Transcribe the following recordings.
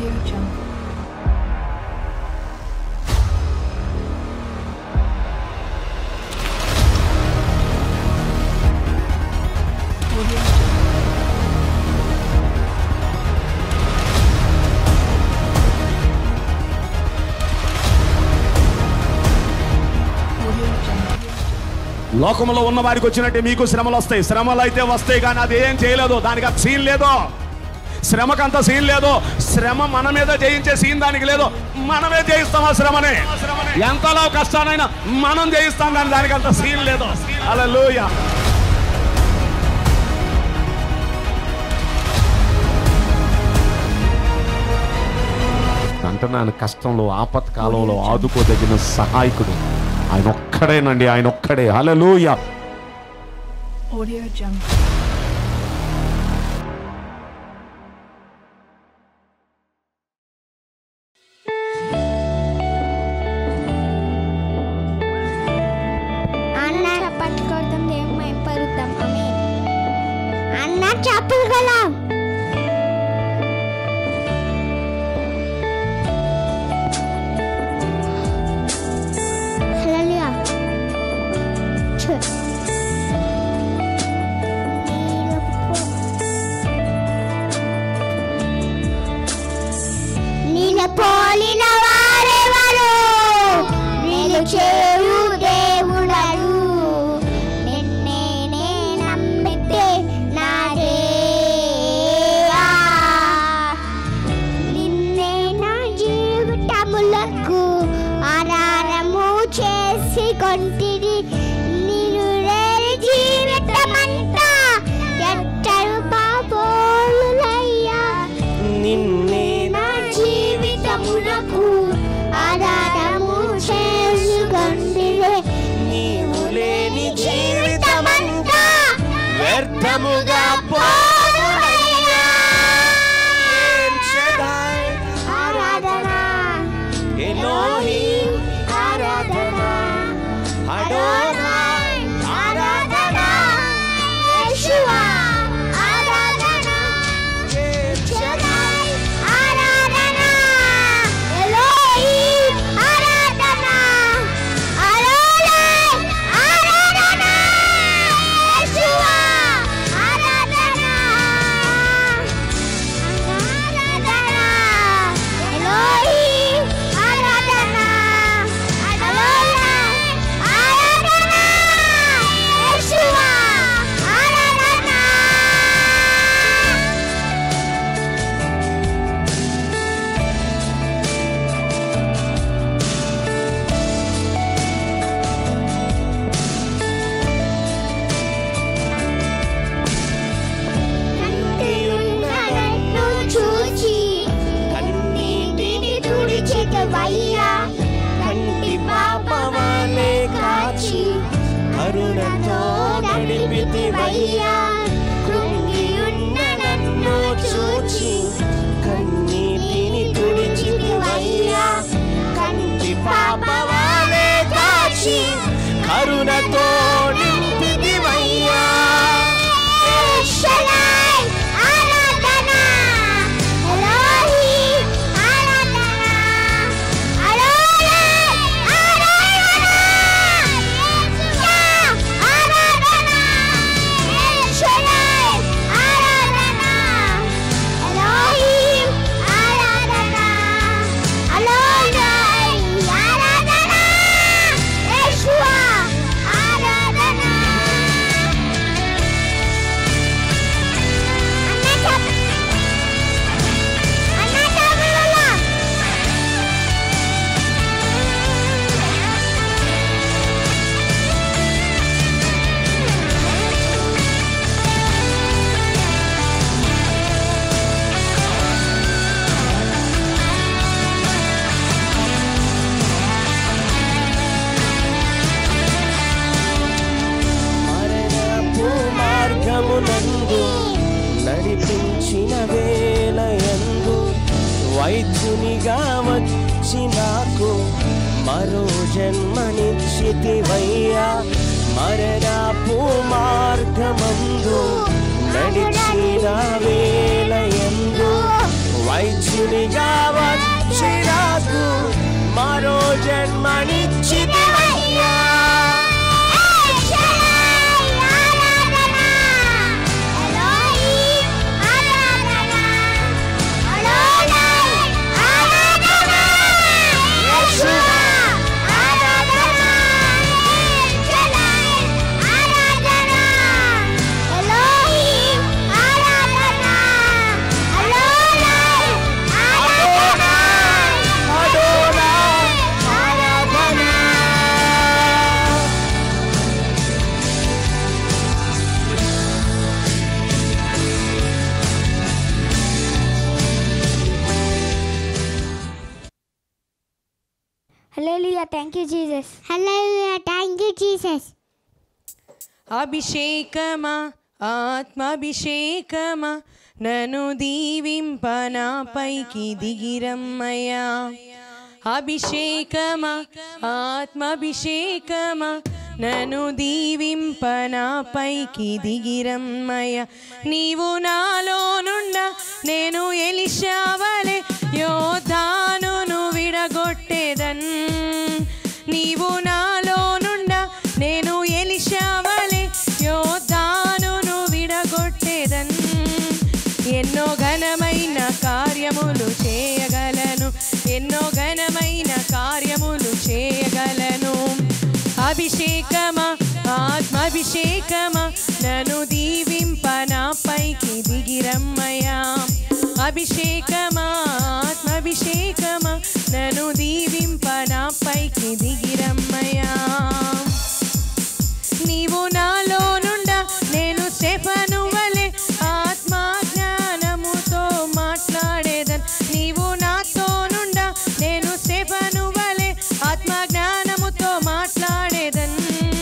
Audio Jungle. Audio Jungle. Audio Jungle. లోకంలో ఉన్న వారికి వచ్చినట్టే మీకు శ్రమలు వస్తాయి శ్రమలు అయితే వస్తాయి కానీ అది ఏం చేయలేదు దానికి అంత సీన్ లేదు శ్రమకు అంత సీన్ లేదు శ్రమ మన మీద జయించే సీన్ దానికి లేదు మనమే జయిస్తాం ఆ శ్రమని ఎంతలో కష్టానైనా మనం జయిస్తాం కానీ దానికి అంత సీన్ లేదు అలా అంటున్నాను కష్టంలో ఆపత్కాలంలో ఆదుకోదగిన సహాయకుడు ఆయన ఒక్కడేనండి ఆయన ఒక్కడే హలలోయ Audio Jungle. అన్న చప్పట్లు కొడతాం దేవుని మేము పరుద్దాం ఆమె అన్న చప్పలు కొలాం హల్లెలూయా ఛ. నీల పోలిన వారెవరు నేను చేయు దేవుడరు నిన్నే నే నమ్మితే నాదేయా నిన్నే నా జీవితములకు ఆధారము చేసి కొంటిది నేను లేని జీవితమంతా ఎట్టరు పాపోలులయ్యా నిన్నే నా జీవితమునకు ఆధారము చేసుకొంటివే నీవు లేని జీవితమంతా వ్యర్థముగా పోవునయ్యా ఆరాధన ఎలోహిం ఆరాధన అడోనాయ్ ఆరాధన యేషువా ఆరాధన షదాయ్ ఆరాధన ఎలోహిం ఆరాధన అలోలై ఆరాధన యేషువా ఆరాధన ఆరాధన ఎలోహిం ఆరాధన అలోలై ఆరాధన యేషువా ఆరాధన కన్నీయున్నదన్ను చూచి కన్నీటిని తుడిచెదవయ్యా కంటి పాపవాలే కాచి కరుణతో నడిపితివయ్యా కృంగియున్న నన్ను చూచి కన్నీటిని తుడిచితివయ్యా కంటి పాపవాలే కాచి కరుణతో నింపితివయ్యా షలై ఆరాధన ఎలోహిం ఆరాధన అలోలై ఆరాధన యేసువా ఆరాధన షలై ఆరాధన ఎలోహిం ఆరాధన అలోలై ఆరాధన యేసువా ఆరాధన అన్న చెప్ప అన్న చెప్పలలో మరణపు మార్గమునందు నడిపించిన వేలయందు వైద్యునిగా వచ్చి నాకు మరో జన్మనిచ్చితివయ్యా మరణపు మార్గమందు నడిచిన వేలయందు వైద్యుని వైద్యునిగా వచ్చి నాకు మరో జన్మనిచ్చితివయ్యా Hallelujah, thank you, Jesus. Hallelujah, thank you, Jesus. అభిషేకమా ఆత్మాభిషేకమా నన్ను దీవింప నా పైకి దిగిరమ్మయ్యా అభిషేకమా ఆత్మాభిషేకమా నన్ను దీవింప నా పైకి దిగిరమ్మయ్య నీవు నాలో నుండ నేను ఎలిషావలే యోధానును విడగొట్టేదన్ నీవు నాలో నుండ నేను ఎలిషావలే యోధానును విడగొట్టేదన్ ఎన్నో ఘనమైన కార్యములు చేయగలను ఎన్నో ఘనమైన కార్యములు చేయగలను అభిషేకమా ఆత్మాభిషేకమా నన్ను దీవింప నా పైకి దిగిరమ్మయ్యా అభిషేకమా ఆత్మాభిషేకమా నన్ను దీవింప నా పైకి దిగిరమ్మయ్యా నీవు నాలో నుండ నేను స్టెఫను వలె ఆత్మ జ్ఞానముతో మాట్లాడేదన్ నీవు నాతో నుండ నేను స్టెఫను వలె ఆత్మ జ్ఞానముతో మాట్లాడేదన్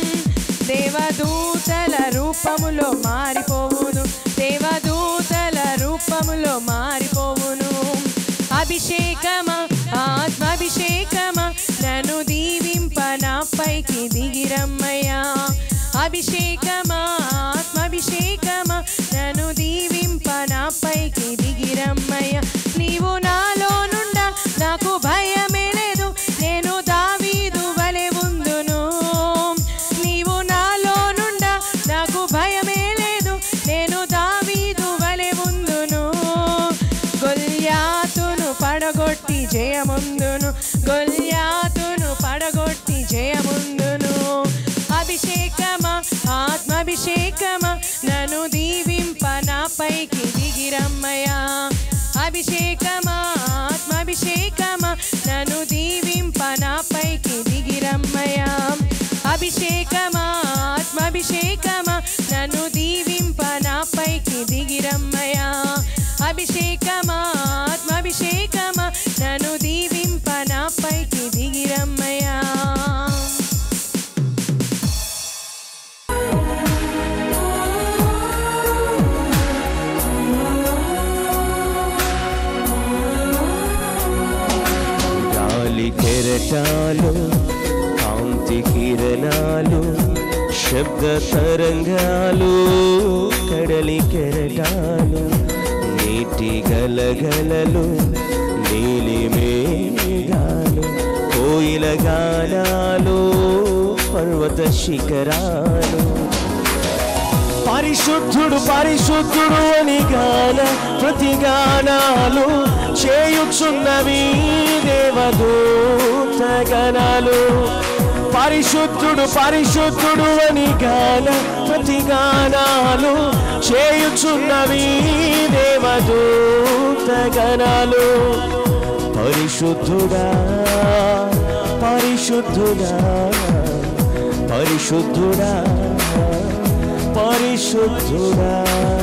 దేవదూతల రూపములో మారిపోవును దేవదూతల రూపములో మారిపోవును అభిషేకమా ఆత్మాభిషేకమా నన్ను దీవింప నా పైకి దిగిరమ్మయ్యా అభిషేకమా ఆత్మాభిషేకమా నన్ను దీవింప నా పైకి దిగిరమ్మయ్యా నీవు నాలో నుండ నాకు భయమే లేదు నేను దావీదు వలె ఉందును నీవు నాలో నుండ నాకు భయమే లేదు నేను దావీదు వలె ఉందును గొల్యాతును పడగొట్టి జయముందును గొల్యాతును పడగొట్టి జయముందును అభిషేకమా ఆత్మాభిషేకమా నన్ను దీవింప నా పైకి దిగిరమ్మయ్యా అభిషేకమా ఆత్మాభిషేకమా నన్ను దీవింప నా పైకి దిగిరమ్మయ్యా అభిషేకమా ఆత్మాభిషేకమా నన్ను దీవింప నా పైకి దిగిరమ్మయ్యా అభిషేకమా ఆత్మాభిషేకమా నన్ను దీవింప నా పైకి దిగిరమ్మయ్యా గాలి కెరటాలు కాంతి కిరణాలు శబ్ద తరంగాలు కడలి కెరటాలు నీటి గలగలలు నీలి మేఘాలు కోయిల గానాలు పర్వత శిఖరాలు పరిశుద్ధుడు పరిశుద్ధుడు అని గాన ప్రతి గానాలు చేయుచున్నవి దేవదూత గణాలు పరిశుద్ధుడు పరిశుద్ధుడు అని గాన ప్రతి గానాలు చేయుచున్నవి దేవదూత గణాలు పరిశుద్ధుడా పరిశుద్ధుడా పరిశుద్ధుడా పరిశుద్ధుడా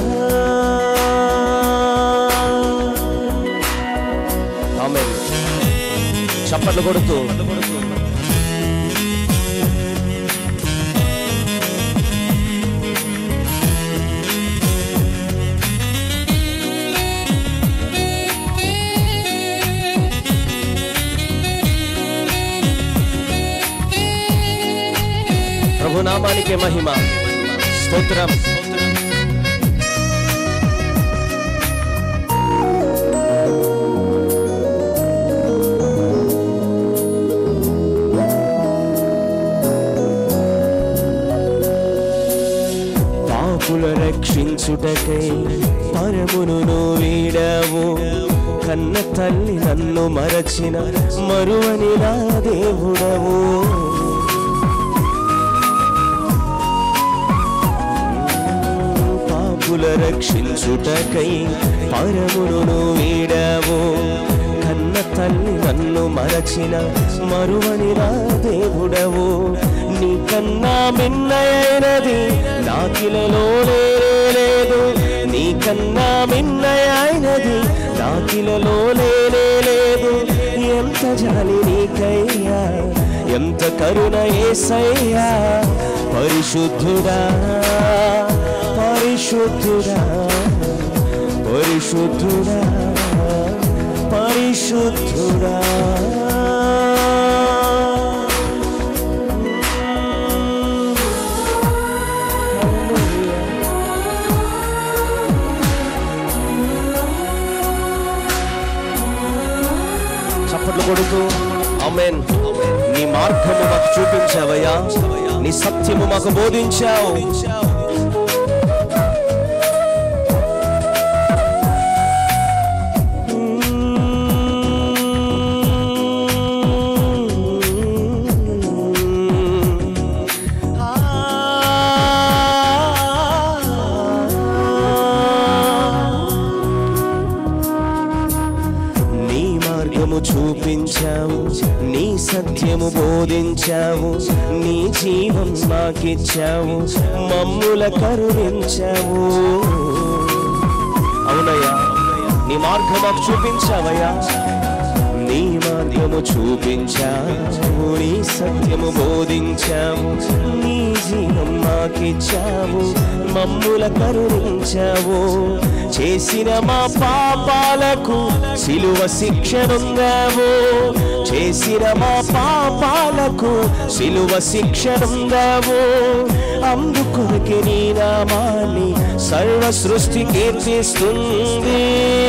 ఆమేన్ చప్పట్లు కొడుతూ ప్రభునామానికే మహిమ స్తోత్రం రక్షించుటకై పరమును నువ్వు వీడావు కన్న తల్లి నన్ను మరచిన మరువని నా దేవుడవు పాపుల రక్షించుటకై పరమును నువ్వు వీడావు కన్న తల్లి నన్ను మరచిన మరువని నా దేవుడవు నీ కన్నా మిన్నయైనది నాకిలలో లేదు నీ కన్నా మిన్నయైనది నాకిలలో లేదు ఎంత జాలి నీకయ్యా ఎంత కరుణ ఏసయ్యా పరిశుద్ధుడా పరిశుద్ధుడా పరిశుద్ధుడా పరిశుద్ధుడా చప్పట్లు కొడుతూ ఆమెన్ నీ మార్గము మాకు చూపించావయ్యా నీ సత్యము మాకు బోధించావు నీ మార్గము చూపించావు నీ సత్యము బోధించావు నీ జీవం మాకిచ్చావు మమ్ముల కరుణించావు అవునయ్యా నీ మార్గం మాకు చూపించావయ్యా నీ మార్గము చూపించావు నీ సత్యము బోధించావు నీ జీవం మాకిచ్చావు మమ్ముల కరుణించావు చేసిన మా పాపాలకు సిలువ శిక్షనుందావు చేసిన మా పాపాలకు సిలువ శిక్షనుందావు అందుకొరకే నీ నామాన్ని సర్వ సృష్టి కీర్తిస్తుంది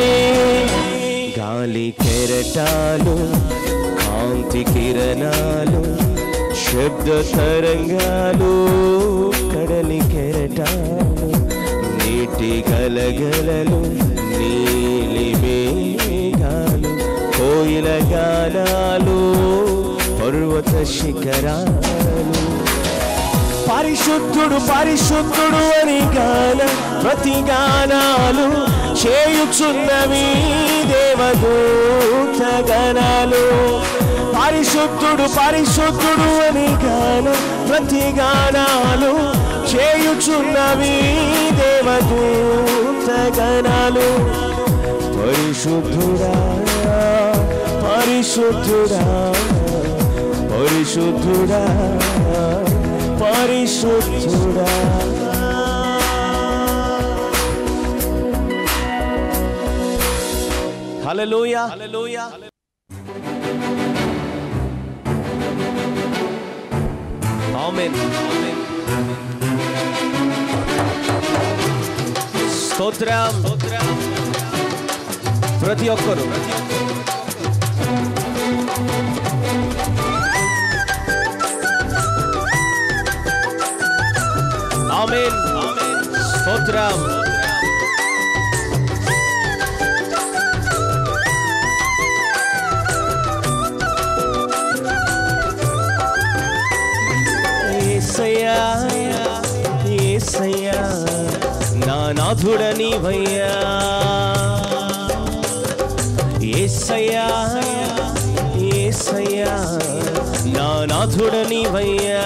గాలి కెరటాలు కాంతి కిరణాలు శబ్ద తరంగాలు కడలి కెరటాలు నీటి గలగలలు నీలి మేఘాలు కోయిల గానాలు పర్వత శిఖరాలు పరిశుద్ధుడు పరిశుద్ధుడు అని గాన ప్రతి గానాలు చేయుచున్నవి దేవదూత గణాలు పరిశుద్ధుడు పరిశుద్ధుడు అని గాన ప్రతి గానాలు చేయుచున్నవి దేవదూత గణాలు పరిశుద్ధుడా పరిశుద్ధుడా పరిశుద్ధుడా పరిశుద్ధుడా హల్లెలూయా హల్లెలూయా ఆమేన్ స్తోత్రం ప్రతి ఒక్కరు ఆమేన్ స్తోత్రం ఏసయ్యా ఏసయ్యా నా నాథుడ నీవయ్యా ఏసయ్యా ఏసయ్యా నా నాథుడ నీవయ్యా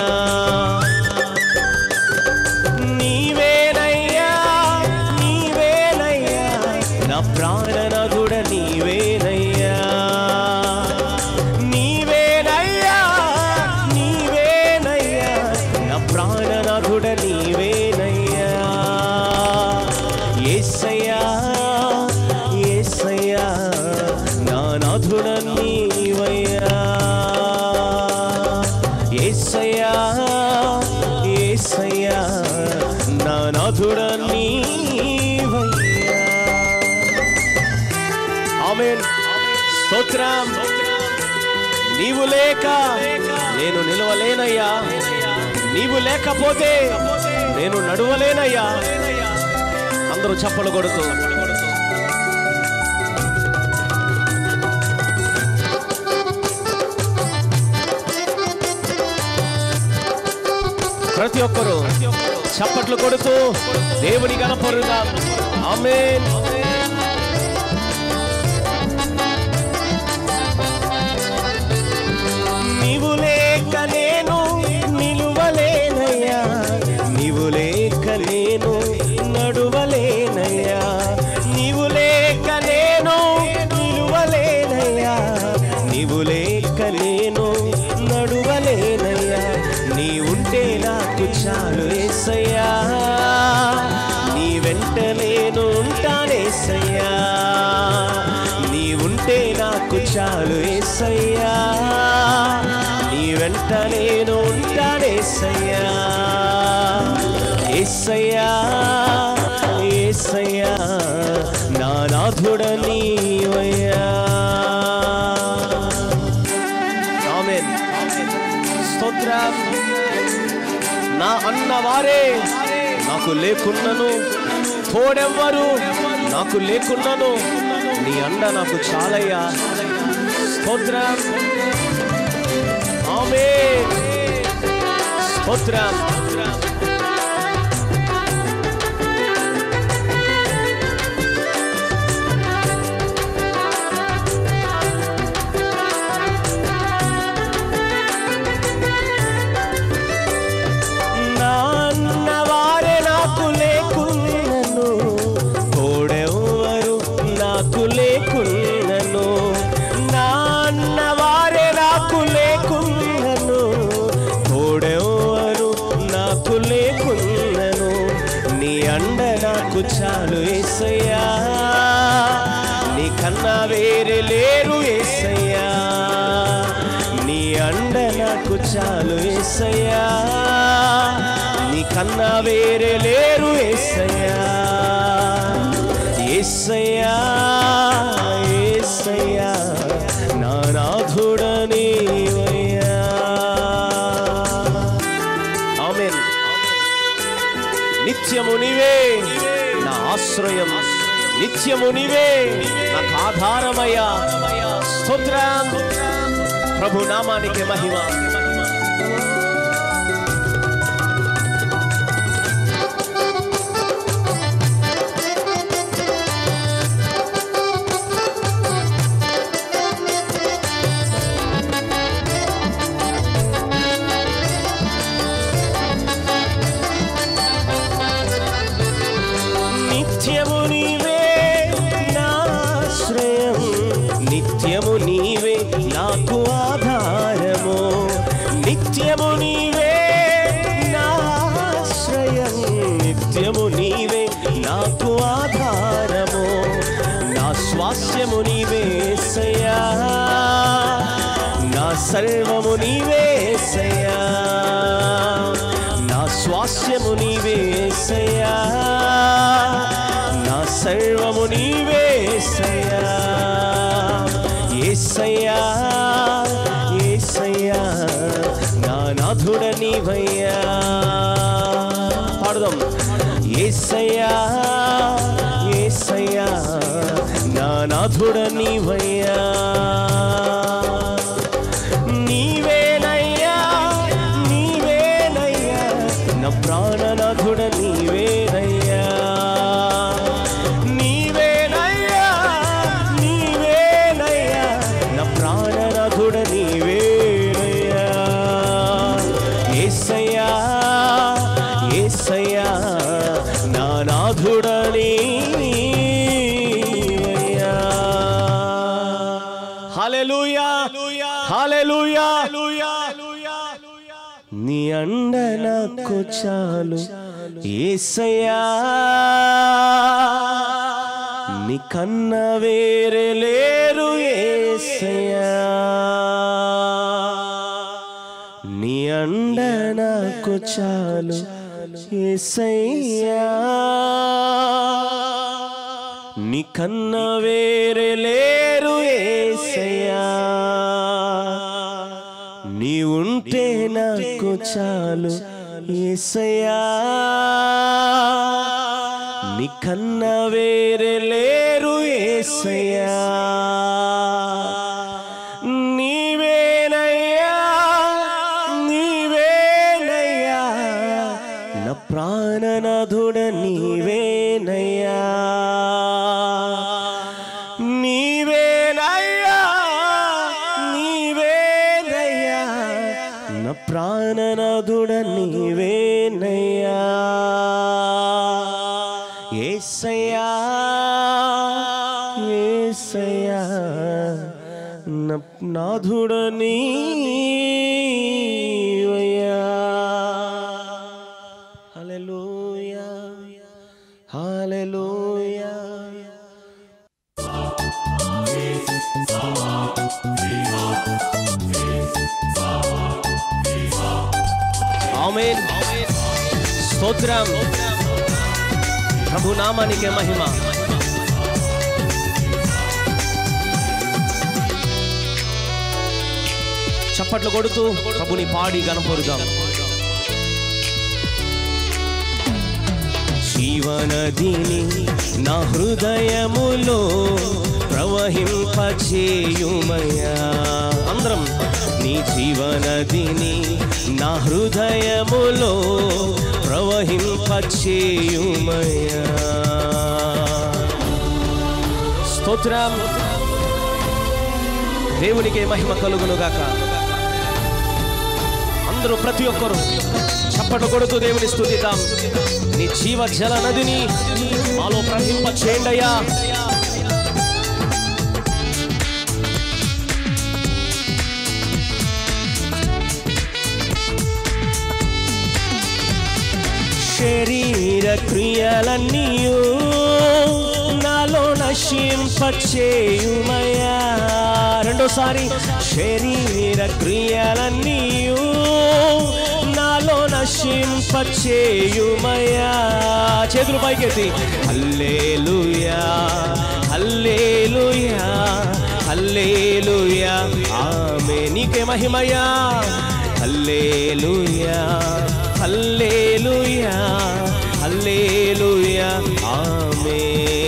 నీవేనయ్యా నీవేనయ్యా నా ప్రాణనాథుడ నీవేనయ్యా నీవేనయ్యా నీవేనయ్యా నా ప్రాణనాథుడ నీవేనయ్యా ఏసయ్యా ఏసయ్యా నా నాథుడ నీవయ్యా ఏసయ్యా ఏసయ్యా నా నాథుడ నీవయ్యా ఆమేన్ స్తోత్రం నీవు లేక నేను నిలవలేనయ్యా నీవు లేకపోతే నేను నడువలేనయ్యా అందరూ చప్పలు కొడుతూ ప్రతి ఒక్కరూ చప్పట్లు కొడుతూ దేవుని కనపరుదాం ఆమేన్ నీవు లేక నేను నిలువలేనయ్యా నీవు లేక నేను నడువలేనయ్యా నీవు లేక నేను నిలువలేనయ్యా నీవు లేక నేను నడువలేనయ్యా నీ ఉంటే నాకు చాలు ఏసయ్యా నీ వెంట నేను ఉంటానేసయ్యా నీ ఉంటే నాకు చాలు ఏసయ్యా నీ వెంట నేను ఉంటానేసయ్యా ఏసయ్యా ఏసయ్యా నా నాథుడ నీవయ్యా ఆమేన్ స్తోత్రం నా అన్న వారే నాకు లేకున్నను తోడెవ్వరు నాకు లేకున్నను నీ అండ నాకు చాలయ్యా స్తోత్రం ఆమేన్ స్తోత్రం నా అన్నవారే నాకు లేకున్నను తోడెవ్వరు నాకు లేకున్నను నా అన్నవారే నాకు లేకున్నను తోడెవ్వరు నాకు లేకున్నను నీ అండ నాకు చాలు ఏసయ్యా నీ కన్నా వేరే లేరు ఏసయ్యా నీ అండ నాకు చాలు ఏసయ్యా నీ కన్నా వేరే లేరు ఏసయ్యా ఏసయ్యా ఏసయ్యా నా నాథుడనీవయ్యా ఆమేన్ నిత్యము నీవే నా ఆశ్రయం నిత్యము నీవే నాకు ఆధారమయ్యా స్తోత్రం ప్రభు నామానికి మహిమ నిత్యము నీవే నా ఆశ్రయం నిత్యము నీవే నాకు ఆధారము నిత్యము నీవే నా ఆశ్రయం నిత్యము నీవే నాకు ఆధారము నా స్వాస్యము నీవే సయ్యా నా సర్వము నీవే సయ్యా నా స్వాస్యము నీవే సయ్యా నా సర్వము నీవే సయ్యా ఏసయ్యా ఏసయ్యా నా నాథుడ నీవయ్యా పాడదాం ఏసయ్యా ఏసయ్యా నా నాథుడ నీవయ్యా నీవేనయ్యా నీవేనయ్యా నా ప్రాణనాథుడ నీవేనయ్యా నీవేనయ్యా నీవేనయ్యా నా ప్రాణనాథుడ నీవేనయ్యా ఏసయ్యా ఏసయ్యా నా నాథుడ నీవయ్యా హల్లెలూయా హల్లెలూయా నీ అండ నాకు చాలు ఏసయ్యా నీ కన్న వేరే లేరు ఏసయ్యా నీ అండ నాకు చాలు ఏసయ్యా నీ కన్న వేరే లేరు ఏసయ్యా నీ ఉంటే నాకు చాలు ఏసయ్యా నీకన్నా వేరే లేరు ఏసయ్యా నీవేనయ్యా నీవేనయ్యా నా ప్రాణనాథుడ నీవేనయ్యా నీవేనయ్యా నీవేనయ్యా నా ప్రాణనాథుడ నీవేనయ్యా ఏసయ్యా ఏసయ్యా నా నాథుడ నీవయ్యా హల్లెలూయా హల్లెలూయా ఆమేన్ స్తోత్రం ప్రభు నామానికే మహిమ చప్పట్లు కొడుతూ ప్రభుని పాడి గణపరుదాం జీవనదిని నా హృదయములో ప్రవహింపచేయుమయ్యా అందరం నీ జీవనదిని నా హృదయములో ప్రవహింపచేయుమయ్యా స్తోత్రం దేవునికే మహిమ కలుగునుగాక అందరూ ప్రతి ఒక్కరు చప్పట్లు కొడుతూ దేవుని స్తుతిద్దాం నీ జీవ జల నదిని మాలో ప్రవహింప చేయండయ్యా శరీర క్రియలన్నీయు నాలో నశింపచేయుమయ్యా రెండోసారి శరీర క్రియలన్నీయు నాలో నశింపచేయుమయ్యా చేతులు పైకెత్తి హల్లేలుయా హల్లేలుయా హల్లేలుయా ఆమె నీకే మహిమయా హల్లేలుయా హల్లేలుయా హల్లేలుయా ఆమె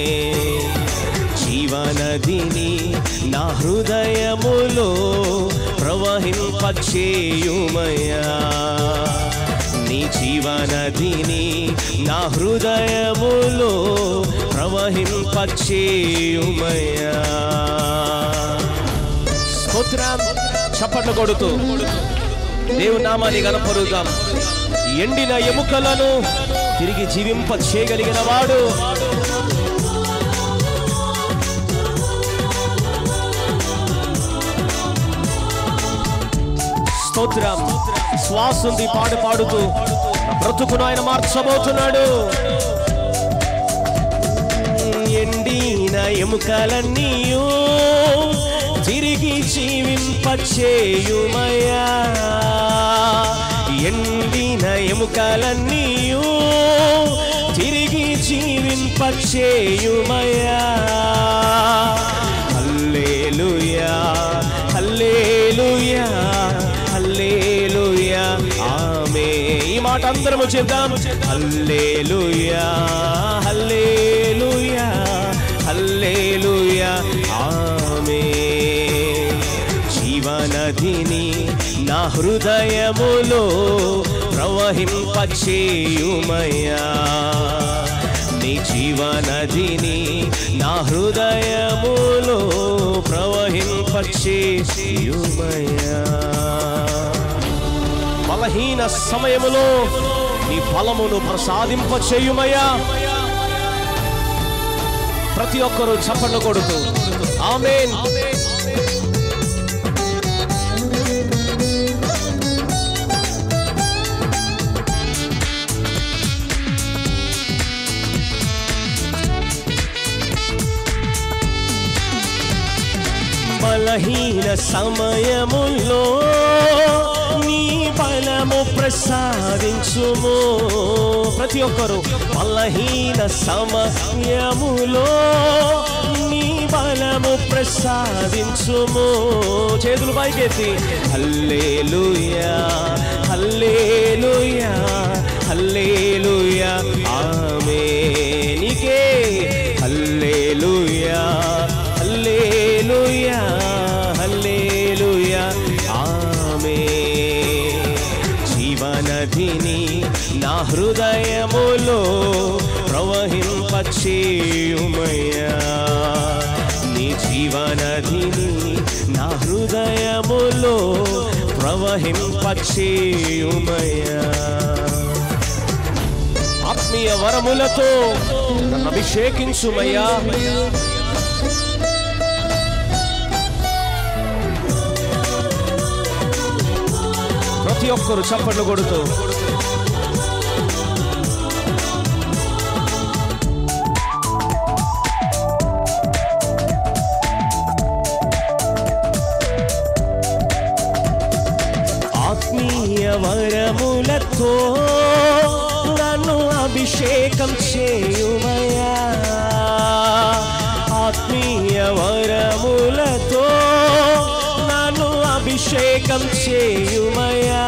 జీవనదిని నా హృదయములో ప్రవహింపచేయుమయ్యా నీ జీవనదిని నా హృదయములో ప్రవహింపచేయుమయ్యా స్తోత్రం చప్పట్లు కొడుతూ దేవు నామాన్ని గనపరుదాం ఎండిన ఎముకలను తిరిగి జీవింప చేయగలిగిన వాడు స్తోత్రం శ్వాస ఉంది పాట పాడుతూ నా బ్రతుకును ఆయన మార్చబోతున్నాడు ఎండిన ఎముకలన్నీయు తిరిగి జీవింపచేయుమయ్యా ఎండిన ఎముకలన్నీయు తిరిగి జీవింపచేయుమయ్యా హల్లేలుయా హల్లేలుయా హల్లేలుయా ఆమె ఈ మాట అందరము చెప్దాం హల్లేలుయా హల్లేలుయా హల్లేలుయా ఆమె జీవనదిని నా హృదయములో ప్రవహింపచేయుమయ్యా నీ జీవనదిని నా హృదయములో ప్రవహింపచేయుమయ్యా బలహీన సమయములో నీ బలమును ప్రసాదింప చేయుమయ్యా ప్రతి ఒక్కరూ చప్పట్లు కొడుతూ ఆమేన్ బలహీన సమయములో నీ బలము ప్రసాదించుము ప్రతి ఒక్కరు బలహీన సమయములో నీ బలము ప్రసాదించుము చేతులు పైకెత్తి హల్లేలుయా హల్లేలుయా హల్లేలుయా ఆమె నీకే నీకే హల్లేలుయా హల్లేలుయా హల్లేలుయా ఆమె జీవనదిని నా హృదయములో ప్రవహింపచేయుమయ్యా నీ జీవనదిని నా హృదయములో ప్రవహింపచేయుమయ్యా ఆత్మీయ వరములతో నన్ను అభిషేకించుమయ్యా ప్రతి ఒక్కరు చప్పట్లు కొడుతూ ఆత్మీయ వరములతో నన్ను అభిషేకం చేయుమయా ఆత్మీయ వరములతో నన్ను అభిషేకం చేయుమయా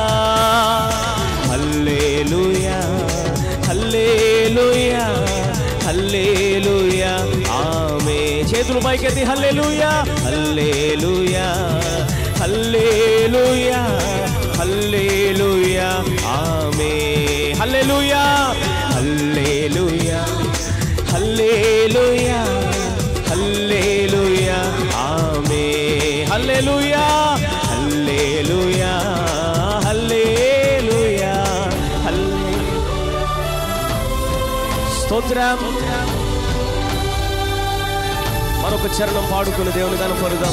హల్లేలుయా హల్లేలుయా హల్లేలుయా ఆమె చేతులు పైకెత్తి హల్లేలుయా హల్లేలుయా హల్లేలుయా హల్లేలుయా ఆమె హల్లేలుయా హల్లేలుయా హల్లేలుయా హల్లేలుయా ఆమె హల్లేలుయా హల్లేలుయా హల్లేలుయా హల్లే స్తోత్రం మరొక చరణం పాడుకుని దేవుని కనపరుదాం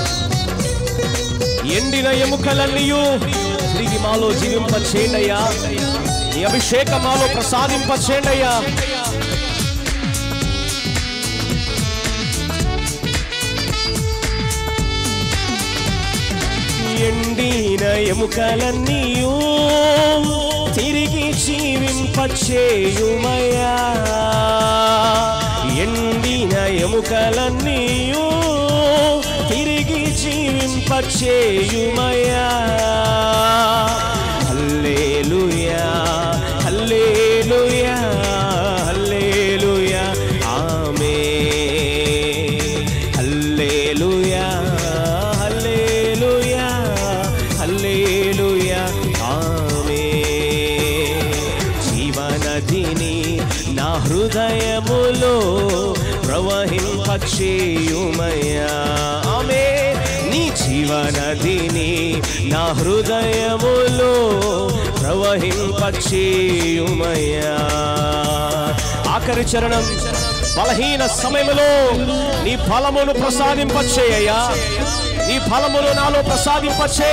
ఎండిన ఎముకలన్నీయు తిరిగి మాలో జీవింప చేయండయ్యా నీ అభిషేకం మాలో ప్రసాదింప చేయండయ్యా ఎండిన ఎముకలన్నీయు తిరిగి జీవింపచేయుమయా ఎండిన ఎముకలన్నీయు తిరిగి జీవింపచేయుమయా హల్లేలుయా హల్లేలుయా హల్లేలుయా ఆమె హల్లేలుయా హల్లేలుయా హల్లేలుయా ఆమె జీవనదిని నా హృదయములో ప్రవహింపచేయుమయ్యా ఆమె నీ జీవనదిని నా హృదయములో ప్రవహింపచేయుమయ్యా ఆఖరి చరణం బలహీన సమయములో నీ ఫలమును ప్రసాదింపచేయ్యా నీ ఫలమును నాలో ప్రసాదింపచే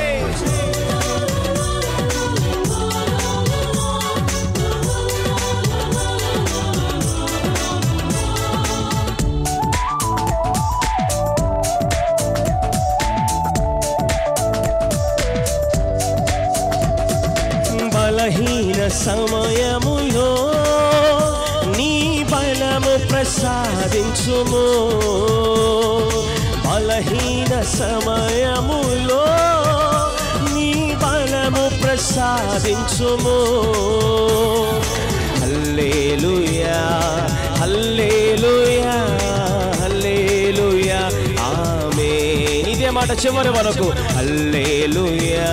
బలహీన సమయములో నీ బలము ప్రసాదించుము బలహీన సమయములో నీ బలము ప్రసాదించుము హల్లేలుయా హల్లేలుయా హల్లేలుయా ఆమె ఇదే మాట చివరి వరకు హల్లేలుయా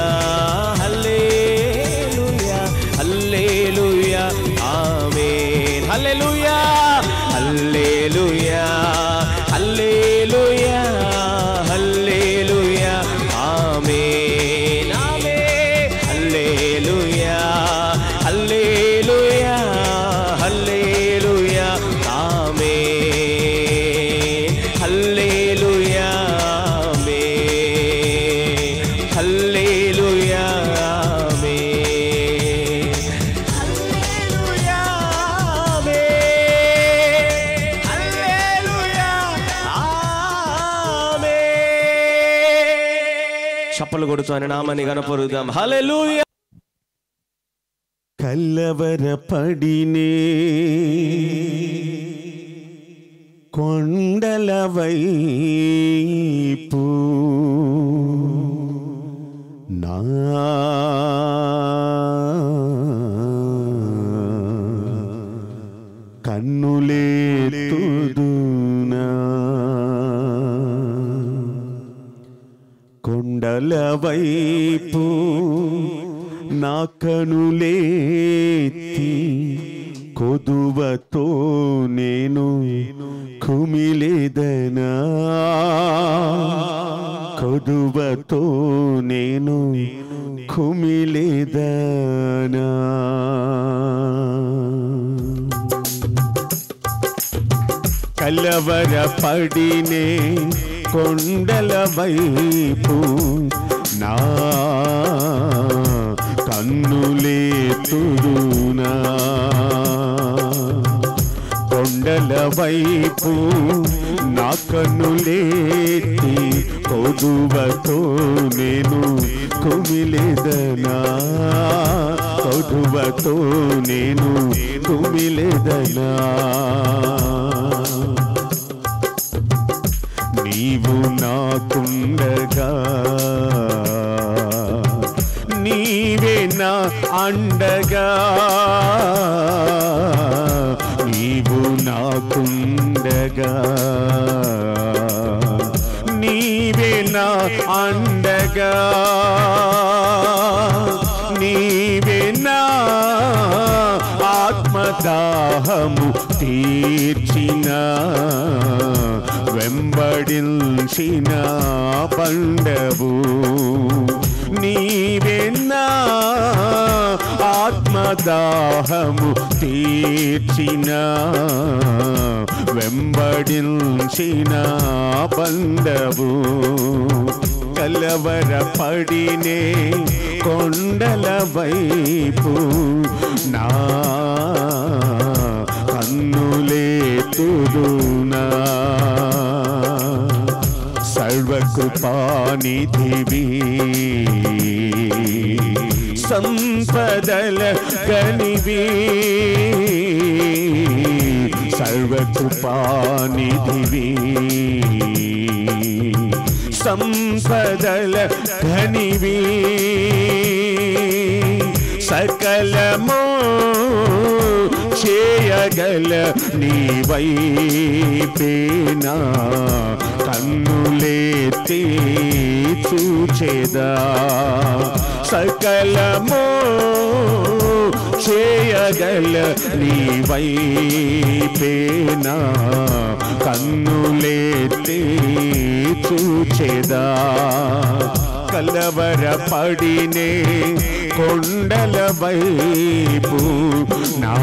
హల్లేలుయా హల్లేలుయా ఆమేన్ హల్లెలూయా హల్లేలుయా హల్లేలుయా హల్లేలుయా ఆమేన్ ఆమేన్ హల్లేలుయా హల్లేలుయా హల్లేలుయా ఆమేన్ హల్లేలుయా ఆమేన్ హల్లేలుయా ఆమేన్ హల్లెలూయా ఆమేన్ హల్లెలూయా ఆమేన్ చప్పలు కొడుతూ ఆయన నామాన్ని కనపరుద్దాం హల్లెలూయా కల్లవరపడినే కొండల వైపు నా కన్ను కొండల వైపు నా కనులేతి కొదువతో నేను కుమిలేదనా కొదువతో నేను కుమిలేదనా కలవరపడినే కొండల వైపు నా కన్నులేతురునా కొండల వైపు నా కన్నులేటి కొదువతో నేను కుమిలేదనా కొదువతో నేను కుమిలేదనా నీవు నాకుండగా నీవే నా అండగా నీవు నాకుండగా నీవే నా అండగా నీవే నా ఆత్మదాహము తీర్చిన వెంబడించిన పండవు నీవెన్నా ఆత్మదాహము తీర్చిన వెంబడించిన పండవు కలవరపడినే కొండల వైపు నా కన్నులేతురునా సర్వకృపానిధివి సంపదల గనివి సర్వకృపానిధివి సంపదల ఘనివి సకలమో చేయగల నీవైపేనా కన్నులేతి చూచేదా సకలమో చేయగల నీవైపేనా కన్నులేతి చూచేదా కలవరపడినే కొండల వైపు నా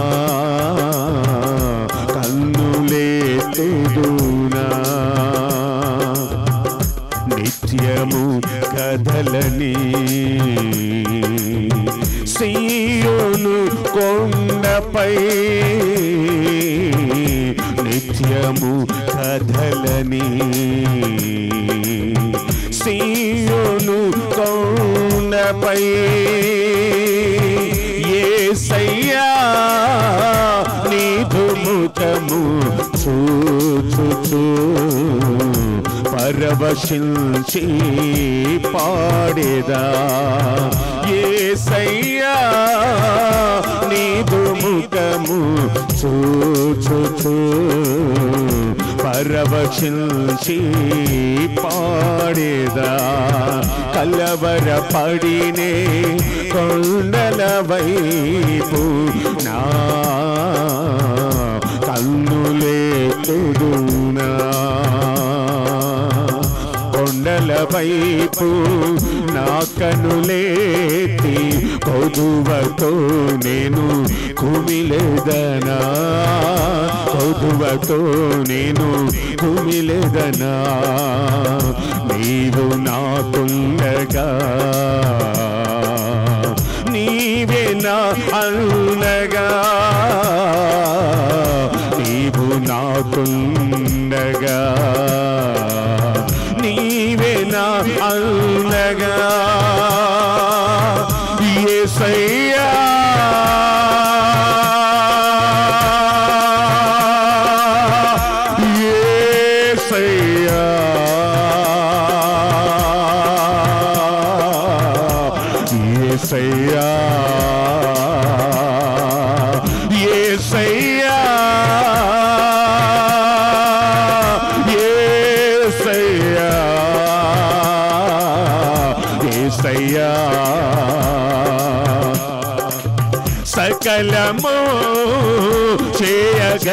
కన్నులేతుదునా నిత్యము కదలని సీయోను కొండపై నిత్యము కదలని సీయోను కొండపై ఏసయ్యా నీదు ముఖము చూచుచూ పరవశించి పాడేదా ఏసయ్యా నీదు ముఖము చూచుచూ పరవశించి పాడేదా కలవర పడినే కొండల వైపు నా కన్నులేతుడునా కొండల వైపు నా కనులేతి కొదువతో నేను కుమిలేదనా కొదువతో నేను కుమిలేదనా నీవు నాకుండగా నీవే నా అన్నగా నీవు నాకుండగా నీవే నా అన్నగా యేసయ్యా యేసయ్యా యేసయ్యా యేసయ్యా యేసయ్యా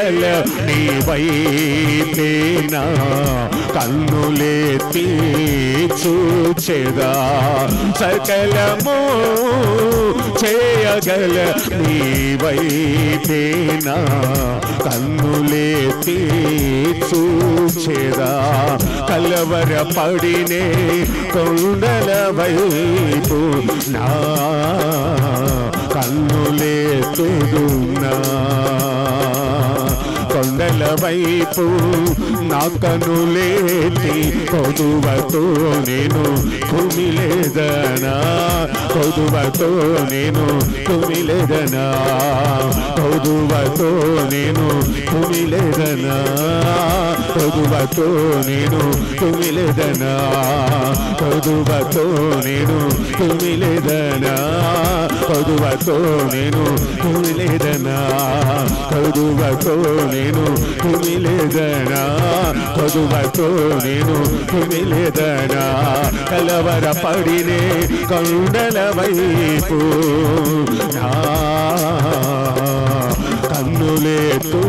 చేయగల నీ వైపేనా కన్నులేతి చూచెదా సకలము చేయగల నీ వైపేనా కన్నులేతి చూచెదా కలవర పడినే కొండల వైపు నా కన్నులేతుడున్నా కొండల వైపు నా కనులేటి కొదువతో నేను కుమిలేదనా కొదువతో నేను కుమిలేదనా కొదువతో నేను కుమిలేదనా కొదువతో నేను కుమిలేదనా కొదువతో నేను కుమిలేదనా కొదువతో నేను కుమిలేదనా కొదువతో నేను కుమిలేదనా కొదువతో నేను కుమిలేదనా కలవర పడినే కొండల వైపు నా కన్నులే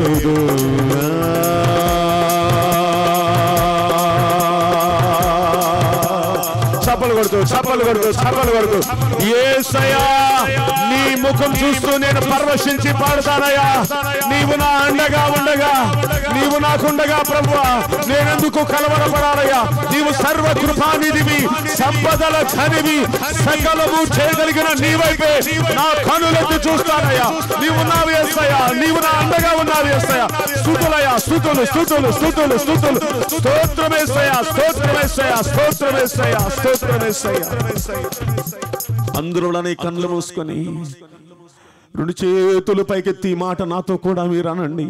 చప్పలు కొడుతూ చప్పలు కొడుతూ చప్పలు కొడుతూ ఏసయ్యా నీ ముఖం చూస్తూ నేను పరవశించి పాడుతానయ్యా నీవు నా అండగా ఉండగా నీవు నాకుండగా ప్రభువా నేనెందుకు కలవరపడాలయ్యా నీవు సర్వ కృపానిధివి సంపదల ధనివి సకలము చేయగలిగిన నీవైపే నా కనులెత్తి చూస్తానయ్యా నీవు నావి వేస్తాయా నీవు నా అండగా ఉన్నావి వేస్తాయా స్థుతులయ్యా స్థుతులు స్థుతులు స్థుతులు స్థుతులు స్తోత్రమేసయ్యా స్తోత్రమేసయ్యా స్తోత్రమేసయ్యా స్తోత్రమేసయ్యా అందులో నీ కళ్ళు మూసుకొని రెండు చేతులు పైకెత్తి ఈ మాట నాతో కూడా మీరు అనండి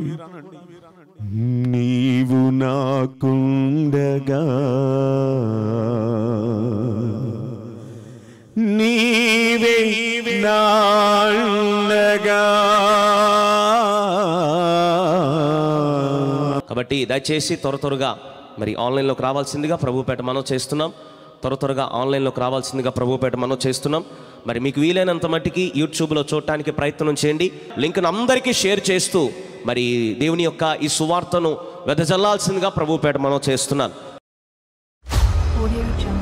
నీవు నాకుండగా నీవే నాండగా కాబట్టి దయచేసి త్వర త్వరగా మరి ఆన్లైన్లోకి రావాల్సిందిగా ప్రభుపేట మనం చేస్తున్నాం త్వర త్వరగా ఆన్లైన్లోకి రావాల్సిందిగా ప్రభుపేట మనం చేస్తున్నాం మరి మీకు వీలైనంత మట్టికి యూట్యూబ్లో చూడటానికి ప్రయత్నం చేయండి లింక్ను అందరికీ షేర్ చేస్తూ మరి దేవుని యొక్క ఈ సువార్తను వెదజల్లాల్సిందిగా ప్రభుపేట మనం చేస్తున్నాను Audio Jungle.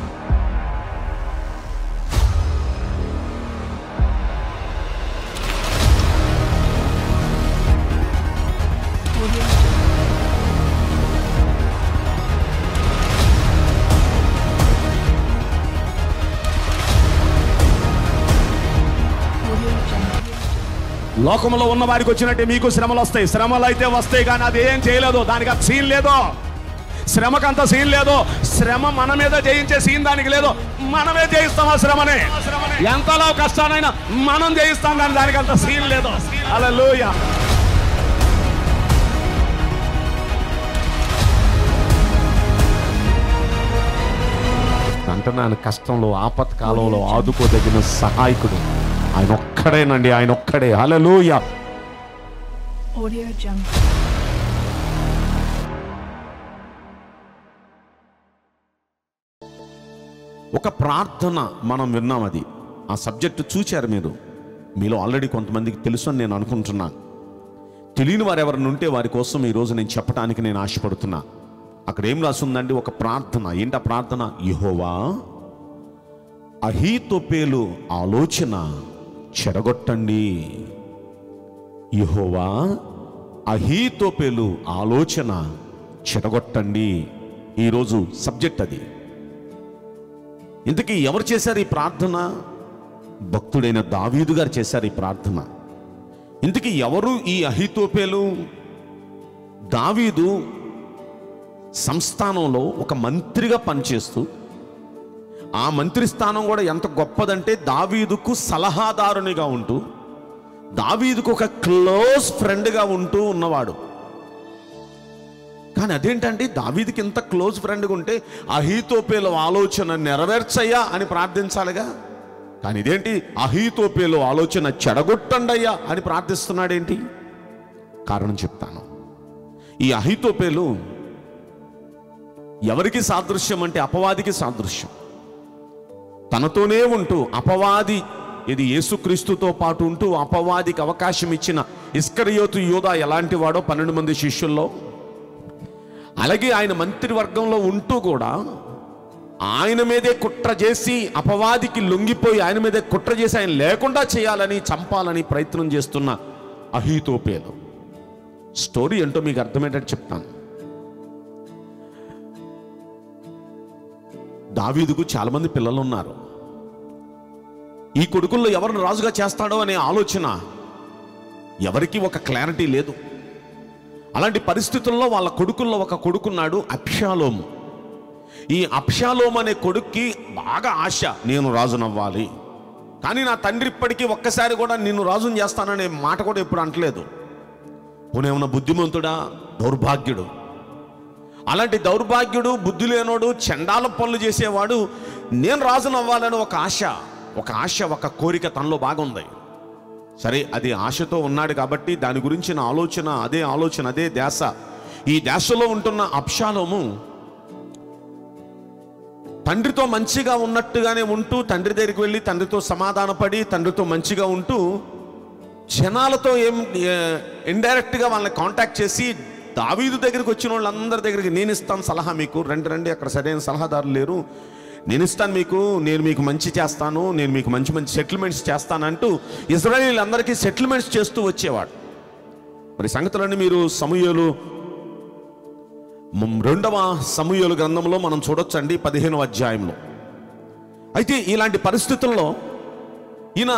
Audio Jungle. Audio Jungle. లోకంలో ఉన్న వారికి వచ్చినట్టే మీకు శ్రమలు వస్తాయి శ్రమలు అయితే వస్తాయి కానీ అది ఏం చేయలేదు దానికి అంత సీన్ లేదు శ్రమకంత సీన్ లేదు శ్రమ మన మీద జయించే సీన్ దానికి లేదు మనమే జయిస్తాం ఆ శ్రమని ఎంతలో కష్టానైనా మనం జయిస్తాం కానీ దానికి అంత సీన్ లేదు అలా అంటున్నాను కష్టంలో ఆపత్కాలంలో ఆదుకోదగిన సహాయకుడు ఆయన ఒక్కడేనండి ఆయన ఒక్కడే హల్లెలూయా Audio Jungle. ఒక ప్రార్థన మనం విన్నాం అది ఆ సబ్జెక్టు చూచారు మీరు మీలో ఆల్రెడీ కొంతమందికి తెలుసు అని నేను అనుకుంటున్నాను తెలియని వారు ఎవరిని ఉంటే వారి కోసం ఈ రోజు నేను చెప్పడానికి నేను ఆశపడుతున్నా అక్కడ ఏం రాసిందండి ఒక ప్రార్థన ఏంటి ఆ ప్రార్థన యహోవా అహీతోపేలు ఆలోచన చెడగొట్టండి యహోవా అహీతోపేలు ఆలోచన చెడగొట్టండి ఈరోజు సబ్జెక్ట్ అది ఇంతకీ ఎవరు చేశారు ఈ ప్రార్థన భక్తుడైన దావీదు గారు చేశారు ఈ ప్రార్థన ఇంతకీ ఎవరు ఈ అహితోపేలు దావీదు సంస్థానంలో ఒక మంత్రిగా పనిచేస్తూ ఆ మంత్రి స్థానం కూడా ఎంత గొప్పదంటే దావీదుకు సలహాదారునిగా ఉంటూ దావీదుకు ఒక క్లోజ్ ఫ్రెండ్గా ఉంటూ ఉన్నవాడు కానీ అదేంటంటే దావీదికి ఇంత క్లోజ్ ఫ్రెండ్గా ఉంటే అహీతోపేలు ఆలోచన నెరవేర్చయ్యా అని ప్రార్థించాలిగా కానీ ఇదేంటి అహీతోపేలు ఆలోచన చెడగొట్టండయ్యా అని ప్రార్థిస్తున్నాడేంటి కారణం చెప్తాను ఈ అహీతోపేలు ఎవరికి సాదృశ్యం అంటే అపవాదికి సాదృశ్యం తనతోనే ఉంటూ అపవాది ఇది యేసుక్రీస్తుతో పాటు ఉంటూ అపవాదికి అవకాశం ఇచ్చిన ఇస్కరియోతు యూదా ఎలాంటి వాడో పన్నెండు మంది శిష్యుల్లో అలాగే ఆయన మంత్రివర్గంలో ఉంటూ కూడా ఆయన మీదే కుట్ర చేసి అపవాదికి లొంగిపోయి ఆయన మీదే కుట్ర చేసి ఆయన లేకుండా చేయాలని చంపాలని ప్రయత్నం చేస్తున్న అహీతోపేలు స్టోరీ ఏంటో మీకు అర్థమయ్యేటట్టు చెప్తాను దావీదుకు చాలా మంది పిల్లలు ఉన్నారు ఈ కొడుకుల్లో ఎవరిని రాజుగా చేస్తాడో అనే ఆలోచన ఎవరికి ఒక క్లారిటీ లేదు అలాంటి పరిస్థితుల్లో వాళ్ళ కొడుకుల్లో ఒక కొడుకున్నాడు అప్షాలోము ఈ అప్షాలోం అనే కొడుక్కి బాగా ఆశ నేను రాజునవ్వాలి కానీ నా తండ్రి ఇప్పటికీ ఒక్కసారి కూడా నిన్ను రాజుని చేస్తాననే మాట కూడా ఎప్పుడు అంటలేదు పోనేమన్నా బుద్ధిమంతుడా దౌర్భాగ్యుడు అలాంటి దౌర్భాగ్యుడు బుద్ధి లేనోడు చండాల పనులు చేసేవాడు నేను రాజును అవ్వాలని ఒక ఆశ ఒక ఆశ ఒక కోరిక తనలో బాగుంది సరే అది ఆశతో ఉన్నాడు కాబట్టి దాని గురించిన ఆలోచన అదే ఆలోచన అదే ధ్యాస ఈ ధ్యాసలో ఉంటున్న అప్షాలోము తండ్రితో మంచిగా ఉన్నట్టుగానే ఉంటూ తండ్రి దగ్గరికి వెళ్ళి తండ్రితో సమాధానపడి తండ్రితో మంచిగా ఉంటూ జనాలతో ఏం ఇండైరెక్ట్గా వాళ్ళని కాంటాక్ట్ చేసి దావీదు దగ్గరికి వచ్చిన వాళ్ళందరి దగ్గరికి నేను ఇస్తాను సలహా మీకు రండి రండి అక్కడ సరైన సలహాదారులు లేరు నేను ఇస్తాను మీకు నేను మీకు మంచి చేస్తాను నేను మీకు మంచి మంచి సెటిల్మెంట్స్ చేస్తానంటూ ఇజ్రాయేల్ అందరికీ సెటిల్మెంట్స్ చేస్తూ వచ్చేవాడు మరి సంగతులన్నీ మీరు సమూహలు మ్, రెండవ సమూహలు గ్రంథంలో మనం చూడొచ్చండి పదిహేనవ అధ్యాయంలో అయితే ఇలాంటి పరిస్థితుల్లో ఈయన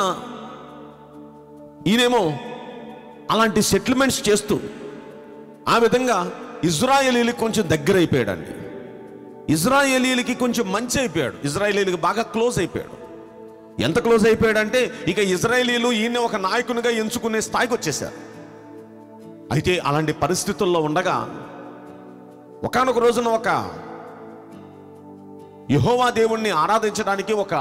ఈయనేమో అలాంటి సెటిల్మెంట్స్ చేస్తూ ఆ విధంగా ఇజ్రాయేలీలకు కొంచెం దగ్గర అయిపోయాడండి ఇజ్రాయేలీలకి కొంచెం మంచి అయిపోయాడు ఇజ్రాయేలీలకు బాగా క్లోజ్ అయిపోయాడు ఎంత క్లోజ్ అయిపోయాడంటే ఇక ఇజ్రాయేలీలు ఈయన ఒక నాయకునిగా ఎంచుకునే స్థాయికి వచ్చేసారు అయితే అలాంటి పరిస్థితుల్లో ఉండగా ఒకానొక రోజున ఒక యహోవా దేవుణ్ణి ఆరాధించడానికి ఒక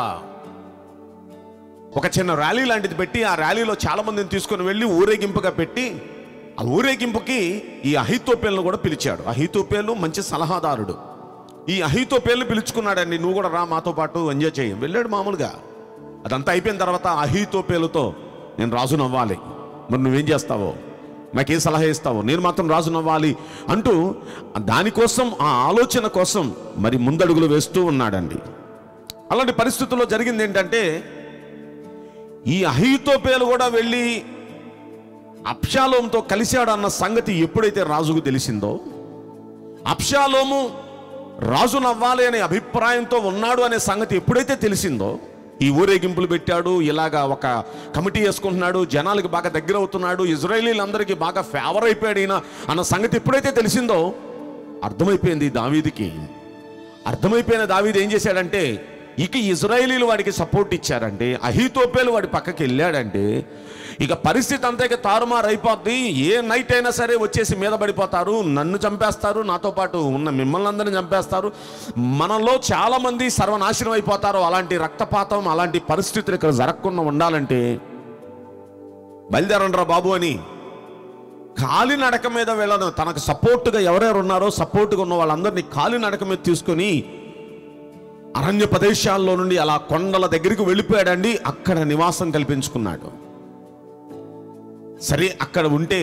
ఒక చిన్న ర్యాలీ లాంటిది పెట్టి ఆ ర్యాలీలో చాలా మందిని తీసుకొని వెళ్ళి ఊరేగింపుగా పెట్టి ఆ ఊరేగింపుకి ఈ అహితోపేలను కూడా పిలిచాడు అహితోపేలు మంచి సలహాదారుడు ఈ అహితోపేలను పిలుచుకున్నాడండి నువ్వు కూడా రా మాతో పాటు ఎంజాయ్ చేయి వెళ్ళాడు మామూలుగా అదంతా అయిపోయిన తర్వాత అహితోపేలుతో నేను రాజును అవ్వాలి మరి నువ్వేం చేస్తావో నాకేం సలహా ఇస్తావో నేను మాత్రం రాజును అవ్వాలి అంటూ దానికోసం ఆ ఆలోచన కోసం మరి ముందడుగులు వేస్తూ ఉన్నాడండి అలాంటి పరిస్థితుల్లో జరిగింది ఏంటంటే ఈ అహీతోపేలు కూడా వెళ్ళి అప్షాలోముతో కలిశాడు అన్న సంగతి ఎప్పుడైతే రాజుకు తెలిసిందో అప్షాలోము రాజు నవ్వాలి అనే అభిప్రాయంతో ఉన్నాడు అనే సంగతి ఎప్పుడైతే తెలిసిందో ఈ ఊరేగింపులు పెట్టాడు ఇలాగా ఒక కమిటీ వేసుకుంటున్నాడు జనాలకి బాగా దగ్గర అవుతున్నాడు ఇజ్రాయేలీలందరికీ బాగా ఫేవర్ అయిపోయాడు ఈయన అన్న సంగతి ఎప్పుడైతే తెలిసిందో అర్థమైపోయింది దావీదికి అర్థమైపోయిన దావీదు ఏం చేశాడంటే ఇక ఇజ్రాయేలీలు వాడికి సపోర్ట్ ఇచ్చారంటే అహీతోపేలు వాడి పక్కకి వెళ్ళాడంటే ఇక పరిస్థితి అంతా ఇక తారుమారు అయిపోద్ది ఏ నైట్ అయినా సరే వచ్చేసి మీద పడిపోతారు నన్ను చంపేస్తారు నాతో పాటు ఉన్న మిమ్మల్ని అందరిని చంపేస్తారు మనలో చాలా మంది సర్వనాశనం అయిపోతారు అలాంటి రక్తపాతం అలాంటి పరిస్థితులు ఇక్కడ జరగకుండా ఉండాలంటే బయలుదేరండ్రా బాబు అని కాలినడక మీద వెళ్ళను తనకు సపోర్టుగా ఎవరెవరు ఉన్నారో సపోర్టుగా ఉన్న వాళ్ళందరినీ కాలినడక మీద తీసుకొని అరణ్య ప్రదేశాల్లో నుండి అలా కొండల దగ్గరికి వెళ్ళిపోయాడండి అక్కడ నివాసం కల్పించుకున్నాడు సరే అక్కడ ఉంటే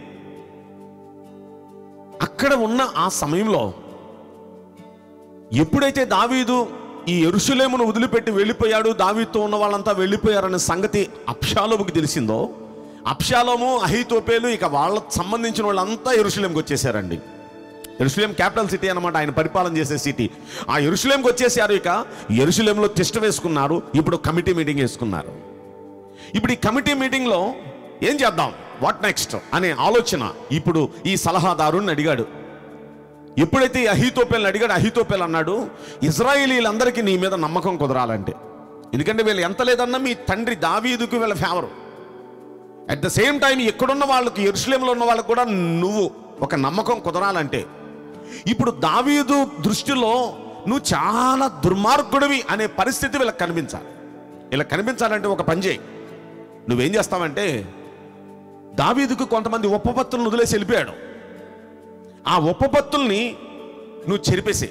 అక్కడ ఉన్న ఆ సమయంలో ఎప్పుడైతే దావీదు ఈ ఎరుషులేమును వదిలిపెట్టి వెళ్ళిపోయాడు దావీదుతో ఉన్న వాళ్ళంతా వెళ్ళిపోయారనే సంగతి అప్షాలోముకి తెలిసిందో అప్షాలోము అహితోపేలు ఇక వాళ్ళకు సంబంధించిన వాళ్ళంతా ఎరుషులేంకి వచ్చేసారండి ఎరుషులేం క్యాపిటల్ సిటీ అన్నమాట ఆయన పరిపాలన చేసే సిటీ ఆ ఎరుషులేంకి వచ్చేసారు ఇక ఎరుషులేంలో తిష్ట వేసుకున్నారు ఇప్పుడు కమిటీ మీటింగ్ వేసుకున్నారు ఇప్పుడు ఈ కమిటీ మీటింగ్లో ఏం చేద్దాం వాట్ నెక్స్ట్ అనే ఆలోచన ఇప్పుడు ఈ సలహాదారుని అడిగాడు ఎప్పుడైతే ఈ అహీతోపేలను అడిగాడు అహీతోపేలు అన్నాడు ఇజ్రాయేలీలందరికీ నీ మీద నమ్మకం కుదరాలంటే ఎందుకంటే వీళ్ళు ఎంత లేదన్నా మీ తండ్రి దావీదుకు వీళ్ళ favour at the same time ఎక్కడున్న వాళ్ళకి ఎరుసలేంలో ఉన్న వాళ్ళకి కూడా నువ్వు ఒక నమ్మకం కుదరాలంటే ఇప్పుడు దావీదు దృష్టిలో నువ్వు చాలా దుర్మార్గుడివి అనే పరిస్థితి వీళ్ళకి కనిపించాలి ఇలా కనిపించాలంటే ఒక పని చేయి నువ్వేం చేస్తావంటే దావీదుకు కొంతమంది ఉపపత్తులను వదిలేసి వెళ్ళిపోయాడు ఆ ఉపపత్తుల్ని నువ్వు చెరిపేసి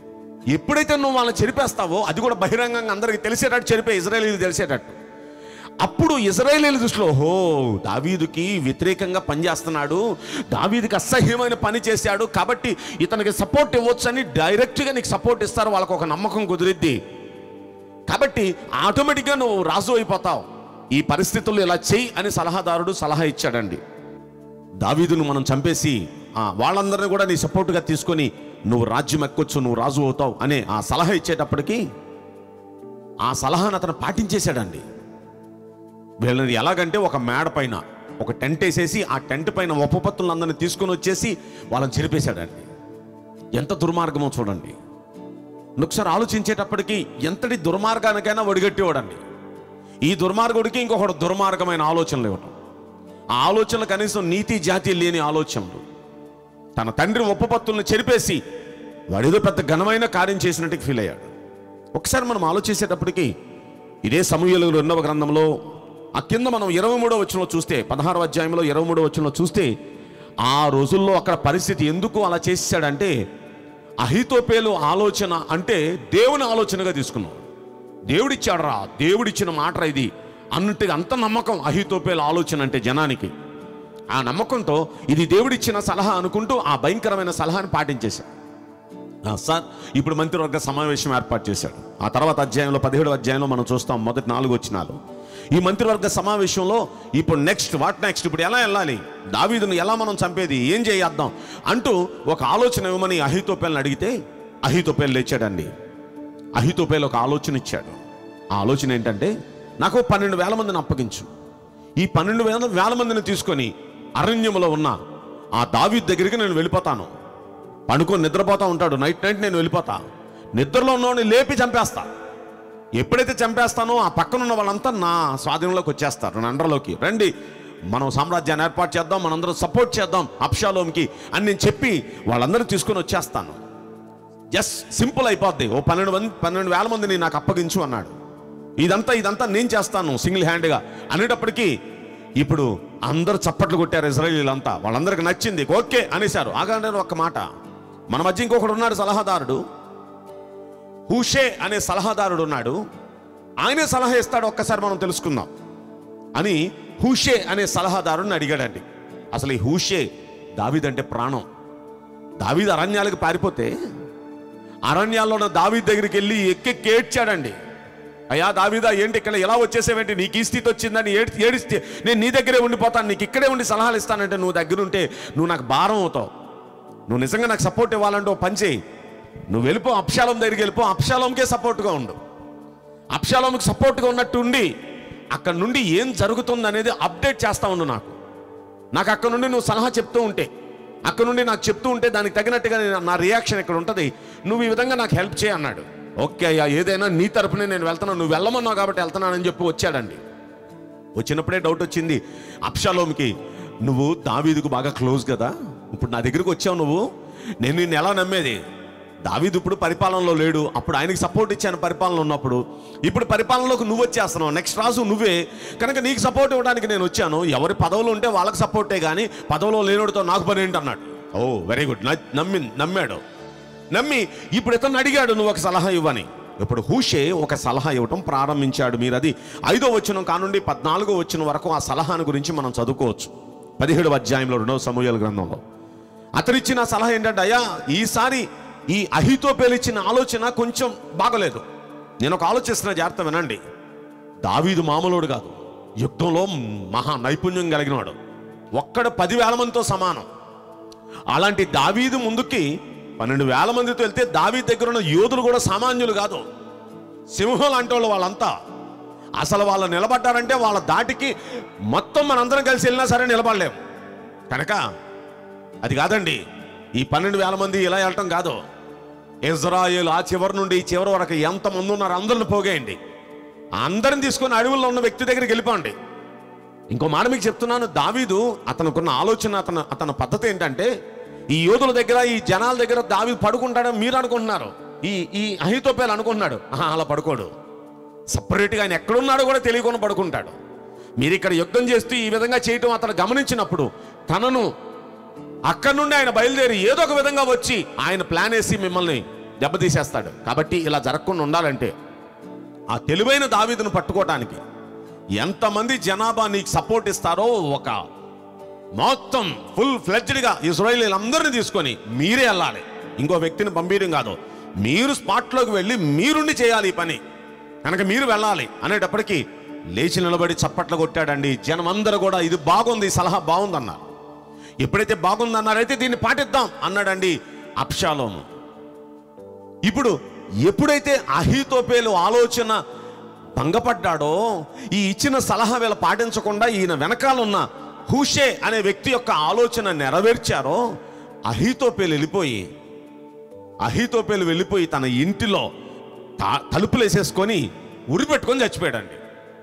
ఎప్పుడైతే నువ్వు వాళ్ళని చెరిపేస్తావో అది కూడా బహిరంగంగా అందరికీ తెలిసేటట్టు చెరిపే ఇజ్రాయేలీలు తెలిసేటట్టు అప్పుడు ఇజ్రాయేలీల దృష్టిలో ఓహో దావీదుకి వ్యతిరేకంగా పనిచేస్తున్నాడు దావీదుకి అసహ్యమైన పని చేశాడు కాబట్టి ఇతనికి సపోర్ట్ ఇవ్వచ్చు అని డైరెక్ట్గా నీకు సపోర్ట్ ఇస్తారు వాళ్ళకు ఒక నమ్మకం కుదిరిద్ది కాబట్టి ఆటోమేటిక్గా నువ్వు రాజు అయిపోతావు ఈ పరిస్థితుల్లో ఇలా చెయ్యి అని సలహాదారుడు సలహా ఇచ్చాడండి దావీదును మనం చంపేసి ఆ, వాళ్ళందరినీ కూడా నీ సపోర్ట్గా తీసుకొని నువ్వు రాజ్యం ఎక్కొచ్చు నువ్వు రాజు అవుతావు అనే ఆ సలహా ఇచ్చేటప్పటికి ఆ సలహాను అతను పాటించేశాడండి వీళ్ళని ఎలాగంటే ఒక మేడ పైన ఒక టెంట్ వేసేసి ఆ టెంట్ పైన ఉపపత్తులందరినీ తీసుకొని వచ్చేసి వాళ్ళని చెరిపేశాడండి ఎంత దుర్మార్గమో చూడండి ఒకసారి ఆలోచించేటప్పటికి ఎంతటి దుర్మార్గానికైనా ఒడిగట్టేవాడండి ఈ దుర్మార్గుడికి ఇంకొకటి దుర్మార్గమైన ఆలోచనలు ఇవ్వటం ఆ ఆలోచనలు కనీసం నీతి జాతి లేని ఆలోచనలు తన తండ్రి ఉపపత్తుల్ని చెరిపేసి వాడేదో పెద్ద ఘనమైన కార్యం చేసినట్టు ఫీల్ అయ్యాడు ఒకసారి మనం ఆలోచించేటప్పటికి ఇదే సమూహలు రెండవ గ్రంథంలో ఆ కింద మనం ఇరవై మూడో వచ్చినలో చూస్తే పదహారవ అధ్యాయంలో ఇరవై మూడో వచ్చినలో చూస్తే ఆ రోజుల్లో అక్కడ పరిస్థితి ఎందుకు అలా చేశాడంటే అహితోపేలు ఆలోచన అంటే దేవుని ఆలోచనగా తీసుకున్నాం దేవుడిచ్చాడు రా దేవుడిచ్చిన మాట రా ఇది అన్నట్టుగా అంత నమ్మకం అహితోపేలు ఆలోచన అంటే జనానికి ఆ నమ్మకంతో ఇది దేవుడిచ్చిన సలహా అనుకుంటూ ఆ భయంకరమైన సలహాను పాటించేశాడు ఆ, సార్ ఇప్పుడు మంత్రివర్గ సమావేశం ఏర్పాటు చేశాడు ఆ తర్వాత అధ్యాయంలో పదిహేడు అధ్యాయంలో మనం చూస్తాం మొదటి నాలుగు వచ్చినాలు ఈ మంత్రివర్గ సమావేశంలో ఇప్పుడు నెక్స్ట్ వాట్ నెక్స్ట్ ఇప్పుడు ఎలా వెళ్ళాలి దావీదును ఎలా మనం చంపేది ఏం చేయేద్దాం అంటూ ఒక ఆలోచన ఇవ్వమని అహితోపేలను అడిగితే అహితోపేలు లేచాడండి అహితోపేలు ఒక ఆలోచన ఇచ్చాడు ఆ ఆలోచన ఏంటంటే నాకు పన్నెండు వేల మందిని అప్పగించు ఈ పన్నెండు వేల వేల మందిని తీసుకొని అరణ్యములో ఉన్న ఆ దావీద్ దగ్గరికి నేను వెళ్ళిపోతాను పడుకొని నిద్రపోతా ఉంటాడు నైట్ నైట్ నేను వెళ్ళిపోతా నిద్రలో ఉన్నవాడిని లేపి చంపేస్తా ఎప్పుడైతే చంపేస్తానో ఆ పక్కన ఉన్న వాళ్ళంతా నా స్వాధీనంలోకి వచ్చేస్తారు నా అండర్లోకి రండి మనం సామ్రాజ్యాన్ని ఏర్పాటు చేద్దాం మనందరం సపోర్ట్ చేద్దాం అప్షాలోంకి అని నేను చెప్పి వాళ్ళందరూ తీసుకొని వచ్చేస్తాను జస్ట్ సింపుల్ అయిపోద్ది ఓ పన్నెండు మంది పన్నెండు వేల మందిని నాకు అప్పగించు అన్నాడు ఇదంతా ఇదంతా నేను చేస్తాను సింగిల్ హ్యాండ్గా అనేటప్పటికీ ఇప్పుడు అందరూ చప్పట్లు కొట్టారు ఇజ్రాయిలీలంతా వాళ్ళందరికి నచ్చింది ఓకే అనేశారు ఆగండి ఒక్క మాట మన మధ్య ఇంకొకడు ఉన్నాడు సలహాదారుడు హూషే అనే సలహాదారుడు ఉన్నాడు ఆయనే సలహా ఇస్తాడు ఒక్కసారి మనం తెలుసుకుందాం అని హూషే అనే సలహాదారుడిని అడిగాడండి అసలు ఈ హూషే దావీదంటే ప్రాణం దావీద్ అరణ్యాలకు పారిపోతే అరణ్యాల్లో ఉన్న దావీద్ దగ్గరికి వెళ్ళి ఎక్కెక్కి ఏడ్చాడండి అయ్యా దావీదా ఏంటి ఇక్కడ ఎలా వచ్చేసేవేంటి నీకు ఈ స్థితి వచ్చిందని ఏడి ఏడిస్తే నేను నీ దగ్గరే ఉండిపోతాను నీకు ఇక్కడే ఉండి సలహాలు ఇస్తానంటే నువ్వు దగ్గరుంటే నువ్వు నాకు భారం అవుతావు నువ్వు నిజంగా నాకు సపోర్ట్ ఇవ్వాలంటే ఓ పని చేయి నువ్వు వెళ్ళిపో అప్షాలం దగ్గరికి వెళ్ళిపో అప్షాలంకే సపోర్ట్గా ఉండు అప్షాలంకి సపోర్ట్గా ఉన్నట్టు ఉండి అక్కడ నుండి ఏం జరుగుతుంది అనేది అప్డేట్ చేస్తా ఉండు నాకు నాకు అక్కడ నుండి నువ్వు సలహా చెప్తూ ఉంటే అక్కడ నుండి నాకు చెప్తూ ఉంటే దానికి తగినట్టుగా నేను- నా రియాక్షన్ ఇక్కడ ఉంటుంది నువ్వు ఈ విధంగా నాకు హెల్ప్ చేయి అన్నాడు ఓకే అయ్యా ఏదైనా నీ తరపునే నేను వెళ్తున్నాను నువ్వు వెళ్ళమన్నావు కాబట్టి వెళ్తున్నానని చెప్పి వచ్చాడండి వచ్చినప్పుడే డౌట్ వచ్చింది అప్షాలోమికి నువ్వు దావీదుకు బాగా క్లోజ్ కదా ఇప్పుడు నా దగ్గరికి వచ్చావు నువ్వు నేను నిన్ను ఎలా నమ్మేది దావీదు ఇప్పుడు పరిపాలనలో లేడు అప్పుడు ఆయనకి సపోర్ట్ ఇచ్చాను పరిపాలన ఉన్నప్పుడు ఇప్పుడు పరిపాలనలోకి నువ్వు వచ్చేస్తున్నావు నెక్స్ట్ రాజు నువ్వే కనుక నీకు సపోర్ట్ ఇవ్వడానికి నేను వచ్చాను ఎవరి పదవులు ఉంటే వాళ్ళకి సపోర్టే కానీ పదవిలో లేనుడితో నాకు పని ఏంటి అన్నాడు ఓ వెరీ గుడ్ నమ్మి నమ్మాడు నమ్మి ఇప్పుడు ఇతను అడిగాడు నువ్వు ఒక సలహా ఇవ్వని ఇప్పుడు హూషే ఒక సలహా ఇవ్వటం ప్రారంభించాడు మీరు అది ఐదో వచ్చిన కానుండి పద్నాలుగో వచ్చిన వరకు ఆ సలహాను గురించి మనం చదువుకోవచ్చు పదిహేడు అధ్యాయంలో రెండవ సమూహాల గ్రంథంలో అతనిచ్చిన సలహా ఏంటంటే అయ్యా ఈసారి ఈ అహితో పేలిచ్చిన ఆలోచన కొంచెం బాగలేదు నేను ఒక ఆలోచిస్తున్న జాగ్రత్త వినండి దావీదు మామూలుడు కాదు యుద్ధంలో మహా నైపుణ్యం కలిగినవాడు ఒక్కడ పదివేల మందితో సమానం అలాంటి దావీదు ముందుకి పన్నెండు వేల మందితో వెళ్తే దావీదు దగ్గర ఉన్న యోధులు కూడా సామాన్యులు కాదు సింహం లాంటి వాళ్ళు వాళ్ళంతా అసలు వాళ్ళు నిలబడ్డారంటే వాళ్ళ దాటికి మొత్తం మనందరం కలిసి వెళ్ళినా సరే నిలబడలేము కనుక అది కాదండి ఈ పన్నెండు వేల మంది ఇలా వెళ్ళటం కాదు ఇజ్రాయేల్ ఆ చివరి నుండి ఈ చివరి వరకు ఎంతమంది ఉన్నారు అందరిని పోగేయండి అందరిని తీసుకొని అడవుల్లో ఉన్న వ్యక్తి దగ్గరికి వెళ్ళిపోండి ఇంకో మాట మీకు చెప్తున్నాను దావీదు అతనుకున్న ఆలోచన అతను అతని పద్ధతి ఏంటంటే ఈ యోధుల దగ్గర ఈ జనాల దగ్గర దావీదు పడుకుంటాడని మీరు అనుకుంటున్నారు ఈ ఈ అహితోపేలు అనుకుంటున్నాడు ఆహా, అలా పడుకోడు సపరేట్గా ఆయన ఎక్కడున్నాడో కూడా తెలియకుండా పడుకుంటాడు మీరు ఇక్కడ యుద్ధం చేస్తూ ఈ విధంగా చేయటం అతను గమనించినప్పుడు తనను అక్కడి నుండి ఆయన బయలుదేరి ఏదో ఒక విధంగా వచ్చి ఆయన ప్లాన్ వేసి మిమ్మల్ని దెబ్బతీసేస్తాడు కాబట్టి ఇలా జరగకుండా ఉండాలంటే ఆ తెలివైన దావీదును పట్టుకోవటానికి ఎంతమంది జనాభా నీకు సపోర్ట్ ఇస్తారో ఒక మొత్తం ఫుల్ ఫ్లెడ్జ్డ్గా ఇజ్రాయిలీలందరినీ తీసుకొని మీరే వెళ్ళాలి ఇంకో వ్యక్తిని పంపించడం కాదు మీరు స్పాట్లోకి వెళ్ళి మీరుండి చేయాలి ఈ పని కనుక మీరు వెళ్ళాలి అనేటప్పటికీ లేచి నిలబడి చప్పట్లు కొట్టాడండి జనం అందరూ కూడా ఇది బాగుంది ఈ సలహా బాగుందన్నారు ఎప్పుడైతే బాగుందన్నారైతే దీన్ని పాటిద్దాం అన్నాడండి అప్షాలోము ఇప్పుడు ఎప్పుడైతే అహీతోపేలు ఆలోచన భంగపడ్డాడో ఈ ఇచ్చిన సలహా వీళ్ళ పాటించకుండా ఈయన వెనకాల ఉన్న హూషే అనే వ్యక్తి యొక్క ఆలోచన నెరవేర్చారో అహీతోపేలు వెళ్ళిపోయి అహీతోపేలు వెళ్ళిపోయి తన ఇంటిలో తా- తలుపులు వేసేసుకొని ఉరి పెట్టుకొని చచ్చిపోయాడండి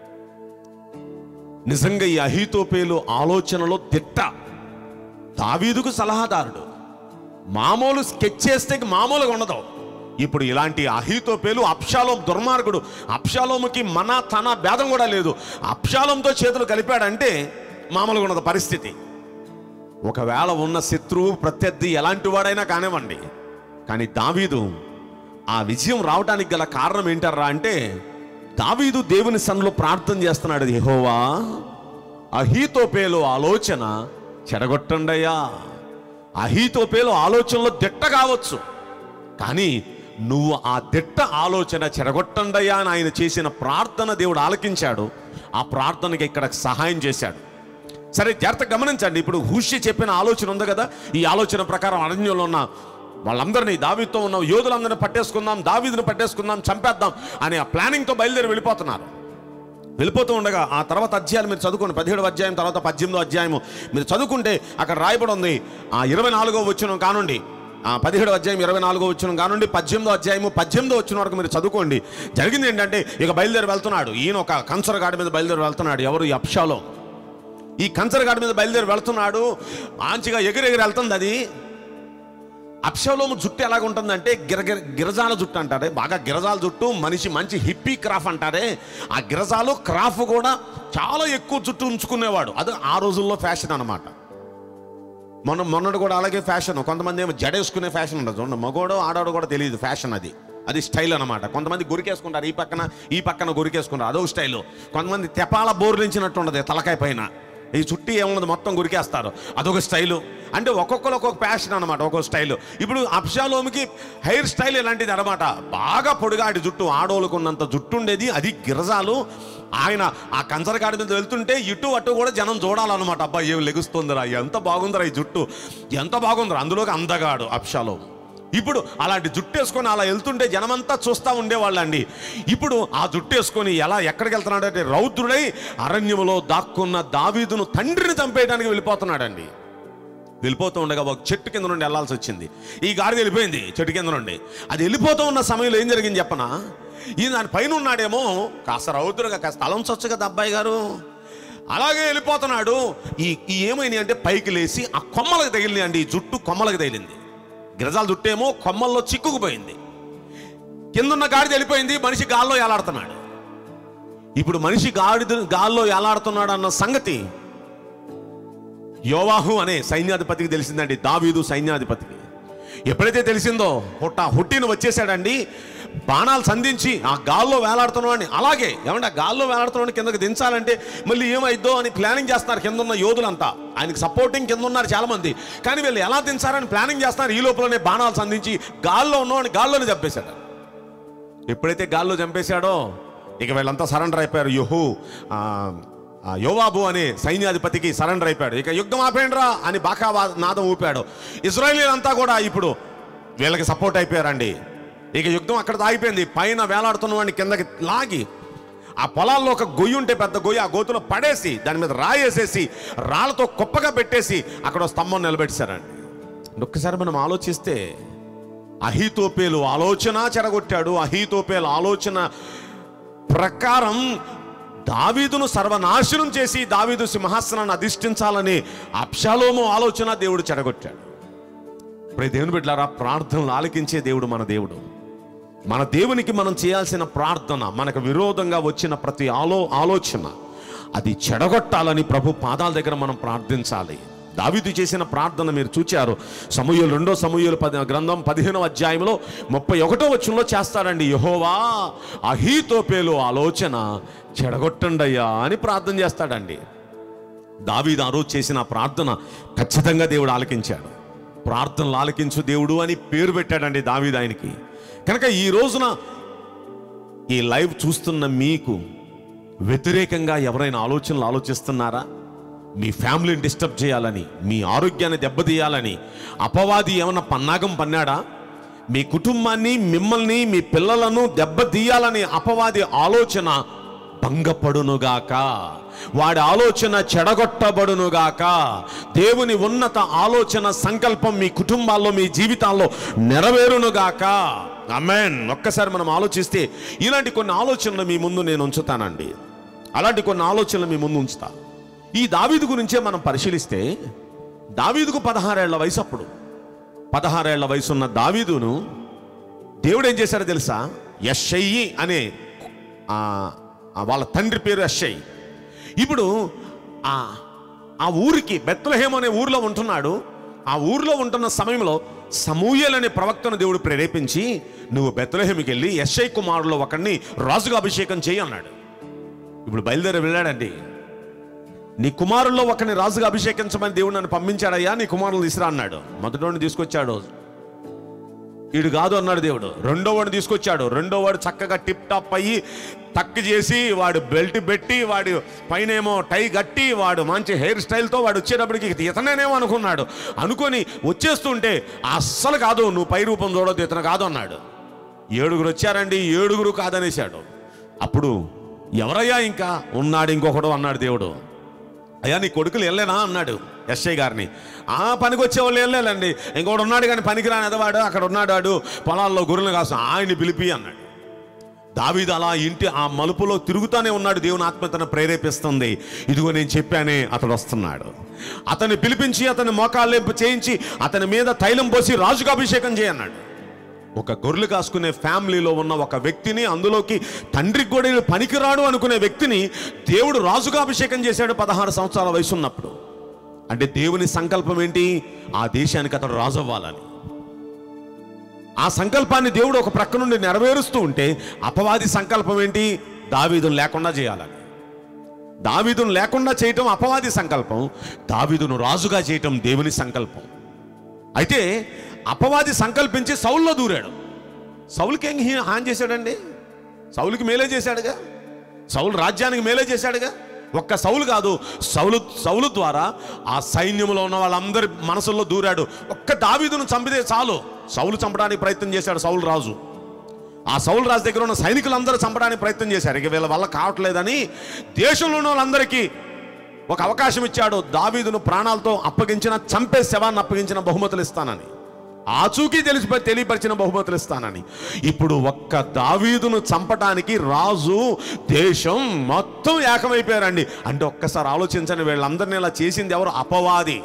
నిజంగా ఈ అహీతోపేలు ఆలోచనలో దిట్ట దావీదుకు సలహాదారుడు మామూలు స్కెచ్ చేస్తే మామూలుగా ఉండదు ఇప్పుడు ఇలాంటి అహీతోపేలు అప్షాలోం దుర్మార్గుడు అప్షాలోముకి మన తన భేదం కూడా లేదు అప్షాలోంతో చేతులు కలిపాడంటే మామూలుగా ఉన్నది పరిస్థితి ఒకవేళ ఉన్న శత్రువు ప్రత్యర్థి ఎలాంటి వాడైనా కానివ్వండి కానీ దావీదు ఆ విజయం రావడానికి గల కారణం ఏంటర్రా అంటే దావీదు దేవుని సన్నిలో ప్రార్థన చేస్తున్నాడు యెహోవా అహీతోపేలు ఆలోచన చెడగొట్టండయ్యా అహీతోపేలు ఆలోచనలో దిట్ట కావచ్చు కానీ నువ్వు ఆ దిట్ట ఆలోచన చెడగొట్టండయ్యా అని ఆయన చేసిన ప్రార్థన దేవుడు ఆలకించాడు ఆ ప్రార్థనకి ఇక్కడ సహాయం చేశాడు సరే జాగ్రత్త గమనించండి ఇప్పుడు హుషి చెప్పిన ఆలోచన ఉంది కదా ఈ ఆలోచన ప్రకారం అరణ్యంలో ఉన్న వాళ్ళందరినీ దావీతో ఉన్న యోధులందరినీ పట్టేసుకుందాం దావీదుని పట్టేసుకుందాం చంపేద్దాం అనే ఆ ప్లానింగ్తో బయలుదేరి వెళ్ళిపోతున్నారు వెళ్ళిపోతూ ఉండగా ఆ తర్వాత అధ్యాయాలు మీరు చదువుకోండి పదిహేడు అధ్యాయం తర్వాత పద్దెనిమిదో అధ్యాయము మీరు చదువుకుంటే అక్కడ రాయబడి ఉంది ఆ ఇరవై నాలుగో వచ్చిన కానుండి ఆ పదిహేడు అధ్యాయం ఇరవై నాలుగో వచ్చిన కానుండి పద్దెనిమిదో అధ్యాయము పద్దెనిమిదో వచ్చిన వరకు మీరు చదువుకోండి జరిగింది ఏంటంటే ఇక బయలుదేరి వెళ్తున్నాడు ఈయన ఒక కంచరగాడి మీద బయలుదేరి వెళ్తున్నాడు ఎవరు ఈ అప్షాలో ఈ కంచరగాడి మీద బయలుదేరి వెళ్తున్నాడు మంచిగా ఎగిరెగిరి వెళ్తుంది అది అప్షలోము జుట్టు ఎలాగ ఉంటుందంటే గిరగిర గిరజాల జుట్టు అంటారే బాగా గిరజాల జుట్టు మనిషి మంచి హిప్పీ క్రాఫ్ అంటారే ఆ గిరజాలు క్రాఫ్ కూడా చాలా ఎక్కువ జుట్టు ఉంచుకునేవాడు అది ఆ రోజుల్లో ఫ్యాషన్ అన్నమాట మొన్న మొన్నటి కూడా అలాగే ఫ్యాషన్ కొంతమంది ఏమో జడేసుకునే ఫ్యాషన్ ఉండదు చూడండి మగోడో ఆడాడో కూడా తెలియదు ఫ్యాషన్ అది అది స్టైల్ అన్నమాట కొంతమంది గురికేసుకుంటారు ఈ పక్కన ఈ పక్కన గురికేసుకుంటారు అదొక స్టైల్ కొంతమంది తెపాల బోర్లించినట్టు ఉండదు తలకాయ పైన ఈ చుట్టి ఏమున్నది మొత్తం గురికేస్తారు అదొక స్టైలు అంటే ఒక్కొక్కరు ఒక్కొక్క ప్యాషన్ అనమాట ఒక్కొక్క స్టైల్ ఇప్పుడు అప్షాలోమికి హెయిర్ స్టైల్ ఇలాంటిది అనమాట బాగా పొడిగాటి జుట్టు ఆడోళ్ళకున్నంత జుట్టు ఉండేది అది గిరజాలు ఆయన ఆ కంచరగాడి మీద వెళ్తుంటే ఇటు అటు కూడా జనం చూడాలన్నమాట అబ్బా ఏం లెగుస్తుందిరా ఎంత బాగుందిరా ఈ జుట్టు ఎంత బాగుందిరా అందులోకి అందగాడు అప్షాలో ఇప్పుడు అలాంటి జుట్టు వేసుకొని అలా వెళ్తుంటే జనమంతా చూస్తూ ఉండేవాళ్ళండి ఇప్పుడు ఆ జుట్టు వేసుకొని ఎలా ఎక్కడికి వెళ్తున్నాడంటే రౌద్రుడై అరణ్యములో దాక్కున్న దావీదును తండ్రిని చంపేయడానికి వెళ్ళిపోతున్నాడండి వెళ్ళిపోతూ ఉండగా ఒక చెట్టు కింద నుండి వెళ్ళాల్సి వచ్చింది ఈ గాడిద వెళ్ళిపోయింది చెట్టు కింద నుండి అది వెళ్ళిపోతూ ఉన్న సమయంలో ఏం జరిగింది చెప్పనా ఈయన దాని పైన ఉన్నాడేమో కాస్త రౌద్రుగా కాస్త స్థలం చొచ్చు కదా అబ్బాయి గారు అలాగే వెళ్ళిపోతున్నాడు ఈ ఈ ఏమైంది అంటే పైకి లేచి ఆ కొమ్మలకు తగిలింది అండి ఈ జుట్టు కొమ్మలకు తగిలింది గిరజాల జుట్టేమో కొమ్మల్లో చిక్కుకుపోయింది కిందున్న గాడిద వెళ్ళిపోయింది మనిషి గాల్లో ఏలాడుతున్నాడు ఇప్పుడు మనిషి గాడిద గాల్లో ఏలాడుతున్నాడు అన్న సంగతి యోవాహు అనే సైన్యాధిపతికి తెలిసిందండి దావీదు సైన్యాధిపతికి ఎప్పుడైతే తెలిసిందో హుట్ట హుట్టిన వచ్చేసాడండి బాణాలు సంధించి ఆ గాల్లో వేలాడుతున్నాడని అలాగే ఏమంటే ఆ గాల్లో వేలాడుతున్నాడు కిందకి దించాలంటే మళ్ళీ ఏమైద్దో అని ప్లానింగ్ చేస్తున్నారు కింద ఉన్న యోధులంతా ఆయనకి సపోర్టింగ్ కింద ఉన్నారు చాలా మంది కానీ వీళ్ళు ఎలా దించారని ప్లానింగ్ చేస్తున్నారు ఈ లోపలనే బాణాలు సంధించి గాల్లో ఉన్నవాడిని గాల్లోనే చంపేశాడు ఎప్పుడైతే గాల్లో చంపేశాడో ఇక వీళ్ళంతా సరెండర్ అయిపోయారు యుహు ఆ, ఆ యోవాబు అనే సైన్యాధిపతికి సరెండర్ అయిపోయాడు ఇక యుద్ధం ఆపేయండిరా అని బాకా వా- నాదం ఊపాడు ఇజ్రాయేలీలంతా కూడా ఇప్పుడు వీళ్ళకి సపోర్ట్ అయిపోయారండి ఇక యుద్ధం అక్కడ ఆగిపోయింది పైన వేలాడుతున్న వాడిని కిందకి లాగి ఆ పొలాల్లో ఒక గొయ్యి ఉంటే పెద్ద గొయ్యి ఆ గోతులో పడేసి దాని మీద రాయేసేసి రాళ్ళతో కుప్పగా పెట్టేసి అక్కడ ఓ స్తంభం నిలబెట్టేశారండి ఒక్కసారి మనం ఆలోచిస్తే అహీతోపేలు ఆలోచన చెడగొట్టాడు అహీతోపేలు ఆలోచన ప్రకారం దావీదును సర్వనాశనం చేసి దావీదు సింహాసనాన్ని అధిష్ఠించాలని అప్షాలోము ఆలోచన దేవుడు చెడగొట్టాడు ఇప్పుడు దేవుని బిడ్డలారా ప్రార్థనలు ఆలకించే దేవుడు మన దేవుడు మన దేవునికి మనం చేయాల్సిన ప్రార్థన మనకు విరోధంగా వచ్చిన ప్రతి ఆలో ఆలోచన అది చెడగొట్టాలని ప్రభు పాదాల దగ్గర మనం ప్రార్థించాలి దావీదు చేసిన ప్రార్థన మీరు చూచారు సమూహలు రెండో సమూహలు పది గ్రంథం పదిహేనవ అధ్యాయంలో ముప్పై ఒకటో వచ్చంలో చేస్తారండి యహోవా అహీతోపేలు ఆలోచన చెడగొట్టండయ్యా అని ప్రార్థన చేస్తాడండి దావీదు ఆ రోజు చేసిన ప్రార్థన ఖచ్చితంగా దేవుడు ఆలకించాడు ప్రార్థనలు ఆలకించు దేవుడు అని పేరు పెట్టాడండి దావీదు ఆయనకి కనుక ఈ రోజున ఈ లైవ్ చూస్తున్న మీకు వ్యతిరేకంగా ఎవరైనా ఆలోచనలు ఆలోచిస్తున్నారా మీ ఫ్యామిలీని డిస్టర్బ్ చేయాలని మీ ఆరోగ్యాన్ని దెబ్బతీయాలని అపవాది ఏమన్నా పన్నాగం పన్నాడా మీ కుటుంబాన్ని మిమ్మల్ని మీ పిల్లలను దెబ్బతీయాలని అపవాది ఆలోచన భంగపడునుగాక వాడి ఆలోచన చెడగొట్టబడునుగాక దేవుని ఉన్నత ఆలోచన సంకల్పం మీ కుటుంబాల్లో మీ జీవితాల్లో నెరవేరునుగాక అమెన్ ఒక్కసారి మనం ఆలోచిస్తే ఇలాంటి కొన్ని ఆలోచనలు మీ ముందు నేను ఉంచుతానండి అలాంటి కొన్ని ఆలోచనలు మీ ముందు ఉంచుతా ఈ దావీదు గురించే మనం పరిశీలిస్తే దావీదుకు పదహారేళ్ల వయసు అప్పుడు పదహారేళ్ల వయసున్న దావీదును దేవుడు ఏం చేశాడో తెలుసా యషయ్యి అనే ఆ, ఆ వాళ్ళ తండ్రి పేరు యషయ్ ఇప్పుడు ఆ ఆ ఊరికి బెత్లహేమ్ అనే ఊరిలో ఉంటున్నాడు ఆ ఊరిలో ఉంటున్న సమయంలో సమూయల్ అనే ప్రవక్తను దేవుడు ప్రేరేపించి నువ్వు బెత్లహేమికి వెళ్ళి యశ్ఐ కుమారులో ఒకడిని రాజుగా అభిషేకం చేయి అన్నాడు ఇప్పుడు బయలుదేరి వెళ్ళాడండి నీ కుమారుల్లో ఒకరిని రాజుగా అభిషేకించమని దేవుడు నన్ను పంపించాడయ్యా నీ కుమారులు తీసురా అన్నాడు మొదటోడిని తీసుకొచ్చాడు వీడు కాదు అన్నాడు దేవుడు రెండో వాడిని తీసుకొచ్చాడు రెండో వాడు చక్కగా టిప్ టాప్ అయ్యి టక్ చేసి వాడు బెల్ట్ పెట్టి వాడు పైన ఏమో టై కట్టి వాడు మంచి హెయిర్ స్టైల్తో వాడు వచ్చేటప్పటికి ఇతనేనేమో అనుకున్నాడు అనుకొని వచ్చేస్తుంటే అస్సలు కాదు నువ్వు పై రూపం చూడొద్దు ఇతను కాదు అన్నాడు ఏడుగురు వచ్చారండి ఏడుగురు కాదనేశాడు అప్పుడు ఎవరయ్యా ఇంకా ఉన్నాడు ఇంకొకడు అన్నాడు దేవుడు అయ్యా నీ కొడుకులు వెళ్ళలేనా అన్నాడు ఎస్ఐ గారిని ఆ పనికి వచ్చేవాళ్ళు వెళ్ళలేదండి ఇంకోటి ఉన్నాడు కానీ పనికిరాని ఎదవాడు అక్కడ ఉన్నాడు వాడు పొలాల్లో గొర్రెలు కాసు ఆయన్ని పిలిపి అన్నాడు దావీదు అలా ఇంటి ఆ మలుపులో తిరుగుతానే ఉన్నాడు దేవుని ఆత్మ తన ప్రేరేపిస్తుంది ఇదిగో నేను చెప్పానే అతడు వస్తున్నాడు అతన్ని పిలిపించి అతని మోకాళ్ళెంపు చేయించి అతని మీద తైలం పోసి రాజుగా అభిషేకం చేయన్నాడు ఒక గొర్రెలు కాసుకునే ఫ్యామిలీలో ఉన్న ఒక వ్యక్తిని అందులోకి తండ్రికి కూడా ఈడు పనికిరాడు అనుకునే వ్యక్తిని దేవుడు రాజుగా అభిషేకం చేశాడు పదహారు సంవత్సరాల వయసు ఉన్నప్పుడు అంటే దేవుని సంకల్పం ఏంటి ఆ దేశానికి అతడు రాజు అవ్వాలని ఆ సంకల్పాన్ని దేవుడు ఒక ప్రక్క నుండి నెరవేరుస్తూ ఉంటే అపవాది సంకల్పం ఏంటి దావీదును లేకుండా చేయాలని దావీదును లేకుండా చేయటం అపవాది సంకల్పం దావీదును రాజుగా చేయటం దేవుని సంకల్పం అయితే అపవాది సంకల్పించి సౌల్లో దూరాడు సౌలుకి ఏం హీ- హాని చేశాడండి సౌలుకి మేలే చేశాడుగా సౌలు రాజ్యానికి మేలే చేశాడుగా ఒక్క సౌలు కాదు సౌలు సౌలు ద్వారా ఆ సైన్యంలో ఉన్న వాళ్ళందరి మనసుల్లో దూరాడు ఒక్క దావీదును చంపితే చాలు సౌలు చంపడానికి ప్రయత్నం చేశాడు సౌలు రాజు ఆ సౌలు రాజు దగ్గర ఉన్న సైనికులందరూ చంపడానికి ప్రయత్నం చేశారు ఇక వీళ్ళ వల్ల కావట్లేదని దేశంలో ఉన్న వాళ్ళందరికీ ఒక అవకాశం ఇచ్చాడు దావీదును ప్రాణాలతో అప్పగించిన చంపే శవాన్ని అప్పగించిన బహుమతులు ఇస్తానని ఆచూకీ తెలిసి తెలియపరిచిన బహుమతులు ఇస్తానని ఇప్పుడు ఒక్క దావీదును చంపటానికి రాజు దేశం మొత్తం ఏకమైపోయారండి అంటే ఒక్కసారి ఆలోచించండి వీళ్ళందరినీ ఇలా చేసింది ఎవరు అపవాది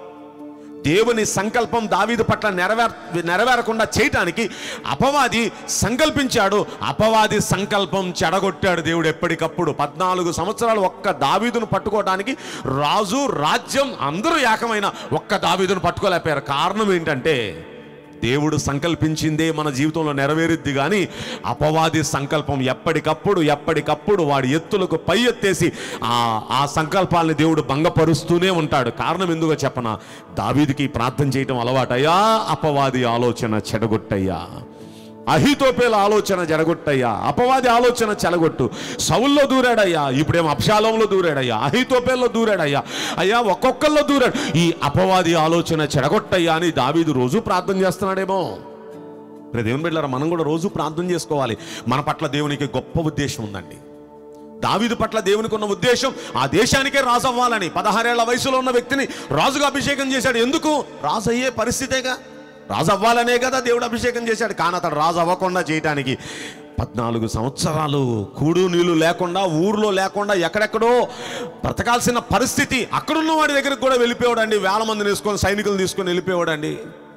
దేవుని సంకల్పం దావీదు పట్ల నెరవేర నెరవేరకుండా చేయటానికి అపవాది సంకల్పించాడు అపవాది సంకల్పం చెడగొట్టాడు దేవుడు ఎప్పటికప్పుడు పద్నాలుగు సంవత్సరాలు ఒక్క దావీదును పట్టుకోవడానికి రాజు రాజ్యం అందరూ ఏకమైన ఒక్క దావీదును పట్టుకోలేకపోయారు కారణం ఏంటంటే దేవుడు సంకల్పించిందే మన జీవితంలో నెరవేరుద్ది కానీ అపవాది సంకల్పం ఎప్పటికప్పుడు ఎప్పటికప్పుడు వాడి ఎత్తులకు పై ఎత్తేసి ఆ ఆ సంకల్పాలని దేవుడు భంగపరుస్తూనే ఉంటాడు కారణం ఎందుకో చెప్పన దావీదికి ప్రార్థన చేయటం అలవాటయ్యా అపవాది ఆలోచన చెడగొట్టయ్యా అహితోపేల ఆలోచన జడగొట్టయ్యా అపవాది ఆలోచన చెలగొట్టు సౌల్లో దూరాడయ్యా ఇప్పుడేమో అప్షాలంలో దూరాడయ్యా అహితోపేల్లో దూరాడయ్యా అయ్యా ఒక్కొక్కల్లో దూరాడు ఈ అపవాది ఆలోచన చెడగొట్టయ్యా అని దావీదు రోజు ప్రార్థన చేస్తున్నాడేమో రే దేవుని బిడ్డలారా మనం కూడా రోజు ప్రార్థన చేసుకోవాలి మన పట్ల దేవునికి గొప్ప ఉద్దేశం ఉందండి దావీదు పట్ల దేవునికి ఉన్న ఉద్దేశం ఆ దేశానికే రాజు అవ్వాలని పదహారేళ్ల వయసులో ఉన్న వ్యక్తిని రాజుగా అభిషేకం చేశాడు ఎందుకు రాజు అయ్యే పరిస్థితేగా రాజు అవ్వాలనే కదా దేవుడు అభిషేకం చేశాడు కానీ అతడు రాజు అవ్వకుండా చేయటానికి పద్నాలుగు సంవత్సరాలు కూడు నీళ్లు లేకుండా ఊర్లో లేకుండా ఎక్కడెక్కడో బ్రతకాల్సిన పరిస్థితి అక్కడున్న వాడి దగ్గరికి కూడా వెళ్ళిపోయాడండి వేల మందిని తీసుకొని సైనికులు తీసుకొని వెళ్ళిపోయాడండి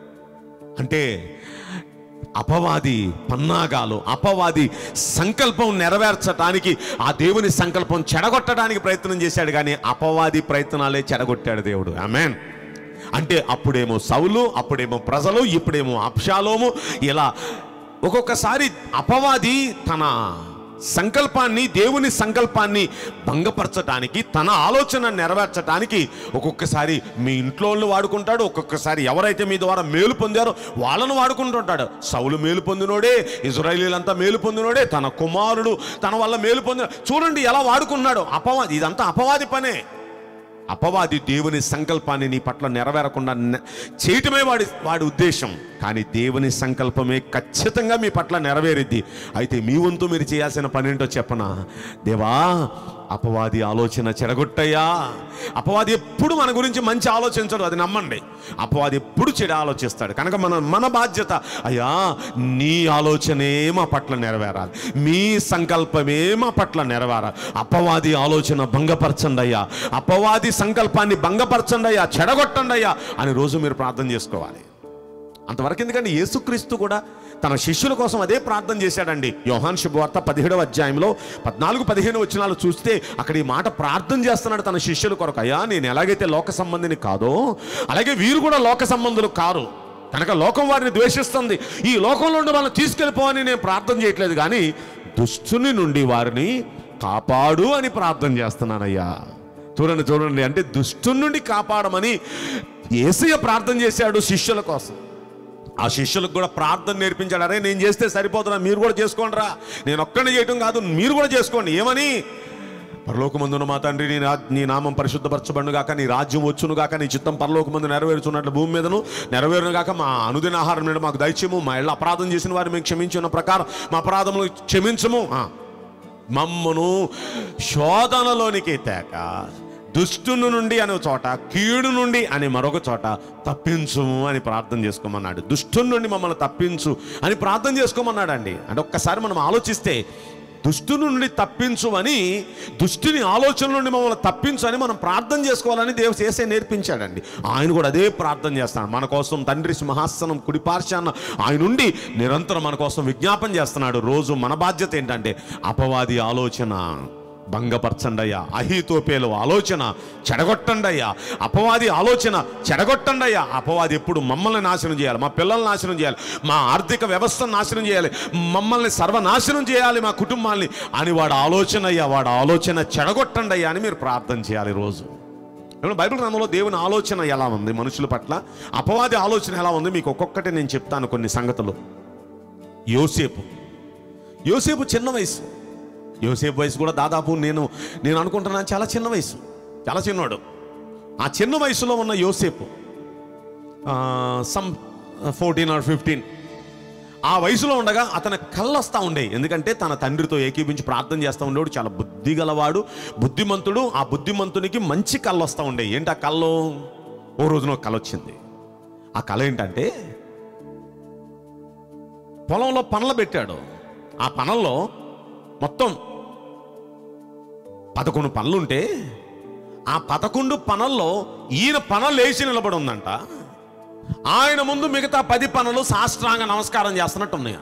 అంటే అపవాది పన్నాగాలు అపవాది సంకల్పం నెరవేర్చడానికి ఆ దేవుని సంకల్పం చెడగొట్టడానికి ప్రయత్నం చేశాడు కానీ అపవాది ప్రయత్నాలే చెడగొట్టాడు దేవుడు ఆమెన్ అంటే అప్పుడేమో సౌలు అప్పుడేమో ప్రజలు ఇప్పుడేమో అప్షాలోము ఇలా ఒక్కొక్కసారి అపవాది తన సంకల్పాన్ని దేవుని సంకల్పాన్ని భంగపరచటానికి తన ఆలోచన నెరవేర్చడానికి ఒక్కొక్కసారి మీ ఇంట్లో వాళ్ళు వాడుకుంటాడు ఒక్కొక్కసారి ఎవరైతే మీ ద్వారా మేలు పొందారో వాళ్ళను వాడుకుంటుంటాడు సౌలు మేలు పొందినోడే ఇజ్రాయిలీలంతా మేలు పొందినోడే తన కుమారుడు తన వల్ల మేలు పొందిన చూడండి ఎలా వాడుకున్నాడు అపవాది ఇదంతా అపవాది పనే అపవాది దేవుని సంకల్పాన్ని నీ పట్ల నెరవేరకుండా నె- చేయటమే వాడి వాడి ఉద్దేశం కానీ దేవుని సంకల్పమే ఖచ్చితంగా మీ పట్ల నెరవేరిద్ది అయితే మీ వంతు మీరు చేయాల్సిన పని ఏంటో చెప్పనా దేవా అపవాది ఆలోచన చెడగొట్టయ్యా అపవాది ఎప్పుడు మన గురించి మంచి ఆలోచించడు అది నమ్మండి అపవాది ఎప్పుడు చెడు ఆలోచిస్తాడు కనుక మన మన బాధ్యత అయ్యా నీ ఆలోచనే మా పట్ల నెరవేరాలి మీ సంకల్పమే మా పట్ల నెరవేరాలి అపవాది ఆలోచన భంగపరచండి అయ్యా అపవాది సంకల్పాన్ని భంగపరచండి అయ్యా చెడగొట్టండి అయ్యా అని రోజు మీరు ప్రార్థన చేసుకోవాలి అంతవరకు ఎందుకంటే యేసుక్రీస్తు కూడా తన శిష్యుల కోసం అదే ప్రార్థన చేశాడండి యోహాన్ శుభవార్త పదిహేడవ అధ్యాయంలో పద్నాలుగు పదిహేను వచనాలు చూస్తే అక్కడ ఈ మాట ప్రార్థన చేస్తున్నాడు తన శిష్యుల కొరకు అయ్యా నేను ఎలాగైతే లోక సంబంధిని కాదో అలాగే వీరు కూడా లోక సంబంధులు కారు కనుక లోకం వారిని ద్వేషిస్తుంది ఈ లోకంలో నుండి వాళ్ళని తీసుకెళ్ళిపోవని నేను ప్రార్థన చేయట్లేదు కానీ దుష్టుని నుండి వారిని కాపాడు అని ప్రార్థన చేస్తున్నానయ్యా చూడండి చూడండి అంటే దుష్టుని నుండి కాపాడమని ఏసయ్య ప్రార్థన చేశాడు శిష్యుల కోసం ఆ శిష్యులకు కూడా ప్రార్థన నేర్పించాడు అరే నేను చేస్తే సరిపోతున్నా మీరు కూడా చేసుకోండి రా నేను ఒక్కడిని చేయటం కాదు మీరు కూడా చేసుకోండి ఏమని పరలోకమందున మా తండ్రి నీ రా నీ నామం పరిశుద్ధపరచబడును గాక నీ రాజ్యం వచ్చును గాక నీ చిత్తం పరలోకమందు నెరవేరుచున్నట్లు భూమి మీదను నెరవేరును గాక మా అనుదిన ఆహారం నేడు మాకు దయచేము మా ఇళ్ళ అపరాధం చేసిన వారు మేము క్షమించిన ప్రకారం మా అపరాధములు క్షమించము ఆ. మమ్మను శోధనలోనికి తేక దుష్టుని నుండి అనే చోట కీడు నుండి అని మరొక చోట తప్పించుము అని ప్రార్థన చేసుకోమన్నాడు దుష్టుని నుండి మమ్మల్ని తప్పించు అని ప్రార్థన చేసుకోమన్నాడు అండి అంటే ఒక్కసారి మనం ఆలోచిస్తే దుష్టుని నుండి తప్పించు అని దుష్టుని ఆలోచన నుండి మమ్మల్ని తప్పించు అని మనం ప్రార్థన చేసుకోవాలని దేవు చేసే నేర్పించాడండి ఆయన కూడా అదే ప్రార్థన చేస్తాడు మన కోసం తండ్రి సింహాసనం కుడిపార్శాన ఆయన నుండి నిరంతరం మన కోసం విజ్ఞాపన చేస్తున్నాడు రోజు మన బాధ్యత ఏంటంటే అపవాది ఆలోచన భంగపరచండయ్యా అహితోపేలు ఆలోచన చెడగొట్టండయ్యా అపవాది ఆలోచన చెడగొట్టండయ్యా అపవాది ఎప్పుడు మమ్మల్ని నాశనం చేయాలి మా పిల్లల్ని నాశనం చేయాలి మా ఆర్థిక వ్యవస్థను నాశనం చేయాలి మమ్మల్ని సర్వనాశనం చేయాలి మా కుటుంబాన్ని అని వాడు ఆలోచన అయ్యా వాడు ఆలోచన చెడగొట్టండయ్యా అని మీరు ప్రార్థన చేయాలి రోజు ఏమన్నా బైబిల్ గ్రంథంలో దేవుని ఆలోచన ఎలా ఉంది మనుషుల పట్ల అపవాది ఆలోచన ఎలా ఉంది మీకు ఒక్కొక్కటి నేను చెప్తాను కొన్ని సంగతులు యోసేపు యోసేపు చిన్న వయసు యోసేపు వయసు కూడా దాదాపు నేను నేను అనుకుంటున్నాను చాలా చిన్న వయసు చాలా చిన్నవాడు ఆ చిన్న వయసులో ఉన్న యోసేపు సమ్ ఫోర్టీన్ ఆర్ ఫిఫ్టీన్ ఆ వయసులో ఉండగా అతని కళ్ళు వస్తూ ఉండేవి ఎందుకంటే తన తండ్రితో ఏకీపించి ప్రార్థన చేస్తూ ఉండేవాడు చాలా బుద్ధి గలవాడు బుద్ధిమంతుడు ఆ బుద్ధిమంతునికి మంచి కళ్ళు వస్తూ ఉండేవి ఏంటి ఆ కళ్ళు ఓ రోజున ఒక కళ వచ్చింది ఆ కళ ఏంటంటే పొలంలో పనలు పెట్టాడు ఆ పనల్లో మొత్తం పదకొండు పనులుంటే ఆ పదకొండు పనుల్లో ఈయన పనులు లేచి నిలబడి ఉందంట ఆయన ముందు మిగతా పది పనులు సాష్టాంగ నమస్కారం చేస్తున్నట్టు ఉన్నాయంట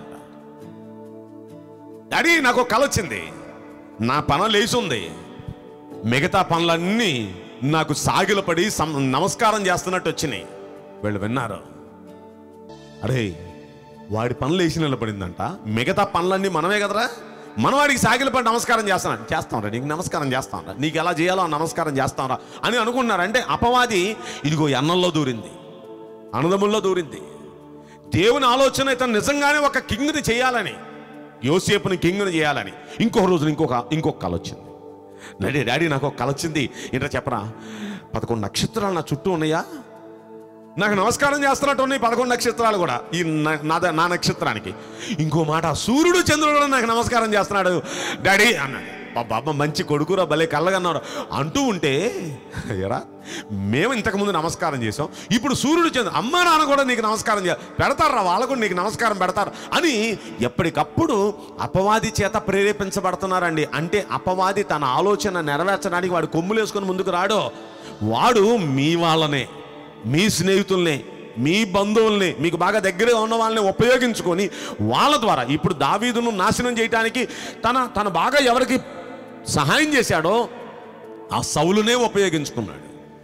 డాడీ నాకు ఒక కల వచ్చింది నా పనులు లేచి ఉంది మిగతా పనులన్నీ నాకు సాగిలపడి సం- నమస్కారం చేస్తున్నట్టు వచ్చినాయి వీళ్ళు విన్నారు అరే వాడి పనులు వేసి నిలబడిందంట మిగతా పనులన్నీ మనమే కదరా మనం వాడికి సాగిలపడి నమస్కారం చేస్తాను చేస్తాంరా నీకు నమస్కారం చేస్తాంరా నీకు ఎలా చేయాలో ఆ నమస్కారం చేస్తాంరా అని అనుకున్నారు అంటే అపవాది ఇదిగో అన్నంలో దూరింది అన్నదముల్లో దూరింది దేవుని ఆలోచన ఇతను నిజంగానే ఒక కింగ్ని చేయాలని యోసేపుని కింగ్ని చేయాలని ఇంకొక రోజున ఇంకొక ఇంకొక కళ వచ్చింది డాడీ డాడీ నాకు ఒక కళ వచ్చింది ఏంటో చెప్పరా పదకొండు నక్షత్రాలు నా చుట్టూ ఉన్నాయా నాకు నమస్కారం చేస్తున్నట్టు ఉన్నాయి పదకొండు నక్షత్రాలు కూడా ఈ నా- నా నా నక్షత్రానికి ఇంకో మాట సూర్యుడు చంద్రుడు కూడా నాకు నమస్కారం చేస్తున్నాడు డాడీ అన్నాడు బాబా మంచి కొడుకురా భలే కళ్ళగన్నారు అంటూ ఉంటే ఎరా మేము ఇంతకుముందు నమస్కారం చేసాం ఇప్పుడు సూర్యుడు చంద్ర అమ్మ నాన్న కూడా నీకు నమస్కారం చేయాలి పెడతారా వాళ్ళు కూడా నీకు నమస్కారం పెడతారు అని ఎప్పటికప్పుడు అపవాది చేత ప్రేరేపించబడుతున్నారండి అంటే అపవాది తన ఆలోచన నెరవేర్చడానికి వాడు కొమ్ములు వేసుకొని ముందుకు రాడో వాడు మీ వాళ్ళనే మీ స్నేహితుల్ని మీ బంధువుల్ని మీకు బాగా దగ్గరగా ఉన్న వాళ్ళని ఉపయోగించుకొని వాళ్ళ ద్వారా ఇప్పుడు దావీదును నాశనం చేయడానికి తన తన బాగా ఎవరికి సహాయం చేశాడో ఆ సౌలునే ఉపయోగించుకున్నాడు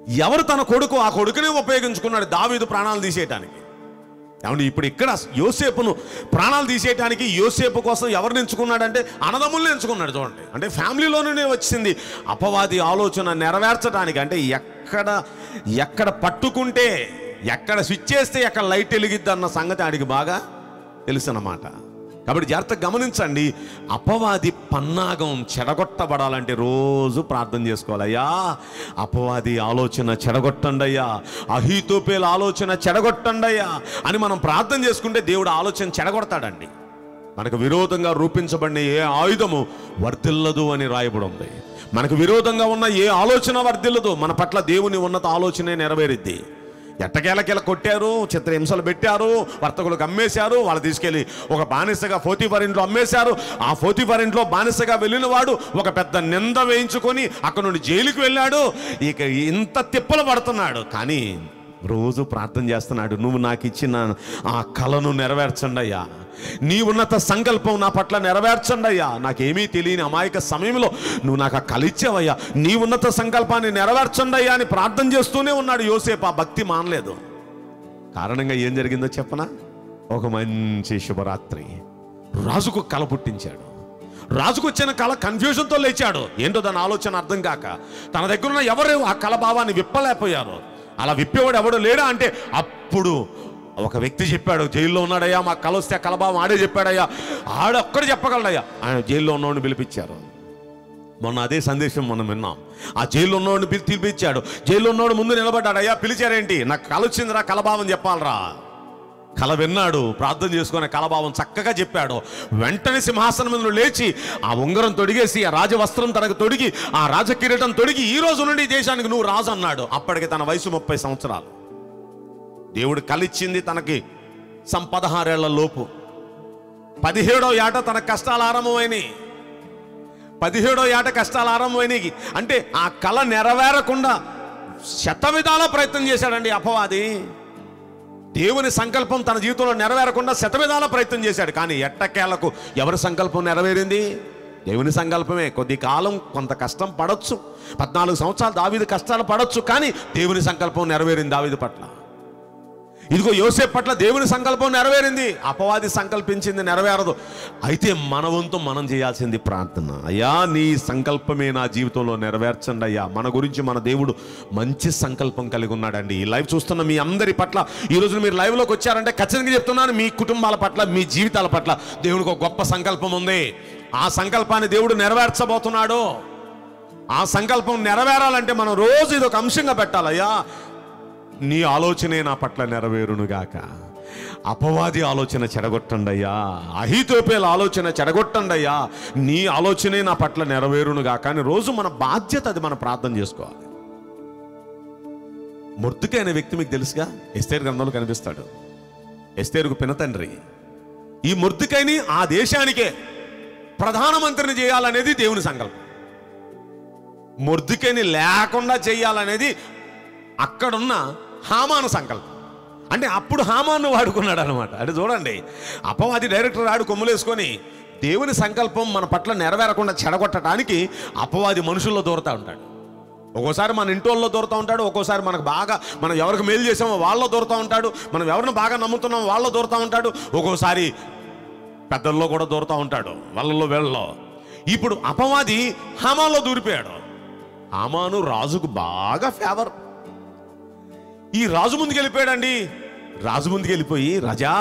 ఎవరు తన కొడుకు ఆ కొడుకునే ఉపయోగించుకున్నాడు దావీదు ప్రాణాలు తీసేయటానికి ఏమండి ఇప్పుడు ఇక్కడ యోసేపును ప్రాణాలు తీసేయటానికి యోసేపు కోసం ఎవరిని ఎంచుకున్నాడంటే అన్నదమ్ముల్ని ఎంచుకున్నాడు చూడండి అంటే ఫ్యామిలీలోనే వచ్చింది అపవాది ఆలోచన నెరవేర్చడానికి అంటే ఎక్కడ ఎక్కడ పట్టుకుంటే ఎక్కడ స్విచ్ చేస్తే ఎక్కడ లైట్ వెలిగిద్ది అన్న సంగతి ఆడికి బాగా తెలుసు అన్నమాట కాబట్టి జాగ్రత్త గమనించండి అపవాది పన్నాగం చెడగొట్టబడాలంటే రోజు ప్రార్థన చేసుకోవాలి అయ్యా అపవాది ఆలోచన చెడగొట్టండి అయ్యా అహీతోపేల ఆలోచన చెడగొట్టండి అయ్యా అని మనం ప్రార్థన చేసుకుంటే దేవుడు ఆలోచన చెడగొడతాడండి మనకు విరోధంగా రూపించబడిన ఏ ఆయుధము వర్ధిల్లదు అని రాయబడి ఉంది మనకు విరోధంగా ఉన్న ఏ ఆలోచన వర్ధిల్లదు మన పట్ల దేవుని ఉన్నత ఆలోచనే నెరవేరిద్ది ఎట్టకేలకెల కొట్టారు చిత్రహింసలు పెట్టారు వర్తకులకు అమ్మేశారు వాళ్ళు తీసుకెళ్లి ఒక బానిసగా ఫోర్టీఫర్ ఇంట్లో అమ్మేశారు ఆ ఫోర్టీఫర్ ఇంట్లో బానిసగా వెళ్ళిన వాడు ఒక పెద్ద నింద వేయించుకొని అక్కడ నుండి జైలుకి వెళ్ళాడు ఇక ఇంత తిప్పలు పడుతున్నాడు కానీ రోజు ప్రార్థన చేస్తున్నాడు నువ్వు నాకు ఇచ్చిన ఆ కళను నెరవేర్చండి అయ్యా నీ ఉన్నత సంకల్పం నా పట్ల నెరవేర్చండి అయ్యా నాకేమీ తెలియని అమాయక సమయంలో నువ్వు నాకు ఆ కళ ఇచ్చావయ్యా నీ ఉన్నత సంకల్పాన్ని నెరవేర్చండి అయ్యా అని ప్రార్థన చేస్తూనే ఉన్నాడు యోసేపు ఆ భక్తి మానలేదు కారణంగా ఏం జరిగిందో చెప్పనా ఒక మంచి శుభరాత్రి రాజుకు కళ పుట్టించాడు రాజుకు వచ్చిన కళ కన్ఫ్యూజన్తో లేచాడు ఏంటో దాని ఆలోచన అర్థం కాక తన దగ్గర ఉన్న ఎవరు ఆ కళ భావాన్ని విప్పలేకపోయారు అలా విప్పేవాడు ఎవడు లేడా అంటే అప్పుడు ఒక వ్యక్తి చెప్పాడు జైల్లో ఉన్నాడయ్యా మా కళ వస్తే ఆ కలభావం ఆడే చెప్పాడయ్యా ఆడొక్కడు చెప్పగలడయ్యా ఆయన జైల్లో ఉన్నవాడిని పిలిపించారు మొన్న అదే సందేశం మనం విన్నాం ఆ జైల్లో ఉన్నవాడిని పిలి పిలిపించాడు జైల్లో ఉన్నవాడు ముందు నిలబడ్డాడు అయ్యా పిలిచారేంటి నాకు కళ వచ్చిందిరా కలభావం చెప్పాలరా కల విన్నాడు ప్రార్థన చేసుకునే కలభావం చక్కగా చెప్పాడు వెంటనే సింహాసనం మీద నుండి లేచి ఆ ఉంగరం తొడిగేసి ఆ రాజవస్త్రం తనకు తొడిగి ఆ రాజకిరీటం తొడిగి ఈ రోజు నుండి ఈ దేశానికి నువ్వు రాజు అన్నాడు అప్పటికి తన వయసు ముప్పై సంవత్సరాలు దేవుడు కలిచ్చింది తనకి సం పదహారేళ్ల లోపు పదిహేడో ఏట తన కష్టాలు ఆరంభమైనాయి పదిహేడో ఏట కష్టాలు ఆరంభమైనాయి అంటే ఆ కళ నెరవేరకుండా శత విధాల ప్రయత్నం చేశాడండి అపవాది దేవుని సంకల్పం తన జీవితంలో నెరవేరకుండా శతవిధాల ప్రయత్నం చేశాడు కానీ ఎట్టకేలకు ఎవరి సంకల్పం నెరవేరింది దేవుని సంకల్పమే కొద్ది కాలం కొంత కష్టం పడొచ్చు పద్నాలుగు సంవత్సరాలు దావీదు కష్టాలు పడొచ్చు కానీ దేవుని సంకల్పం నెరవేరింది దావీదు పట్ల ఇదిగో యోసేపు పట్ల దేవుని సంకల్పం నెరవేరింది అపవాది సంకల్పించింది నెరవేరదు అయితే మన వంతు మనం చేయాల్సింది ప్రార్థన అయ్యా నీ సంకల్పమే నా జీవితంలో నెరవేర్చండి అయ్యా మన గురించి మన దేవుడు మంచి సంకల్పం కలిగి ఉన్నాడండి ఈ లైవ్ చూస్తున్న మీ అందరి పట్ల ఈ రోజు మీరు లైవ్లోకి వచ్చారంటే ఖచ్చితంగా చెప్తున్నాను మీ కుటుంబాల పట్ల మీ జీవితాల పట్ల దేవునికి ఒక గొప్ప సంకల్పం ఉంది ఆ సంకల్పాన్ని దేవుడు నెరవేర్చబోతున్నాడు ఆ సంకల్పం నెరవేరాలంటే మనం రోజు ఇది ఒక అంశంగా పెట్టాలయ్యా నీ ఆలోచనే నా పట్ల నెరవేరునుగాక అపవాది ఆలోచన చెడగొట్టండయ్యా అహితోపేల ఆలోచన చెడగొట్టండయ్యా నీ ఆలోచనే నా పట్ల నెరవేరునుగాక అని రోజు మన బాధ్యత అది మనం ప్రార్థన చేసుకోవాలి మొర్దుకే అనే వ్యక్తి మీకు తెలుసుగా ఎస్తేరు గ్రంథంలో కనిపిస్తాడు ఎస్తేరుకు పినతండ్రి ఈ మొర్దుకైని ఆ దేశానికే ప్రధానమంత్రిని చేయాలనేది దేవుని సంకల్పం మొర్దుకైని లేకుండా చేయాలనేది అక్కడున్న హామాను సంకల్పం అంటే అప్పుడు హామాను వాడుకున్నాడు అనమాట అంటే చూడండి అపవాది డైరెక్టర్ ఆడు కొమ్ములేసుకొని దేవుని సంకల్పం మన పట్ల నెరవేరకుండా చెడగొట్టడానికి అపవాది మనుషుల్లో దూరతా ఉంటాడు ఒక్కోసారి మన ఇంటోళ్ళలో దూరతా ఉంటాడు ఒక్కోసారి మనకు బాగా మనం ఎవరికి మేలు చేసామో వాళ్ళలో దూరతా ఉంటాడు మనం ఎవరిని బాగా నమ్ముతున్నామో వాళ్ళలో దూరతా ఉంటాడు ఒక్కోసారి పెద్దల్లో కూడా దూరతా ఉంటాడు వాళ్ళలో వీళ్ళలో ఇప్పుడు అపవాది హామాలో దూరిపోయాడు హామాను రాజుకు బాగా ఫేవర్ ఈ రాజు ముందుకు వెళ్ళిపోయాడండి రాజు ముందుకు వెళ్ళిపోయి రాజా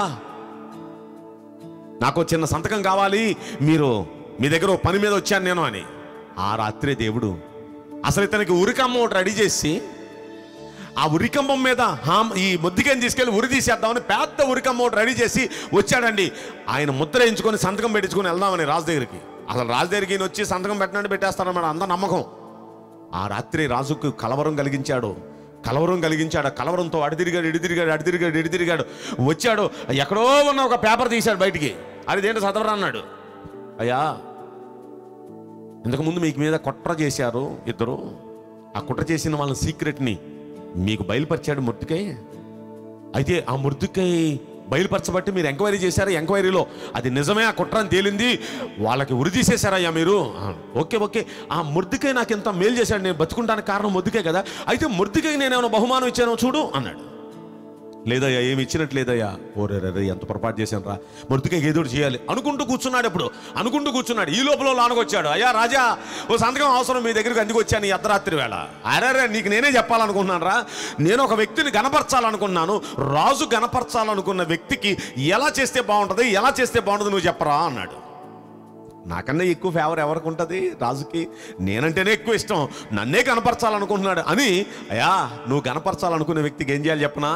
నాకు ఓ చిన్న సంతకం కావాలి మీరు మీ దగ్గర ఓ పని మీద వచ్చాను నేను అని ఆ రాత్రే దేవుడు అసలు ఇతనికి ఉరికమ్మ ఒకటి రెడీ చేసి ఆ ఉరికంబం మీద హామ్ ఈ ముద్దికని తీసుకెళ్లి ఉరి తీసేద్దామని పెద్ద ఉరికమ్మ ఒకటి రెడీ చేసి వచ్చాడండి ఆయన ముద్ర వేయించుకొని సంతకం పెట్టించుకొని వెళ్దామని రాజు దగ్గరికి అసలు రాజు దగ్గరికి ఈయన వచ్చి సంతకం పెట్టినట్టు పెట్టేస్తారన్నమాట అంత నమ్మకం ఆ రాత్రి రాజుకు కలవరం కలిగించాడు కలవరం కలిగించాడు ఆ కలవరంతో అడితిరిగాడు ఇడితిరిగాడు అడితిరిగాడు ఇడితిరిగాడు వచ్చాడు ఎక్కడో ఉన్న ఒక పేపర్ తీశాడు బయటికి అది ఏంటో చదవరా అన్నాడు అయ్యా ఇంతకుముందు మీకు మీద కుట్ర చేశారు ఇద్దరు ఆ కుట్ర చేసిన వాళ్ళ సీక్రెట్ని మీకు బయలుపరిచాడు ముర్తికై అయితే ఆ ముర్తికై బయలుపరచబట్టి మీరు ఎంక్వైరీ చేశారా ఎంక్వైరీలో అది నిజమే ఆ కుట్ర అని తేలింది వాళ్ళకి ఉరి తీసేశారయ్యా మీరు ఆ, ఓకే ఓకే ఆ ముర్దికై నాకు ఎంత మేలు చేశాడు నేను బతుకుంటానికి కారణం ముద్దుకే కదా అయితే ముర్దికై నేనేమైనా బహుమానం ఇచ్చానో చూడు అన్నాడు లేదయ్యా ఏమి ఇచ్చినట్టు లేదయ్యా ఓరే రే ఎంత పొరపాటు చేశాను రా మృతికి ఏదో ఒకటి చేయాలి అనుకుంటూ కూర్చున్నాడు ఇప్పుడు అనుకుంటూ కూర్చున్నాడు ఈ లోపల లానకొచ్చాడు అయ్యా రాజా ఓ సంతకం అవసరం మీ దగ్గరికి అందుకు వచ్చాను ఈ అర్ధరాత్రి వేళ అరే నీకు నేనే చెప్పాలనుకున్నాను రా నేను ఒక వ్యక్తిని గనపరచాలనుకున్నాను రాజు గనపరచాలనుకున్న వ్యక్తికి ఎలా చేస్తే బాగుంటుంది ఎలా చేస్తే బాగుంటుంది నువ్వు చెప్పరా అన్నాడు నాకన్నా ఎక్కువ ఫేవర్ ఎవరికి ఉంటుంది రాజుకి నేనంటేనే ఎక్కువ ఇష్టం నన్నే కనపరచాలనుకుంటున్నాడు అని అయ్యా నువ్వు కనపరచాలనుకునే వ్యక్తికి ఏం చేయాలి చెప్పనా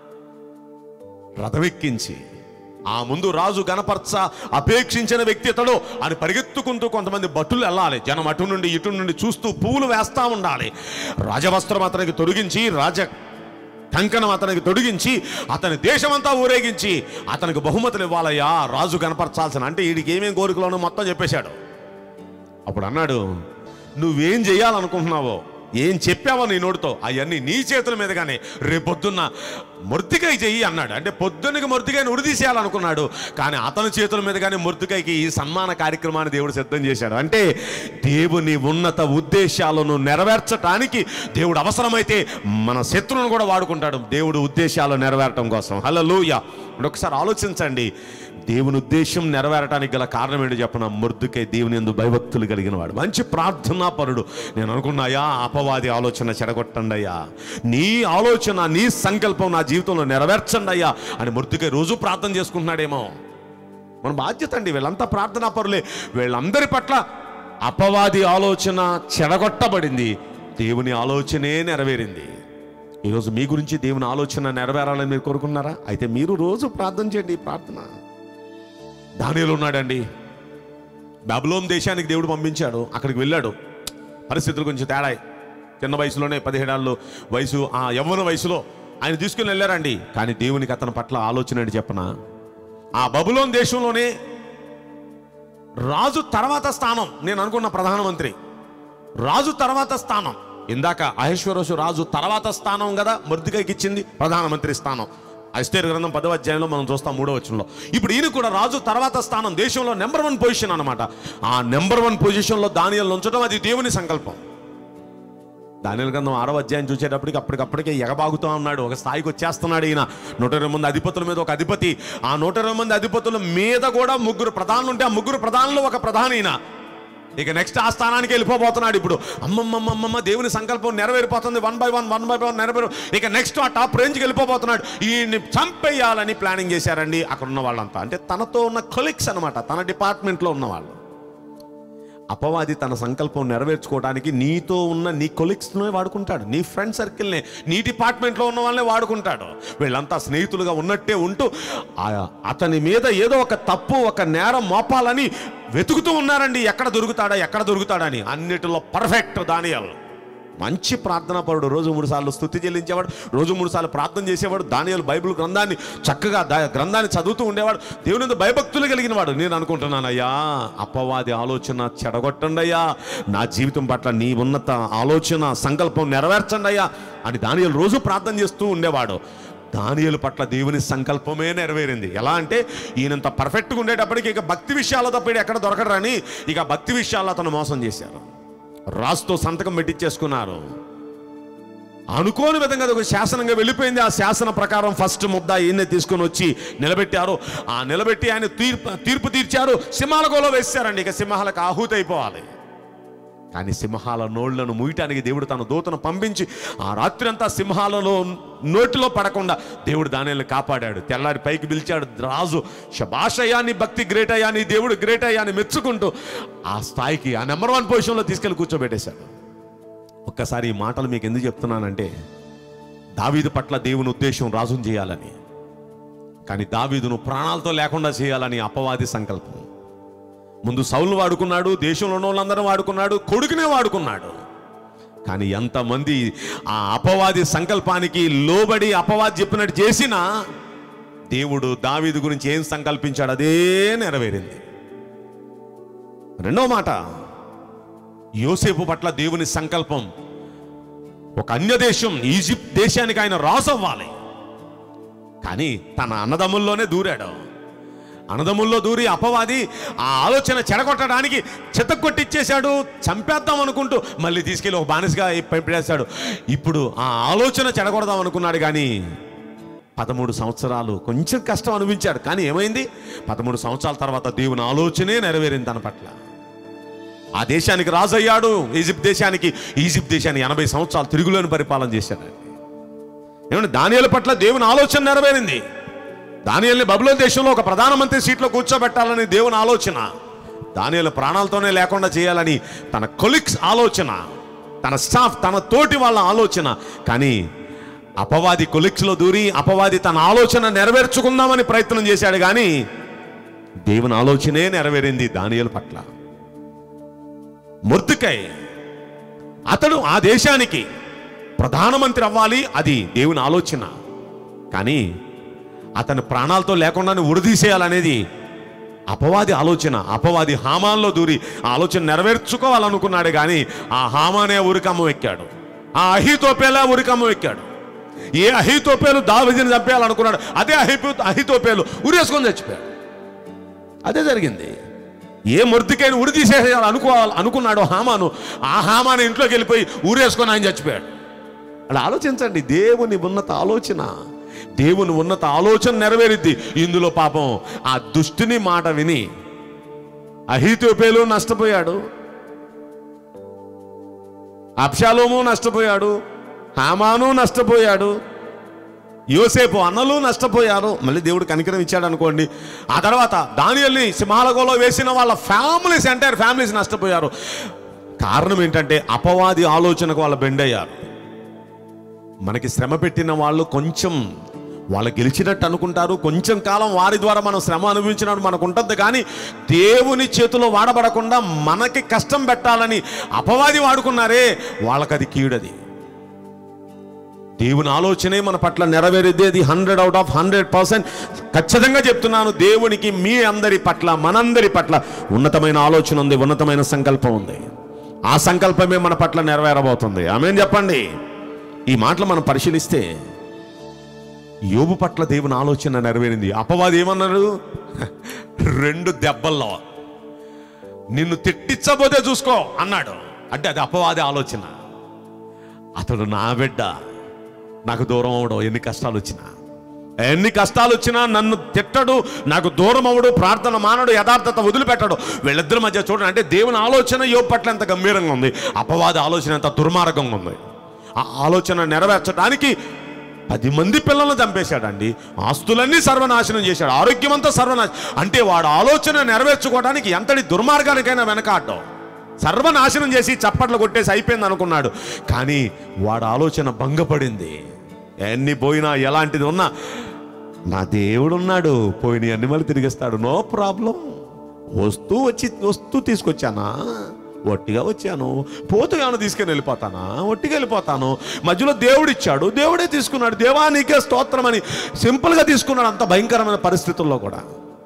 రథమెక్కించి ఆ ముందు రాజు గణపరచ అపేక్షించిన వ్యక్తి ఇతడు అని పరిగెత్తుకుంటూ కొంతమంది భటులు వెళ్ళాలి జనం అటు నుండి ఇటు నుండి చూస్తూ పువ్వులు వేస్తా ఉండాలి రాజవస్త్రం అతనికి తొలగించి రాజ కంకణం అతనికి తొడిగించి అతని దేశమంతా ఊరేగించి అతనికి బహుమతులు ఇవ్వాలయ్యా రాజు కనపరచాల్సిన అంటే వీడికి ఏమేం కోరికలోనో మొత్తం చెప్పేశాడు అప్పుడు అన్నాడు నువ్వేం చేయాలనుకుంటున్నావో ఏం చెప్పావో నీ నోటితో అవన్నీ నీ చేతుల మీదగానే రేపొద్దున్న మొర్తికాయ చెయ్యి అన్నాడు అంటే పొద్దున్నకి మొర్తికాయని ఉరిదీసేయాలనుకున్నాడు కానీ అతని చేతుల మీదగానే మొర్తికాయకి ఈ సన్మాన కార్యక్రమాన్ని దేవుడు సిద్ధం చేశాడు అంటే దేవుని ఉన్నత ఉద్దేశాలను నెరవేర్చటానికి దేవుడు అవసరమైతే మన శత్రువులను కూడా వాడుకుంటాడు దేవుడు ఉద్దేశాలు నెరవేరటం కోసం హలో ఇప్పుడు ఒకసారి ఆలోచించండి దేవుని ఉద్దేశం నెరవేరటానికి గల కారణం ఏంటో చెప్పన మృదుకై దేవుని ఎందు భయభక్తులు కలిగిన వాడు మంచి ప్రార్థనా పరుడు నేను అనుకున్నాయా అపవాది ఆలోచన చెడగొట్టండి అయ్యా నీ ఆలోచన నీ సంకల్పం నా జీవితంలో నెరవేర్చండి అయ్యా అని మృదుకై రోజు ప్రార్థన చేసుకుంటున్నాడేమో మన బాధ్యత అండి వీళ్ళంతా ప్రార్థనా పరులే వీళ్ళందరి పట్ల అపవాది ఆలోచన చెడగొట్టబడింది దేవుని ఆలోచనే నెరవేరింది ఈరోజు మీ గురించి దేవుని ఆలోచన నెరవేరాలని మీరు కోరుకున్నారా అయితే మీరు రోజు ప్రార్థన చేయండి ఈ ప్రార్థన దానిలో ఉన్నాడండి బబులోం దేశానికి దేవుడు పంపించాడు అక్కడికి వెళ్ళాడు పరిస్థితుల గురించి తేడా చిన్న వయసులోనే పదిహేడాళ్ళు వయసు ఆ యవ్వన వయసులో ఆయన తీసుకుని వెళ్ళారండి కానీ దేవునికి అతని పట్ల ఆలోచన ఏంటి చెప్పన ఆ బబులోన్ దేశంలోనే రాజు తర్వాత స్థానం నేను అనుకున్న ప్రధానమంత్రి రాజు తర్వాత స్థానం ఇందాక అహేశ్వరోషు రాజు తర్వాత స్థానం కదా మృతికైకి ఇచ్చింది ప్రధానమంత్రి స్థానం అస్థేర్ గ్రంథం పదవ అధ్యాయంలో మనం చూస్తాం మూడో వచనంలో ఇప్పుడు ఈయన కూడా రాజు తర్వాత స్థానం దేశంలో నెంబర్ వన్ పొజిషన్ అన్నమాట ఆ నెంబర్ వన్ పొజిషన్లో దానియలు ఉంచడం అది దేవుని సంకల్పం దానిల గ్రంథం ఆరవ అధ్యాయం చూసేటప్పటికి అప్పటికప్పటికే ఎగబాగుతూ ఉన్నాడు ఒక స్థాయికి వచ్చేస్తున్నాడు ఈయన నూట ఇరవై మంది అధిపతుల మీద ఒక అధిపతి ఆ నూట ఇరవై మంది అధిపతుల మీద కూడా ముగ్గురు ప్రధానులు ఉంటే ఆ ముగ్గురు ప్రధానులు ఒక ప్రధాని ఈయన ఇక నెక్స్ట్ ఆ స్థానానికి వెళ్ళిపోబోతున్నాడు ఇప్పుడు అమ్మమ్మమ్మమ్మ దేవుని సంకల్పం నెరవేరిపోతుంది one by one one by one నెరవేరు ఇక నెక్స్ట్ ఆ టాప్ రేంజ్కి వెళ్ళిపోబోతున్నాడు ఈయన్ని చంపేయాలని ప్లానింగ్ చేశారండి అక్కడ ఉన్న వాళ్ళంతా అంటే తనతో ఉన్న కొలిక్స్ అనమాట తన డిపార్ట్మెంట్లో ఉన్న వాళ్ళు అపవాది తన సంకల్పం నెరవేర్చుకోవడానికి నీతో ఉన్న నీ కొలిక్స్నే వాడుకుంటాడు నీ ఫ్రెండ్ సర్కిల్నే నీ డిపార్ట్మెంట్లో ఉన్న వాళ్ళనే వాడుకుంటాడు వీళ్ళంతా స్నేహితులుగా ఉన్నట్టే ఉంటూ ఆ- అతని మీద ఏదో ఒక తప్పు ఒక నేరం మోపాలని వెతుకుతూ ఉన్నారండి ఎక్కడ దొరుకుతాడా ఎక్కడ దొరుకుతాడని అన్నిటిలో పర్ఫెక్ట్ దానియాలు మంచి ప్రార్థనా పరుడు రోజు మూడు సార్లు స్థుతి చెల్లించేవాడు రోజు మూడు సార్లు ప్రార్థన చేసేవాడు దానియాలు బైబిల్ గ్రంథాన్ని చక్కగా దా- గ్రంథాన్ని చదువుతూ ఉండేవాడు దేవుని మీద భయభక్తులు కలిగిన వాడు నేను అనుకుంటున్నానయ్యా అపవాది ఆలోచన చెడగొట్టండి అయ్యా నా జీవితం పట్ల నీ ఉన్నత ఆలోచన సంకల్పం నెరవేర్చండి అయ్యా అని దానియాలు రోజు ప్రార్థన చేస్తూ ఉండేవాడు దానియలు పట్ల దేవుని సంకల్పమే నెరవేరింది ఎలా అంటే ఈయనంత పర్ఫెక్ట్గా ఉండేటప్పటికి ఇక భక్తి విషయాల్లో తప్ప ఎక్కడ దొరకడరని ఇక భక్తి విషయాల్లో అతను మోసం చేశారు రాజుతో సంతకం పెట్టించేసుకున్నారు అనుకోని విధంగా అది ఒక శాసనంగా వెళ్ళిపోయింది ఆ శాసన ప్రకారం ఫస్ట్ ముద్ద ఈయన్ని తీసుకొని వచ్చి నిలబెట్టారు ఆ నిలబెట్టి ఆయన తీర్పు తీర్పు తీర్చారు సింహాల గోలో వేశారండి ఇక సింహాలకు ఆహుతి అయిపోవాలి కానీ సింహాల నోళ్లను మూయటానికి దేవుడు తన దూతను పంపించి ఆ రాత్రి అంతా సింహాలలో నోటిలో పడకుండా దేవుడు దానిని కాపాడాడు తెల్లారి పైకి పిలిచాడు రాజు శబాషయ్యా నీ భక్తి గ్రేట్ అయ్యా నీ దేవుడు గ్రేట్ అయ్యా అని మెచ్చుకుంటూ ఆ స్థాయికి ఆ నెంబర్ వన్ పొజిషన్లో తీసుకెళ్లి కూర్చోబెట్టేశాడు ఒక్కసారి ఈ మాటలు మీకు ఎందుకు చెప్తున్నానంటే దావీదు పట్ల దేవుని ఉద్దేశం రాజును చేయాలని కానీ దావీదును ప్రాణాలతో లేకుండా చేయాలని అపవాది సంకల్పం ముందు సౌలు వాడుకున్నాడు దేశంలో ఉన్న వాళ్ళందరూ వాడుకున్నాడు కొడుకునే వాడుకున్నాడు కానీ ఎంతమంది ఆ అపవాది సంకల్పానికి లోబడి అపవాది చెప్పినట్టు చేసినా దేవుడు దావీదు గురించి ఏం సంకల్పించాడు అదే నెరవేరింది రెండో మాట యోసేపు పట్ల దేవుని సంకల్పం ఒక అన్య దేశం ఈజిప్ట్ దేశానికి ఆయన రాసు అవ్వాలి కానీ తన అన్నదమ్ముల్లోనే దూరాడు అన్నదమ్ముల్లో దూరి అపవాది ఆ ఆలోచన చెడగొట్టడానికి చితక్కొట్టిచ్చేశాడు చంపేద్దాం అనుకుంటూ మళ్ళీ తీసుకెళ్ళి ఒక బానిసగా పంపిడేశాడు ఇప్పుడు ఆ ఆలోచన చెడగొడదాం అనుకున్నాడు కానీ పదమూడు సంవత్సరాలు కొంచెం కష్టం అనిపించాడు కానీ ఏమైంది పదమూడు సంవత్సరాల తర్వాత దేవుని ఆలోచనే నెరవేరింది తన పట్ల ఆ దేశానికి రాజు అయ్యాడు ఈజిప్ట్ దేశానికి ఈజిప్ట్ దేశాన్ని ఎనభై సంవత్సరాలు తిరుగులేని పరిపాలన చేశాడు ఏమంటే దానియాల పట్ల దేవుని ఆలోచన నెరవేరింది దానియల్ని బబులో దేశంలో ఒక ప్రధానమంత్రి సీట్లో కూర్చోబెట్టాలని దేవుని ఆలోచన దానియలు ప్రాణాలతోనే లేకుండా చేయాలని తన కొలిక్స్ ఆలోచన తన స్టాఫ్ తన తోటి వాళ్ళ ఆలోచన కానీ అపవాది కొలిక్స్లో దూరి అపవాది తన ఆలోచన నెరవేర్చుకుందామని ప్రయత్నం చేశాడు కానీ దేవుని ఆలోచనే నెరవేరింది దానియల పట్ల మొర్దుకై అతడు ఆ దేశానికి ప్రధానమంత్రి అవ్వాలి అది దేవుని ఆలోచన కానీ అతని ప్రాణాలతో లేకుండానే ఉరిదీసేయాలనేది అపవాది ఆలోచన అపవాది హామాన్లో దూరి ఆ ఆలోచన నెరవేర్చుకోవాలనుకున్నాడు కానీ ఆ హామానే ఉరికమ్మ ఎక్కాడు ఆ అహితోపేలా ఉరికమ్మ ఎక్కాడు ఏ అహితోపేలు దావిదిని చంపేయాలనుకున్నాడు అదే అహిపు అహితోపేలు ఉరేసుకొని చచ్చిపోయాడు అదే జరిగింది ఏ ముర్దికైనా ఉరి తీసేయాలి అనుకోవాలి అనుకున్నాడు హామాను ఆ హామాను ఇంట్లోకి వెళ్ళిపోయి ఊరేసుకొని ఆయన చచ్చిపోయాడు అలా ఆలోచించండి దేవుని ఉన్నత ఆలోచన దేవుని ఉన్నత ఆలోచన నెరవేరిద్ది ఇందులో పాపం ఆ దుష్టుని మాట విని అహితోపేలు నష్టపోయాడు అప్షాలోము నష్టపోయాడు హామాను నష్టపోయాడు యోసేపు అన్నలు నష్టపోయారు మళ్ళీ దేవుడు కనికరం ఇచ్చాడు అనుకోండి ఆ తర్వాత దానియల్ని సింహాలగోలో వేసిన వాళ్ళ ఫ్యామిలీస్ ఎంటైర్ ఫ్యామిలీస్ నష్టపోయారు కారణం ఏంటంటే అపవాది ఆలోచనకు వాళ్ళు బెండ్ అయ్యారు మనకి శ్రమ పెట్టిన వాళ్ళు కొంచెం వాళ్ళు గెలిచినట్టు అనుకుంటారు కొంచెం కాలం వారి ద్వారా మనం శ్రమ అనుభవించినట్టు మనకు ఉంటుంది కానీ దేవుని చేతిలో వాడబడకుండా మనకి కష్టం పెట్టాలని అపవాది వాడుకున్నారే వాళ్ళకి అది కీడది దేవుని ఆలోచనే మన పట్ల నెరవేరేది అది hundred out of hundred percent ఖచ్చితంగా చెప్తున్నాను దేవునికి మీ అందరి పట్ల మనందరి పట్ల ఉన్నతమైన ఆలోచన ఉంది ఉన్నతమైన సంకల్పం ఉంది ఆ సంకల్పమే మన పట్ల నెరవేరబోతుంది ఆమె చెప్పండి ఈ మాటలు మనం పరిశీలిస్తే యోబు పట్ల దేవుని ఆలోచన నెరవేరింది అపవాది ఏమన్నాడు రెండు దెబ్బల్లో నిన్ను తిట్టించబోతే చూసుకో అన్నాడు అంటే అది అపవాది ఆలోచన అతడు నా బిడ్డ నాకు దూరం అవడం ఎన్ని కష్టాలు వచ్చినా ఎన్ని కష్టాలు వచ్చినా నన్ను తిట్టడు నాకు దూరం అవడు ప్రార్థన మానడు యథార్థత వదిలిపెట్టడు వీళ్ళిద్దరి మధ్య చూడండి అంటే దేవుని ఆలోచన యోగ పట్ల ఎంత గంభీరంగా ఉంది అపవాద ఆలోచన ఎంత దుర్మార్గంగా ఉంది ఆ ఆలోచన నెరవేర్చడానికి పది మంది పిల్లలను చంపేశాడండి ఆస్తులన్నీ సర్వనాశనం చేశాడు ఆరోగ్యం అంతా సర్వనాశనం అంటే వాడు ఆలోచన నెరవేర్చుకోవడానికి ఎంతటి దుర్మార్గానికైనా వెనకాడడం సర్వనాశనం చేసి చప్పట్లు కొట్టేసి అయిపోయింది అనుకున్నాడు కానీ వాడు ఆలోచన భంగపడింది ఎన్ని పోయినా ఎలాంటిది ఉన్నా నా దేవుడు ఉన్నాడు పోయిన అన్ని మళ్ళీ తిరిగిస్తాడు నో ప్రాబ్లం వస్తూ వచ్చి వస్తూ తీసుకొచ్చానా ఒట్టిగా వచ్చాను పోతూ ఏమైనా తీసుకొని వెళ్ళిపోతానా ఒట్టిగా వెళ్ళిపోతాను మధ్యలో దేవుడు ఇచ్చాడు దేవుడే తీసుకున్నాడు దేవా నీకే స్తోత్రం అని సింపుల్గా తీసుకున్నాడు అంత భయంకరమైన పరిస్థితుల్లో కూడా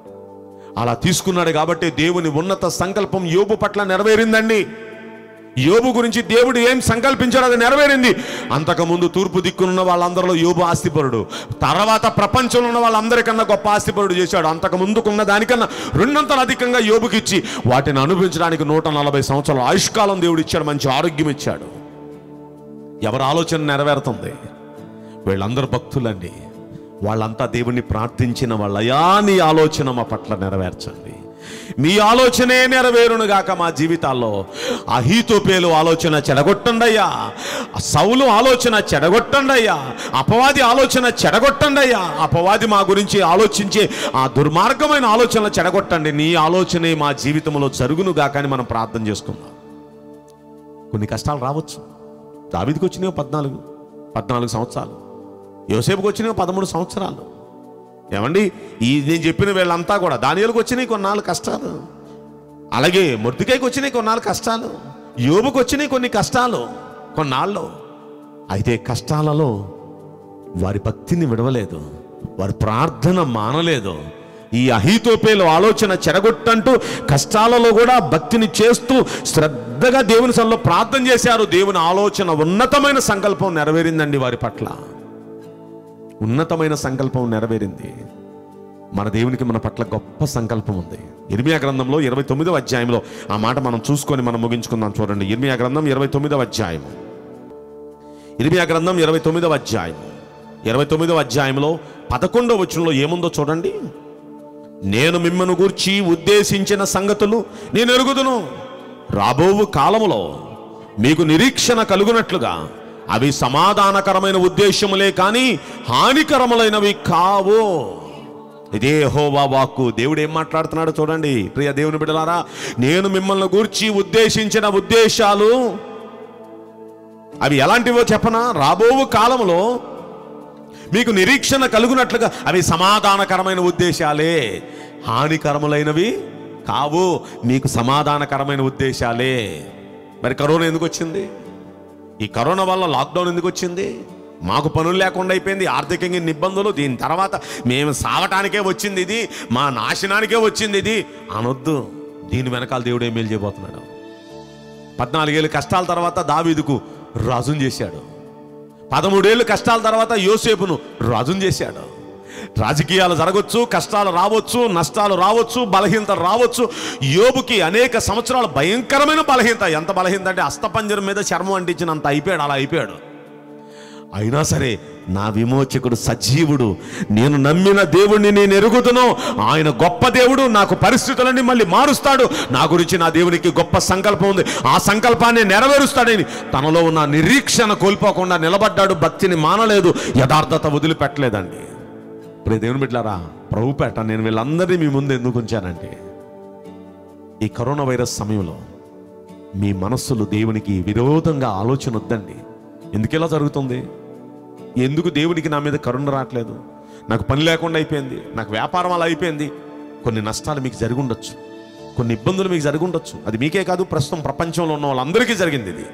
అలా తీసుకున్నాడు కాబట్టి దేవుని ఉన్నత సంకల్పం యోబు పట్ల నెరవేరిందండి యోబు గురించి దేవుడు ఏం సంకల్పించాడో అది నెరవేరింది అంతకుముందు తూర్పు దిక్కునున్న వాళ్ళందరిలో యోబు ఆస్తిపరుడు తర్వాత ప్రపంచంలో ఉన్న వాళ్ళందరికన్నా గొప్ప ఆస్తిపరుడు చేశాడు అంతకు ముందుకున్న దానికన్నా రెండంతలు అధికంగా యోబుకి ఇచ్చి వాటిని అనుభవించడానికి నూట నలభై సంవత్సరాల ఆయుష్కాలం దేవుడు ఇచ్చాడు మంచి ఆరోగ్యం ఇచ్చాడు ఎవరి ఆలోచన నెరవేరుతుంది వీళ్ళందరూ భక్తులండి వాళ్ళంతా దేవుణ్ణి ప్రార్థించిన వాళ్ళయా నీ ఆలోచన మా పట్ల నెరవేర్చండి మీ ఆలోచనే నెరవేరును గాక మా జీవితాల్లో అహీతోపేలు ఆలోచన చెడగొట్టండి అయ్యా సౌలు ఆలోచన చెడగొట్టండి అయ్యా అపవాది ఆలోచన చెడగొట్టండి అయ్యా అపవాది మా గురించి ఆలోచించే ఆ దుర్మార్గమైన ఆలోచనలు చెడగొట్టండి నీ ఆలోచనే మా జీవితంలో జరుగును గాక అని మనం ప్రార్థన చేసుకుందాం కొన్ని కష్టాలు రావచ్చు దావిదికి వచ్చినాయో పద్నాలుగు పద్నాలుగు సంవత్సరాలు యోసేపుకి వచ్చినాయో పదమూడు సంవత్సరాలు ఏమండి ఈ నేను చెప్పిన వీళ్ళంతా కూడా దానియాలకు వచ్చినాయి కొన్నాళ్ళు కష్టాలు అలాగే మొర్దికాయకి వచ్చినాయి కొన్నాళ్ళు కష్టాలు యోబుకి వచ్చినాయి కొన్ని కష్టాలు కొన్నాళ్ళు అయితే కష్టాలలో వారి భక్తిని విడవలేదు వారి ప్రార్థన మానలేదు ఈ అహీతోపేలు ఆలోచన చెడగొట్టంటూ కష్టాలలో కూడా భక్తిని చేస్తూ శ్రద్ధగా దేవుని సన్నిలో ప్రార్థన చేశారు దేవుని ఆలోచన ఉన్నతమైన సంకల్పం నెరవేరిందండి వారి పట్ల ఉన్నతమైన సంకల్పం నెరవేరింది మన దేవునికి మన పట్ల గొప్ప సంకల్పం ఉంది ఇర్మియా గ్రంథంలో ఇరవై తొమ్మిదవ అధ్యాయంలో ఆ మాట మనం చూసుకొని మనం ముగించుకుందాం చూడండి ఇర్మియా గ్రంథం ఇరవై తొమ్మిదవ అధ్యాయం ఇర్మియా గ్రంథం ఇరవై తొమ్మిదవ అధ్యాయం ఇరవై తొమ్మిదవ అధ్యాయంలో పదకొండవ వచనంలో ఏముందో చూడండి నేను మిమ్మను గూర్చి ఉద్దేశించిన సంగతులు నేను ఎరుగుదును రాబోవు కాలములో మీకు నిరీక్షణ కలుగునట్లుగా అవి సమాధానకరమైన ఉద్దేశములే కానీ హానికరములైనవి కావు ఇదే హోవా వాక్కు దేవుడు ఏం మాట్లాడుతున్నాడో చూడండి ప్రియ దేవుని బిడ్డలారా నేను మిమ్మల్ని గూర్చి ఉద్దేశించిన ఉద్దేశాలు అవి ఎలాంటివో చెప్పనా రాబోవు కాలంలో మీకు నిరీక్షణ కలుగునట్లుగా అవి సమాధానకరమైన ఉద్దేశాలే హానికరములైనవి కావు మీకు సమాధానకరమైన ఉద్దేశాలే మరి కరోనా ఎందుకు వచ్చింది ఈ కరోనా వల్ల లాక్డౌన్ ఎందుకు వచ్చింది మాకు పనులు లేకుండా అయిపోయింది ఆర్థికంగా ఇన్ని ఇబ్బందులు దీని తర్వాత మేము సావటానికే వచ్చింది ఇది మా నాశనానికే వచ్చింది ఇది అనొద్దు దీని వెనకాల దేవుడు ఏం మేలు చేయబోతున్నాడు పద్నాలుగేళ్ళు కష్టాల తర్వాత దావీదుకు రాజుని చేశాడు పదమూడేళ్ళు కష్టాల తర్వాత యోసేపును రాజుని చేశాడు రాజకీయాలు జరగవచ్చు కష్టాలు రావచ్చు నష్టాలు రావచ్చు బలహీనత రావచ్చు యోబుకి అనేక సంవత్సరాలు భయంకరమైన బలహీనత ఎంత బలహీనత అంటే అస్తపంజరం మీద చర్మం అంటించినంత అయిపోయాడు అలా అయిపోయాడు అయినా సరే నా విమోచకుడు సజీవుడు నేను నమ్మిన దేవుణ్ణి నేను ఎరుగుతును ఆయన గొప్ప దేవుడు నాకు పరిస్థితులన్నీ మళ్ళీ మారుస్తాడు నా గురించి నా దేవునికి గొప్ప సంకల్పం ఉంది ఆ సంకల్పాన్ని నెరవేరుస్తాడని తనలో ఉన్న నిరీక్షణ కోల్పోకుండా నిలబడ్డాడు భక్తిని మానలేదు యథార్థత వదిలిపెట్టలేదండి ఇప్పుడు దేవుని బిడ్డారా ప్రభుపేట నేను వీళ్ళందరినీ మీ ముందు ఎందుకు ఉంచానంటే ఈ కరోనా వైరస్ సమయంలో మీ మనస్సులు దేవునికి విరోధంగా ఆలోచన వద్దండి ఎందుకు ఇలా జరుగుతుంది ఎందుకు దేవునికి నా మీద కరుణ రావట్లేదు నాకు పని లేకుండా అయిపోయింది నాకు వ్యాపారం అలా అయిపోయింది కొన్ని నష్టాలు మీకు జరిగి ఉండొచ్చు కొన్ని ఇబ్బందులు మీకు జరిగి ఉండొచ్చు అది మీకే కాదు ప్రస్తుతం ప్రపంచంలో ఉన్న వాళ్ళందరికీ జరిగింది ఇది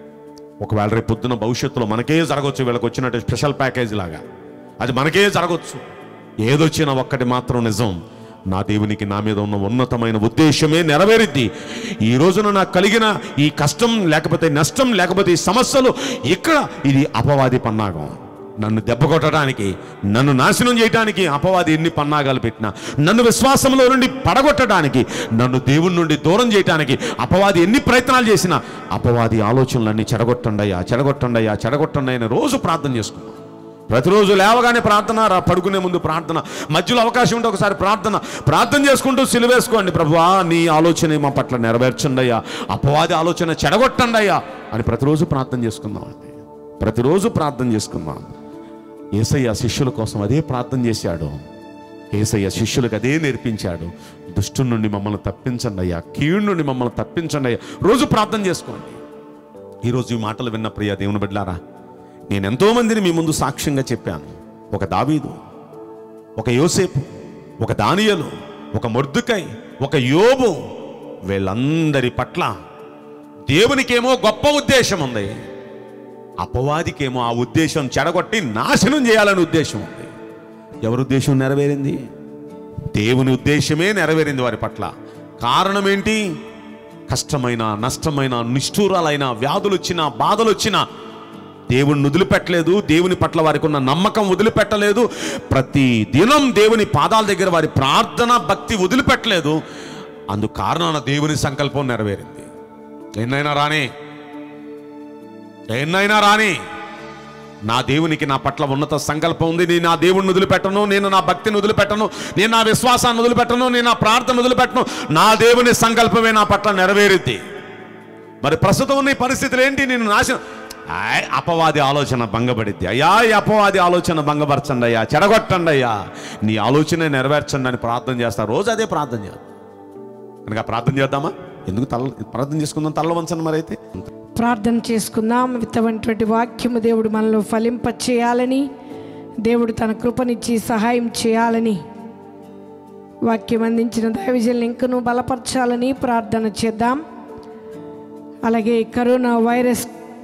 ఒకవేళ రేపు పొద్దున భవిష్యత్తులో మనకే జరగవచ్చు వీళ్ళకి వచ్చినట్టు స్పెషల్ ప్యాకేజ్ లాగా అది మనకే జరగవచ్చు ఏదొచ్చినా ఒక్కటి మాత్రం నిజం నా దేవునికి నా మీద ఉన్న ఉన్నతమైన ఉద్దేశమే నెరవేరిద్ది ఈ రోజున నాకు కలిగిన ఈ కష్టం లేకపోతే నష్టం లేకపోతే ఈ సమస్యలు ఇక్కడ ఇది అపవాది పన్నాగం నన్ను దెబ్బ కొట్టడానికి నన్ను నాశనం చేయడానికి అపవాది ఎన్ని పన్నాగాలు పెట్టినా నన్ను విశ్వాసంలో నుండి పడగొట్టడానికి నన్ను దేవుని నుండి దూరం చేయడానికి అపవాది ఎన్ని ప్రయత్నాలు చేసినా అపవాది ఆలోచనలన్నీ చెడగొట్టండయ్యా చెడగొట్టండయ్యా చెడగొట్టండి అని రోజు ప్రార్థన చేసుకున్నాను ప్రతిరోజు లేవగానే ప్రార్థన రా పడుకునే ముందు ప్రార్థన మధ్యలో అవకాశం ఉంటే ఒకసారి ప్రార్థన ప్రార్థన చేసుకుంటూ సిలువేసుకోండి ప్రభువా నీ ఆలోచన మా పట్ల నెరవేర్చండి అయ్యా అపవాది ఆలోచన చెడగొట్టండి అయ్యా అని ప్రతిరోజు ప్రార్థన చేసుకుందాం అండి ప్రతిరోజు ప్రార్థన చేసుకుందాం ఏసయ్య శిష్యుల కోసం అదే ప్రార్థన చేశాడు ఏసయ్య శిష్యులకు అదే నేర్పించాడు దుష్టు నుండి మమ్మల్ని తప్పించండి అయ్యా కీడు నుండి మమ్మల్ని తప్పించండి అయ్యా రోజు ప్రార్థన చేసుకోండి ఈరోజు ఈ మాటలు విన్న ప్రియ దేవుని బిడ్డారా నేను ఎంతో మందిని మీ ముందు సాక్ష్యంగా చెప్పాను ఒక దావీదు ఒక యోసేపు ఒక దానియలు ఒక మొర్దుకై ఒక యోబు వీళ్ళందరి పట్ల దేవునికేమో గొప్ప ఉద్దేశం ఉంది అపవాదికేమో ఆ ఉద్దేశం చెడగొట్టి నాశనం చేయాలని ఉద్దేశం ఉంది ఎవరి ఉద్దేశం నెరవేరింది దేవుని ఉద్దేశమే నెరవేరింది వారి పట్ల కారణం ఏంటి కష్టమైన నష్టమైన నిష్ఠూరాలైన వ్యాధులు వచ్చినా బాధలు వచ్చినా దేవుని వదిలిపెట్టలేదు దేవుని పట్ల వారికి ఉన్న నమ్మకం వదిలిపెట్టలేదు ప్రతి దినం దేవుని పాదాల దగ్గర వారి ప్రార్థన భక్తి వదిలిపెట్టలేదు అందుకు కారణాన దేవుని సంకల్పం నెరవేరింది ఎన్నైనా రాని ఎన్నైనా రాని నా దేవునికి నా పట్ల ఉన్నత సంకల్పం ఉంది నేను నా దేవుడిని వదిలిపెట్టను నేను నా భక్తిని వదిలిపెట్టను నేను నా విశ్వాసాన్ని వదిలిపెట్టను నేను నా ప్రార్థన వదిలిపెట్టను నా దేవుని సంకల్పమే నా పట్ల నెరవేరుద్ది మరి ప్రస్తుతం ఉన్న ఈ పరిస్థితులు ఏంటి నేను నాశనం ఆయ్, అపవాది ఆలోచన భంగపడిద్ది అయ్యా ఈ అపవాది ఆలోచన భంగపరచండి అయ్యా చెడగొట్టండి అయ్యా నీ ఆలోచన నెరవేర్చండి అని ప్రార్థన చేస్తా రోజు అదే ప్రార్థన చేద్దాం కనుక ప్రార్థన చేద్దామా ఎందుకు తల ప్రార్థన చేసుకుందాం తల్ల వంచండి మరి అయితే ప్రార్థన చేసుకుందాం విత్తమైనటువంటి వాక్యము దేవుడు మనలో ఫలింప చేయాలని దేవుడు తన కృపనిచ్చి సహాయం చేయాలని వాక్యం అందించిన దైవజనులు ఇంకనూ బలపరచాలని ప్రార్థన చేద్దాం అలాగే కరోనా వైరస్